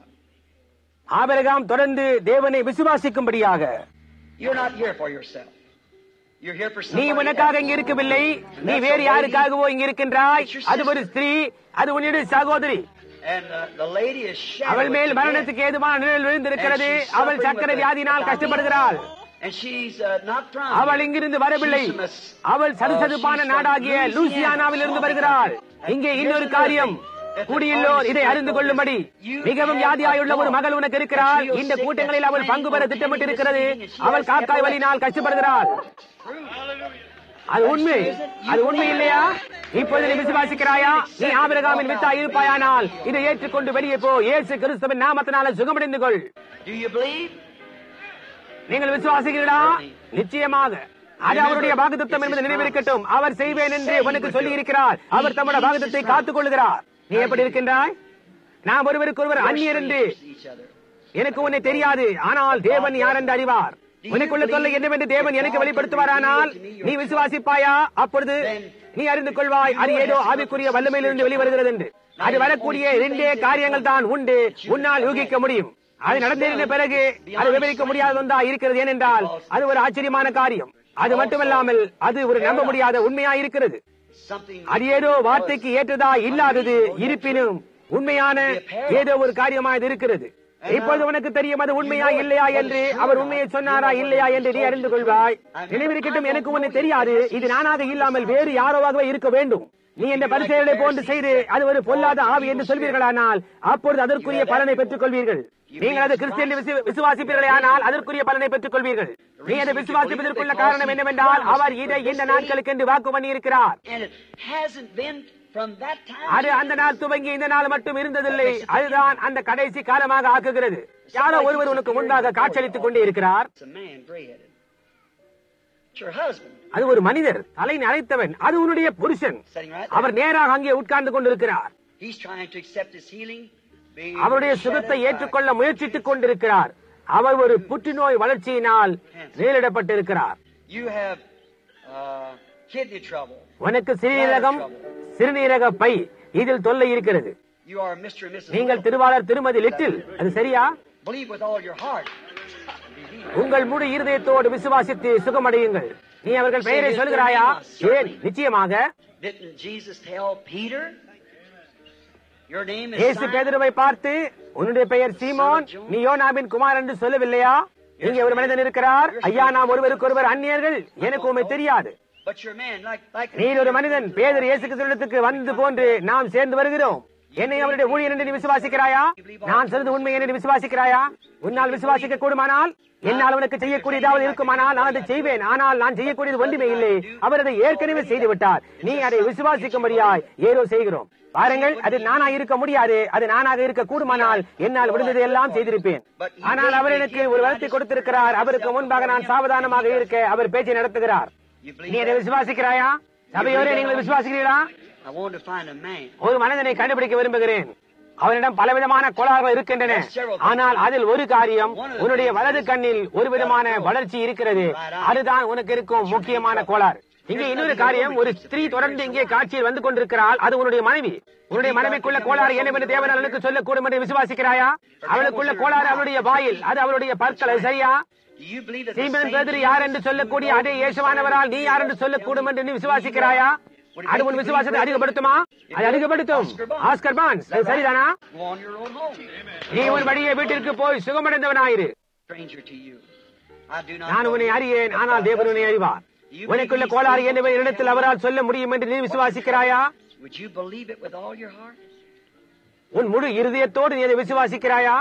ஆபிரகாம் தொடர்ந்து தேவனை விசுவாசிக்கும்படியாக You're not here for yourself. You're here for நீ somebody உனக்காக else. இங்க இருக்கவில்லை நீ வேறு யாருக்காகவோ இங்க இருக்கின்றாய் அது ஒரு ஸ்திரீ அது உன்னுடைய சகோதரி And uh, the lady is அவள் shadowed மேல் to death. மரணத்துக்கு ஏதுவான நிழல் விழுந்திருக்கிறது And she's அவள் suffering சக்கரை with a வியாதியினால் கஷ்டப்படுகிறாள் And she's uh, not from அவள் here. இங்கிருந்து வரவில்லை She's from a- அவள் சதுசதுப்பான uh, she's from நாடாகிய Louisiana. லூசியானாவில் இருந்து வருகிறாள் இங்கே இன்னொரு காரியம் குடியுள்ளோர் இதை அறிந்து கொள்ளும்படி மிகவும் வியாதியாயுள்ள ஒரு மகள் உனக்கு இருக்கிறாள் இந்த கூட்டங்களில் அவள் பங்கு பெற திட்டமிட்டிருக்கிறது அவள் காக்காய் வலினால் கஷ்டப்படுகிறாள் அது உண்மை அது உண்மை இல்லையா இப்பொழுது நீ விசுவாசிக்கிறாயா நீ ஆபிரகாமின் வித்தா இருப்பாயானால் இதை ஏற்றுக்கொண்டு வெளியே போ இயேசு கிறிஸ்துவின் நாமத்தினால சுகமடைந்து கொள் Do you believe? நீங்கள் விசுவாசிக்கிறீர்களா நிச்சயமாக அது அவருடைய வாக்குத்தம் என்பது நினைவிருக்கட்டும் அவர் செய்வேன் என்று உனக்கு சொல்லி இருக்கிறார் அவர் தம்முடைய வாக்குத்தத்தை காத்துக் கொள்கிறார் நீ எப்படி இருக்கின்றாய் நாம் ஒருவருக்கு ஒருவர் அந்நியர் என்று Each other. எனக்கு உன்னை தெரியாது ஆனால் தேவன் யார் என்று அறிவார் உனக்குள்ள தொல்லை என்னவென்று தேவன் எனக்கு வெளிப்படுத்துவாரானால் நீ விசுவாசிப்பாயா அப்பொழுது நீ அறிந்து கொள்வாய் அது ஏதோ ஆவிக்குரிய வல்லமையிலிருந்து வெளிவருகிறது என்று அது வரக்கூடிய இரண்டே காரியங்கள் தான் உண்டு உன்னால் யூகிக்க முடியும் அது நடந்திருந்த பிறகு அது விவரிக்க முடியாத ஒன்றா இருக்கிறது ஏனென்றால் அது ஒரு ஆச்சரியமான காரியம் அது மட்டுமல்லாமல் அது ஒரு நம்ப முடியாத உண்மையா இருக்கிறது Something அது ஏதோ வார்த்தைக்கு ஏற்றதா இல்லாதது இருப்பினும் உண்மையான ஏதோ ஒரு காரியமா இது இருக்கிறது இப்பொழுது உனக்கு தெரியும் அது உண்மையா இல்லையா என்று அவர் உண்மையை சொன்னாரா இல்லையா என்று நீ அறிந்து கொள்வாய் நினைவிருக்கட்டும் எனக்கு உன்னை தெரியாது இது நானாக இல்லாமல் வேறு யாரோவாகவே இருக்க வேண்டும் நீ இந்த பரிசெயலை போன்று செய்து அது ஒரு பொல்லாத ஆவி என்று சொல்வீர்களானால் அப்பொழுது அதற்குரிய பலனை பெற்றுக் கொள்வீர்கள் நீங்கள் அது கிறிஸ்டியன் விசுவாசிப்பீர்களே ஆனால் அதற்குரிய பலனை பெற்றுக் கொள்வீர்கள் நீ அதை விசுவாசிப்பதற்குள்ள காரணம் என்னவென்றால் அவர் இதை இந்த நாட்களுக்கு என்று வாக்கு பண்ணியிருக்கிறார் and it hasn't been from that time. அது அந்த நாள் துவங்கி இந்த நாள் மட்டும் இருந்ததில்லை அதுதான் அந்த கடைசி காலமாக ஆக்குகிறது யாரோ ஒருவர் உனக்கு முன்பாக காட்சியளித்துக் கொண்டே இருக்கிறார் It's a man, gray-headed. It's your husband. அது ஒரு மனிதர் தலை அழைத்தவன் அது உன்னுடைய புருஷன் Sitting right அவர் there. நேராக அங்கே உட்கார்ந்து கொண்டிருக்கிறார் He's trying to accept his healing. being அவருடைய shadowed சுகத்தை by- ஏற்றுக்கொள்ள முயற்சித்துக் கொண்டிருக்கிறார் அவர் ஒரு புற்றுநோய் வளர்ச்சியினால் மேலிடப்பட்டிருக்கிறார் You have uh, kidney trouble. உனக்கு சிறுநீரகம் சிறுநீரக பை இதில் தொல்லை இருக்கிறது You are Mr. and Mrs. நீங்கள் Little. திருவாளர் திருமதி லிட்டில் அது சரியா Believe with all your heart. and be healed. உங்கள் முழு இருதயத்தோடு விசுவாசித்து சுகமடையுங்கள் நீ அவர்கள் பெயரை சொல்கிறாயா ஏன் நிச்சயமாக Didn't Jesus tell Peter, Your name is இயேசு Simon? பேதுருவை பார்த்து உன்னுடைய பெயர் சீமோன் நீ யோனாவின் குமார் என்று சொல்லவில்லையா இங்கே ஒரு மனிதன் இருக்கிறார் ஐயா நாம் ஒருவருக்கொருவர் அந்நியர்கள் எனக்கு உண்மை தெரியாது But you're man, like, like நீர் ஒரு மனிதன் பேதர் இயேசு கிறிஸ்துவிடத்துக்கு வந்து போன்று நாம் சேர்ந்து வருகிறோம் என்னை அவருடைய ஊழியர் என்று நீ விசுவாசிக்கிறாயா நான் சொல்றது உண்மை என்று நீ விசுவாசிக்கிறாயா உன்னால் விசுவாசிக்க கூடுமானால் என்னால் உனக்கு செய்யக்கூடிய ஏதாவது இருக்குமானால் நான் அதை செய்வேன் ஆனால் நான் செய்யக்கூடியது ஒன்றுமே இல்லை அவர் அதை ஏற்கனவே செய்து விட்டார் நீ அதை விசுவாசிக்கும்படியாய் ஏதோ செய்கிறோம் பாருங்கள் அது நானா இருக்க முடியாது அது நானாக இருக்க கூடுமானால் என்னால் முடிந்ததை எல்லாம் செய்திருப்பேன் ஆனால் அவர் எனக்கு ஒரு வரத்தை கொடுத்திருக்கிறார் அவருக்கு முன்பாக நான் சாவதானமாக இருக்க அவர் பேச்சை நடத்துகிறார் you நீ believe அதை that? விசுவாசிக்கிறாயா சபையோரே நீங்கள் விசுவாசிக்கிறீர்களா I wanted to find a man. ஒரு மனிதனை கண்டுபிடிக்க விரும்புகிறேன் அவனிடம் பலவிதமான கோளாறுகள் இருக்கின்றன ஆனால் அதில் ஒரு காரியம் உன்னுடைய வலது கண்ணில் ஒரு விதமான வளர்ச்சி இருக்கிறது அதுதான் உனக்கு இருக்கும் முக்கியமான கோளாறு இங்கே இன்னொரு காரியம் ஒரு ஸ்திரீ தொடர்ந்து இங்கே காட்சியில் வந்து கொண்டிருக்கிறாள் அது உன்னுடைய மனைவி உன்னுடைய மனைவிக்குள்ள கோளாறு என்னவென்று தேவன் அவளுக்கு சொல்லக்கூடும் என்று விசுவாசிக்கிறாயா அவளுக்குள்ள கோளாறு அவளுடைய வாயில் அது அவளுடைய பற்கள் அது சரியா Do you believe that the Seeman same பேதுரு யார் என்று சொல்லக்கூடிய அதே இயேசுவானவரால் நீ யார் என்று சொல்லக்கூடும் என்று நீ விசுவாசிக்கிறாயா அது உன் விசுவாசத்தை அதிகப்படுத்துமா அது அதிகப்படுத்தும் ஆஸ்கர் பான்ஸ் அது சரிதானா Go on your own home. நீ உன் வழியே வீட்டிற்கு போய் சுகமடைந்தவனாயிரு Stranger to you. I do not நான் know உன்னை you. அறியேன் ஆனால் தேவன் உன்னை அறிவார் உனக்குள்ள கோளாறு என்னவை இடத்தில் அவரால் சொல்ல முடியும் என்று நீ விசுவாசிக்கிறாயா Would you believe it with all your heart? உன் முழு இருதயத்தோடு நீ அதை விசுவாசிக்கிறாயா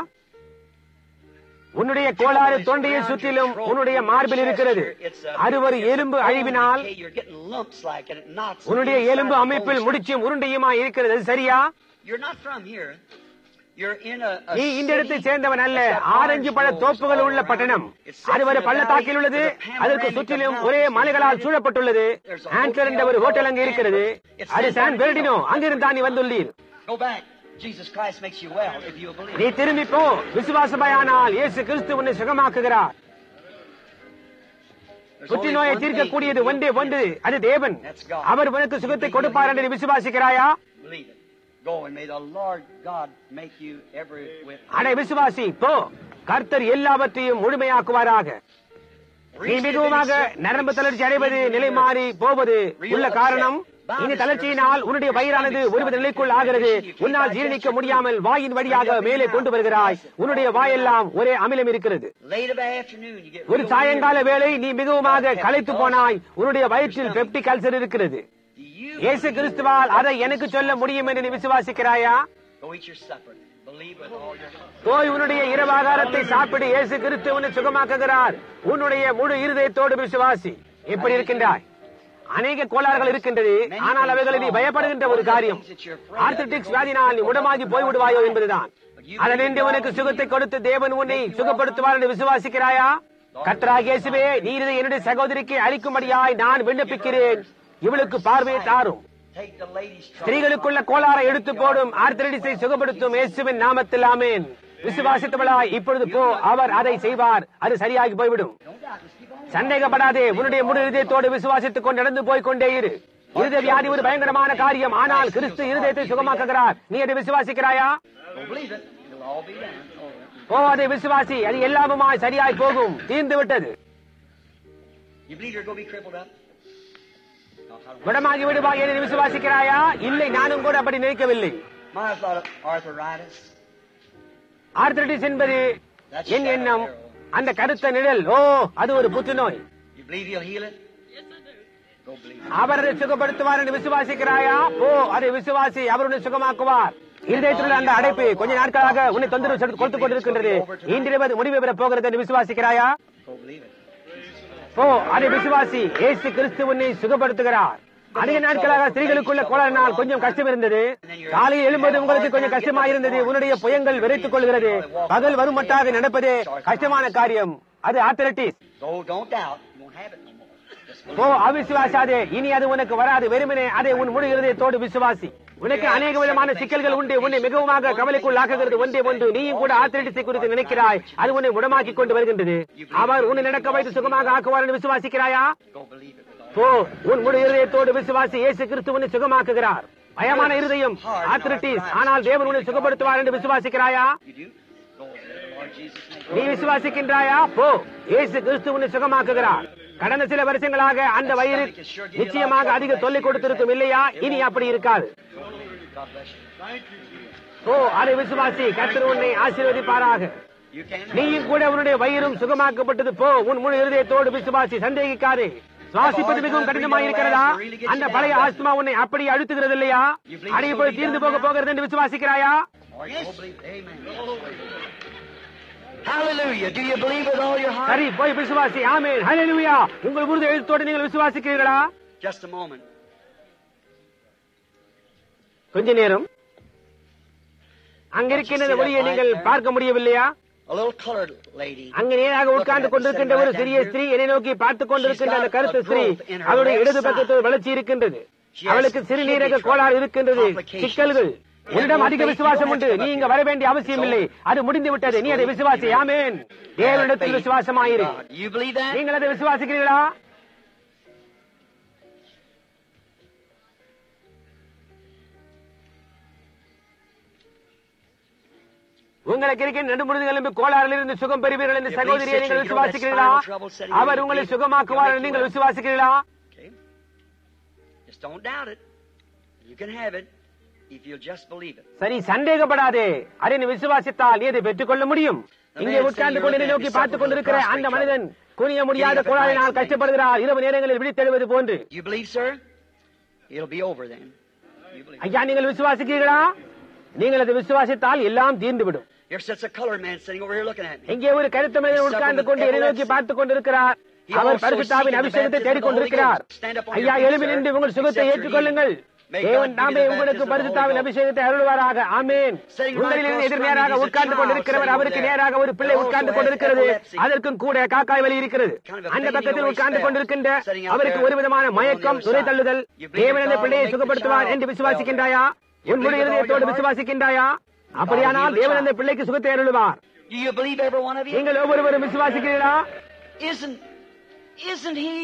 உன்னுடைய கோளாறு தொண்டையை சுற்றிலும் உன்னுடைய மார்பில் இருக்கிறது அது ஒரு எலும்பு அழிவினால் You're getting lumps like it. It knocks உன்னுடைய inside எலும்பு the அமைப்பில் bones. முடிச்சும் உருண்டையுமா இருக்கிறது அது சரியா You're not from here. You're in a, a நீ இந்த இடத்தை city சேர்ந்தவன் அல்ல that's got ஆரஞ்சு பழ orange தோப்புகள் groves உள்ள all பட்டணம் around. It sits அது ஒரு in a பள்ளத்தாக்கில் valley உள்ளது with a அதற்கு panoramic சுற்றிலும் of ஒரே mountains மலைகளால் behind it. சூழப்பட்டுள்ளது There's a ஆண்டர் என்ற hotel ஒரு called ஹோட்டல் அங்கு இருக்கிறது It's அது San சான் பெர்டினோ Bernardino. அங்கிருந்து நீ வந்துள்ளீர் Go back. Jesus Christ makes you well if you believe. நீ திரும்பி போ விசுவாசமாயானால் இயேசு கிறிஸ்து உன்னை சுகமாக்குகிறார் There's only புற்றுநோயை one தீர்க்கக்கூடியது thing you ஒன்றே believe. ஒன்று அது தேவன் That's God. அவர் உனக்கு சுகத்தை கொடுப்பார் என்று நீ விசுவாசிக்கிறாயா Believe it. Go and may the Lord God make you every with. அடை விசுவாசி போ கர்த்தர் எல்லாவற்றையும் முழுமையாக்குவாராக நீ மிகவும் நரம்பு தளர்ச்சி அடைவது நிலை மாறி போவது உள்ள காரணம் இந்த தளர்ச்சியினால் உன்னுடைய வயிறானது ஒருவித நிலைக்குள் ஆகிறது உன்னால் ஜீரணிக்க முடியாமல் வாயின் வழியாக மேலே கொண்டு வருகிறாய் உன்னுடைய வாயெல்லாம் ஒரே அமிலம் இருக்கிறது Late of afternoon, you get ஒரு real சாயங்கால weary. வேளை நீ மிகவுமாக களைத்து போனாய் உன்னுடைய வயிற்றில் பெப்டிக் அல்சர் இருக்கிறது Do you இயேசு கிறிஸ்துவால் அதை எனக்கு சொல்ல முடியும் என்று நீ விசுவாசிக்கிறாயா go eat your supper? Believe with all your heart. போய் உன்னுடைய இரவாகாரத்தை சாப்பிடு இயேசு கிறிஸ்து உன்னை சுகமாக்குகிறார் உன்னுடைய முழு இருதயத்தோடு விசுவாசி எப்படி இருக்கின்றாய் அநேக கோளாறுகள் இருக்கின்றது ஆனால் அவைகளை நீ பயப்படுகின்ற ஒரு காரியம் ஆர்த்தடிக்ஸ் வியாதினால் நீ முடமாகி போய்விடுவாயோ என்பதுதான் அதனின்று உனக்கு சுகத்தை கொடுத்து தேவன் உன்னை சுகப்படுத்துவார் என்று விசுவாசிக்கிறாயா கர்த்தராகிய இயேசுவே நீர் இதை என்னுடைய சகோதரிக்கு அளிக்கும்படியாய் நான் விண்ணப்பிக்கிறேன் இவளுக்கு பார்வையை தாரும் Take the lady's trouble. ஸ்திரீகளுக்குள்ள கோளாறை எடுத்து போடும் ஆர்த்தடிஸை சுகப்படுத்தும் இயேசுவின் நாமத்தில் ஆமென் விசுவாசித்தவளா இப்பொழுது போ அவர் அதை செய்வார் அது சரியாகி போய்விடும் Don't doubt. Just keep on. சந்தேகப்படாதே உன்னுடைய முழு இதயத்தோடு விசுவாசித்துக் கொண்டு நடந்து போய் கொண்டே இரு இருத வியாதி ஒரு பயங்கரமான காரியம் ஆனால் கிறிஸ்து இருதயத்தை சுகமாக்குகிறார் நீ அதை விசுவாசிக்கிறாயா Don't believe it. It'll all be done. Oh, போ அதை விசுவாசி அது எல்லாமுமாய் சரியாய் போகும் தீர்ந்து விட்டது You believe you're going to be crippled up? No, I don't. குணமாகி விடுவாய் என்று நீ விசுவாசிக்கிறாயா இல்லை நானும் கூட அப்படி நினைக்கவில்லை Mine's a lot of arthritis. Arthritis என்பது என் எண்ணம் அந்த கருத்த நிழல் ஓ அது ஒரு புற்றுநோய் You believe he'll heal it? Go believe it. அவர் அதை சுகப்படுத்துவார் என்று விசுவாசிக்கிறாயா ஓ அதை விசுவாசி அவர் உன்னை சுகமாக்குவார் இருதயத்தில் அந்த அடைப்பு கொஞ்ச நாட்களாக உன்னை தொந்தரவு செலுத்தி- கொடுத்துக் கொண்டிருக்கின்றது இன்றிரவு முடிவு பெறப் போகிறது என்று விசுவாசிக்கிறாயா Go believe it. ஓ அதை விசுவாசி ஏசு கிறிஸ்து உன்னை சுகப்படுத்துகிறார் அதிக நாட்களாக ஸ்திரீகளுக்குள்ள கோளாறினால் கொஞ்சம் கஷ்டம் இருந்தது காலையில் எழும்போது உங்களுக்கு கொஞ்சம் கஷ்டமா இருந்தது உன்னுடைய புயங்கள் விரைத்துக் கொள்கிறது பகல் வருமட்டாக நடப்பதே கஷ்டமான காரியம் அது ஆத்தரட்டிஸ் Go, don't doubt. You won't have it no more. Just believe. ஓ அவிசுவாசாதே இனி அது உனக்கு வராது வெறுமனே அதை உன் முழு இருதயத்தோடு விசுவாசி உனக்கு அநேக விதமான சிக்கல்கள் உண்டு உன்னை மிகவும் கவலைக்குள் ஆக்குகிறது ஒன்றே ஒன்று நீயும் கூட ஆத்திரட்டிசை குறித்து நினைக்கிறாய் அது உன்னை உடமாக்கி கொண்டு வருகின்றது அவர் உன்னை நடக்க வைத்து சுகமாக ஆக்குவார் என்று விசுவாசிக்கிறாயா Go believe it with all. போ உன் முழு இருதயத்தோடு விசுவாசி இயேசு கிறிஸ்து உன்னை சுகமாக்குகிறார் பயமான இருதயம் ஆத்திரட்டிஸ் ஆனால் தேவன் உன்னை சுகப்படுத்துவார் என்று விசுவாசிக்கிறாயா You do? Go in the Lord Jesus' name. நீ விசுவாசிக்கின்றாயா போ இயேசு கிறிஸ்து உன்னை சுகமாக்குகிறார் கடந்த சில வருஷங்களாக அந்த வயிறு நிச்சயமாக அதிக தொல்லை கொடுத்திருக்கும் இல்லையா இனி அப்படி இருக்காது God bless you. ஓ அதை விசுவாசி கர்த்தர் உன்னை ஆசீர்வதிப்பாராக You can. நீயும் கூட உன்னுடைய வயிறும் சுகமாக்கப்பட்டது போ உன் முழு இருதயத்தோடு விசுவாசி சந்தேகிக்காதே சுவாசிப்பது மிகவும் கடினமாக இருக்கிறதா அந்த பழைய ஆஸ்துமா உன்னை அப்படி அழுத்துகிறது இல்லையா அடைய போய் தீர்ந்து போக போகிறது என்று விசுவாசிக்கிறாயா Or you believe- Amen. Hallelujah. Do you believe with all your heart? சரி போய் விசுவாசி ஆமென் ஹalleluya உங்கள் உறுதி எழுத்தோடு நீங்கள் விசுவாசிக்கிறீர்களா Just a moment. கொஞ்ச நேரம் அங்கிருக்கின்ற ஒளியை நீங்கள் பார்க்க முடியவில்லையா A little colored lady. அங்கு நேராக உட்கார்ந்து கொண்டிருக்கின்ற ஒரு சிறிய ஸ்திரீ என்னை நோக்கி பார்த்துக் கொண்டிருக்கின்ற அந்த கருத்து ஸ்திரீ அவருடைய இடது பக்கத்தில் வளர்ச்சி இருக்கின்றது அவளுக்கு சிறுநீரக கோளாறு இருக்கின்றது சிக்கல்கள் உன்னிடம் அதிக விசுவாசம் உண்டு நீ இங்க வர வேண்டிய அவசியம் இல்லை அது முடிந்து விட்டது நீ அதை விசுவாசி ஆமேன் தேவனிடத்தில் விசுவாசமாயிரு God. You believe that? நீங்கள் அதை விசுவாசிக்கிறீர்களா உங்களுக்கு இருக்கின்ற நடுமுழுதுகள் என்று கோளாறில் இருந்து சுகம் பெறுவீர்கள் என்று சகோதரியை நீங்கள் விசுவாசிக்கிறீர்களா அவர் உங்களை சுகமாக்குவார் என்று நீங்கள் விசுவாசிக்கிறீர்களா Okay. Just don't doubt it. You can have it if you'll just believe it. சரி சந்தேகப்படாதே அதை நீ விசுவாசித்தால் நீ அதை பெற்றுக்கொள்ள முடியும் இங்கே உட்கார்ந்து கொண்டு என்னை நோக்கி பார்த்துக் கொண்டிருக்கிற அந்த மனிதன் குனிய முடியாத கோளாறினால் கஷ்டப்படுகிறார் இரவு நேரங்களில் விழித்தெழுவது போன்று You believe, sir? It'll be over then. You believe. ஐயா நீங்கள் விசுவாசிக்கிறீர்களா நீங்கள் அதை விசுவாசித்தால் எல்லாம் தீர்ந்துவிடும் Here sits a colored man sitting over here looking at me. இங்கே ஒரு கருத்த மனிதன் உட்கார்ந்து கொண்டு என்னை நோக்கி பார்த்துக் கொண்டிருக்கிறார் அவர் பரிசுத்தாவின் அபிஷேகத்தை தேடிக்கொண்டிருக்கிறார் ஐயா எழுப்பி நின்று உங்கள் சுகத்தை ஏற்றுக்கொள்ளுங்கள் தேவன் தாமே உங்களுக்கு பரிசுத்தாவின் அபிஷேகத்தை அருள்வாராக ஆமேன் உங்களிலிருந்து எதிர் நேராக உட்கார்ந்து கொண்டிருக்கிறவர் அவருக்கு நேராக ஒரு பிள்ளை உட்கார்ந்து கொண்டிருக்கிறது அதற்கும் கூட காக்காய் வலி இருக்கிறது அந்த பக்கத்தில் உட்கார்ந்து கொண்டிருக்கின்ற அவருக்கு ஒரு விதமான மயக்கம் துறை தள்ளுதல் தேவன் அந்த பிள்ளையை சுகப்படுத்துவார் என்று விசுவாசிக்கின்றாயா உன் முழு இருதயத்தோடு விசுவாசிக்கின்றாயா அப்படியானால் தேவன் அந்த பிள்ளைக்கு சுகத்தை அருள்வார் Do you believe every one of you? நீங்கள் ஒவ்வொருவரும் விசுவாசிக்கிறீர்களா Isn't isn't he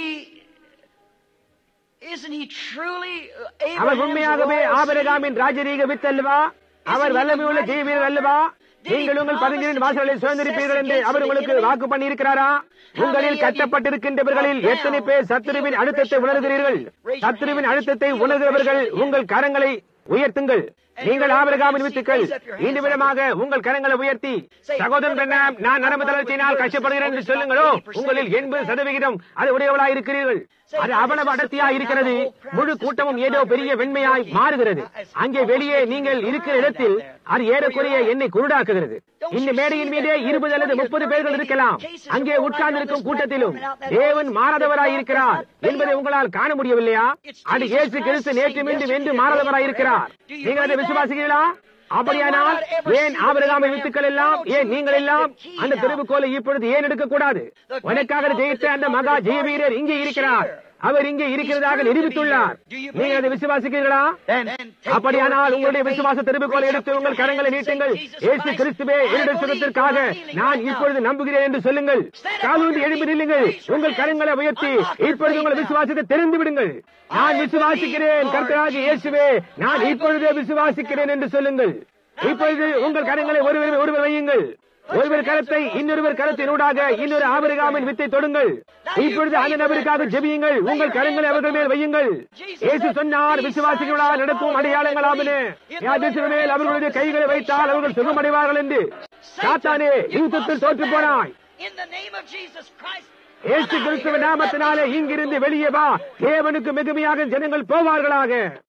isn't he truly uh, our Abraham's உண்மையாகவே royal seed? ஆபரகாமின் ராஜரீக வித்தல்லவா அவர் வல்லமையுள்ள தீவீரர் அல்லவா நீங்கள் உங்கள் பதஞ்சலின் வாசல்களை சுதந்திரிப்பீர்கள் என்று அவர் உங்களுக்கு வாக்கு பண்ணியிருக்கிறாரா உங்களில் கட்டப்பட்டிருக்கின்றவர்களில் எத்தனை பேர் சத்துருவின் அழுத்தத்தை உணர்கிறீர்கள் சத்துருவின் அழுத்தத்தை உணர்கிறவர்கள் உங்கள் கரங்களை உயர்த்துங்கள் நீங்கள் ஆபரகாமின் வித்துக்கள் இந்த விதமாக உங்கள் கரங்களை உயர்த்தி சகோதரன் பிரணாம், நான் நரம்பு தளர்ச்சியினால் கஷ்டப்படுகிறேன் என்று சொல்லுங்களோ உங்களில் எண்பது சதவிகிதம் அது உடையவளாய் இருக்கிறீர்கள் அது அவ்வளவு அடர்த்தியாய் இருக்கிறது முழு கூட்டமும் ஏதோ பெரிய வெண்மையாய் மாறுகிறது அங்கே வெளியே நீங்கள் இருக்கிற இடத்தில் அது ஏறக்குறைய என்னை குருடாக்குகிறது இந்த மேடையின் மீதே இருபது அல்லது முப்பது பேர்கள் இருக்கலாம் அங்கே உட்கார்ந்திருக்கும் கூட்டத்திலும் தேவன் மாறாதவராய் இருக்கிறார் என்பதை உங்களால் காண முடியவில்லையா அது இயேசு கிறிஸ்து நேற்று மீண்டும் என்று மாறாதவராய் இருக்கிறார் நீங்கள் அதை விசுவாசிக்கிறீர்களா அப்படியானால் ஏன் ஆபரகாமை வித்துக்கள் எல்லாம் ஏன் நீங்கள் எல்லாம் அந்த திருவுக்கோலை இப்பொழுது ஏன் எடுக்கக்கூடாது உனக்காக ஜெயித்த அந்த மகா ஜெய வீரர் இங்கே இருக்கிறார் அவர் இங்கே இருக்கிறதாக நிரூபித்துள்ளார் நீங்கள் அதை விசுவாசிக்கிறீர்களா அப்படியானால் உங்களுடைய விசுவாச திருவுக்கோலை எடுத்து உங்கள் கரங்களை நீட்டுங்கள் இயேசு கிறிஸ்துவே என்னுடைய சுகத்திற்காக நான் இப்பொழுது நம்புகிறேன் என்று சொல்லுங்கள் காலூந்து எழுப்பி நில்லுங்கள் உங்கள் கரங்களை உயர்த்தி இப்பொழுது உங்கள் விசுவாசத்தை தெரிந்து விடுங்கள் நான் விசுவாசிக்கிறேன் கர்த்தராகிய இயேசுவே நான் இப்பொழுதே விசுவாசிக்கிறேன் என்று சொல்லுங்கள் இப்பொழுது உங்கள் கரங்களை ஒருவர் ஒருவர் வையுங்கள் ஒருவர் கரத்தை இன்னொருவர் கரத்தினூடாக இன்னொரு ஆபரகாமின் வித்தை தொடுங்கள் இப்பொழுது அந்த நபருக்காக ஜெபியுங்கள் உங்கள் கரங்களை அவர்கள் மேல் வையுங்கள் இயேசு சொன்னார் விசுவாசிகளால் நடக்கும் அடையாளங்களாமனே யாதின் மேல் அவர்களுடைய கைகளை வைத்தால் அவர்கள் சுகமடைவார்கள் என்று சாத்தானே யூத்தத்தில் தோற்று போனாய் In the name of Jesus Christ. இயேசு கிறிஸ்துவ நாமத்தினாலே இங்கிருந்து வெளியே வா தேவனுக்கு மிகுமையாக ஜனங்கள் போவார்களாக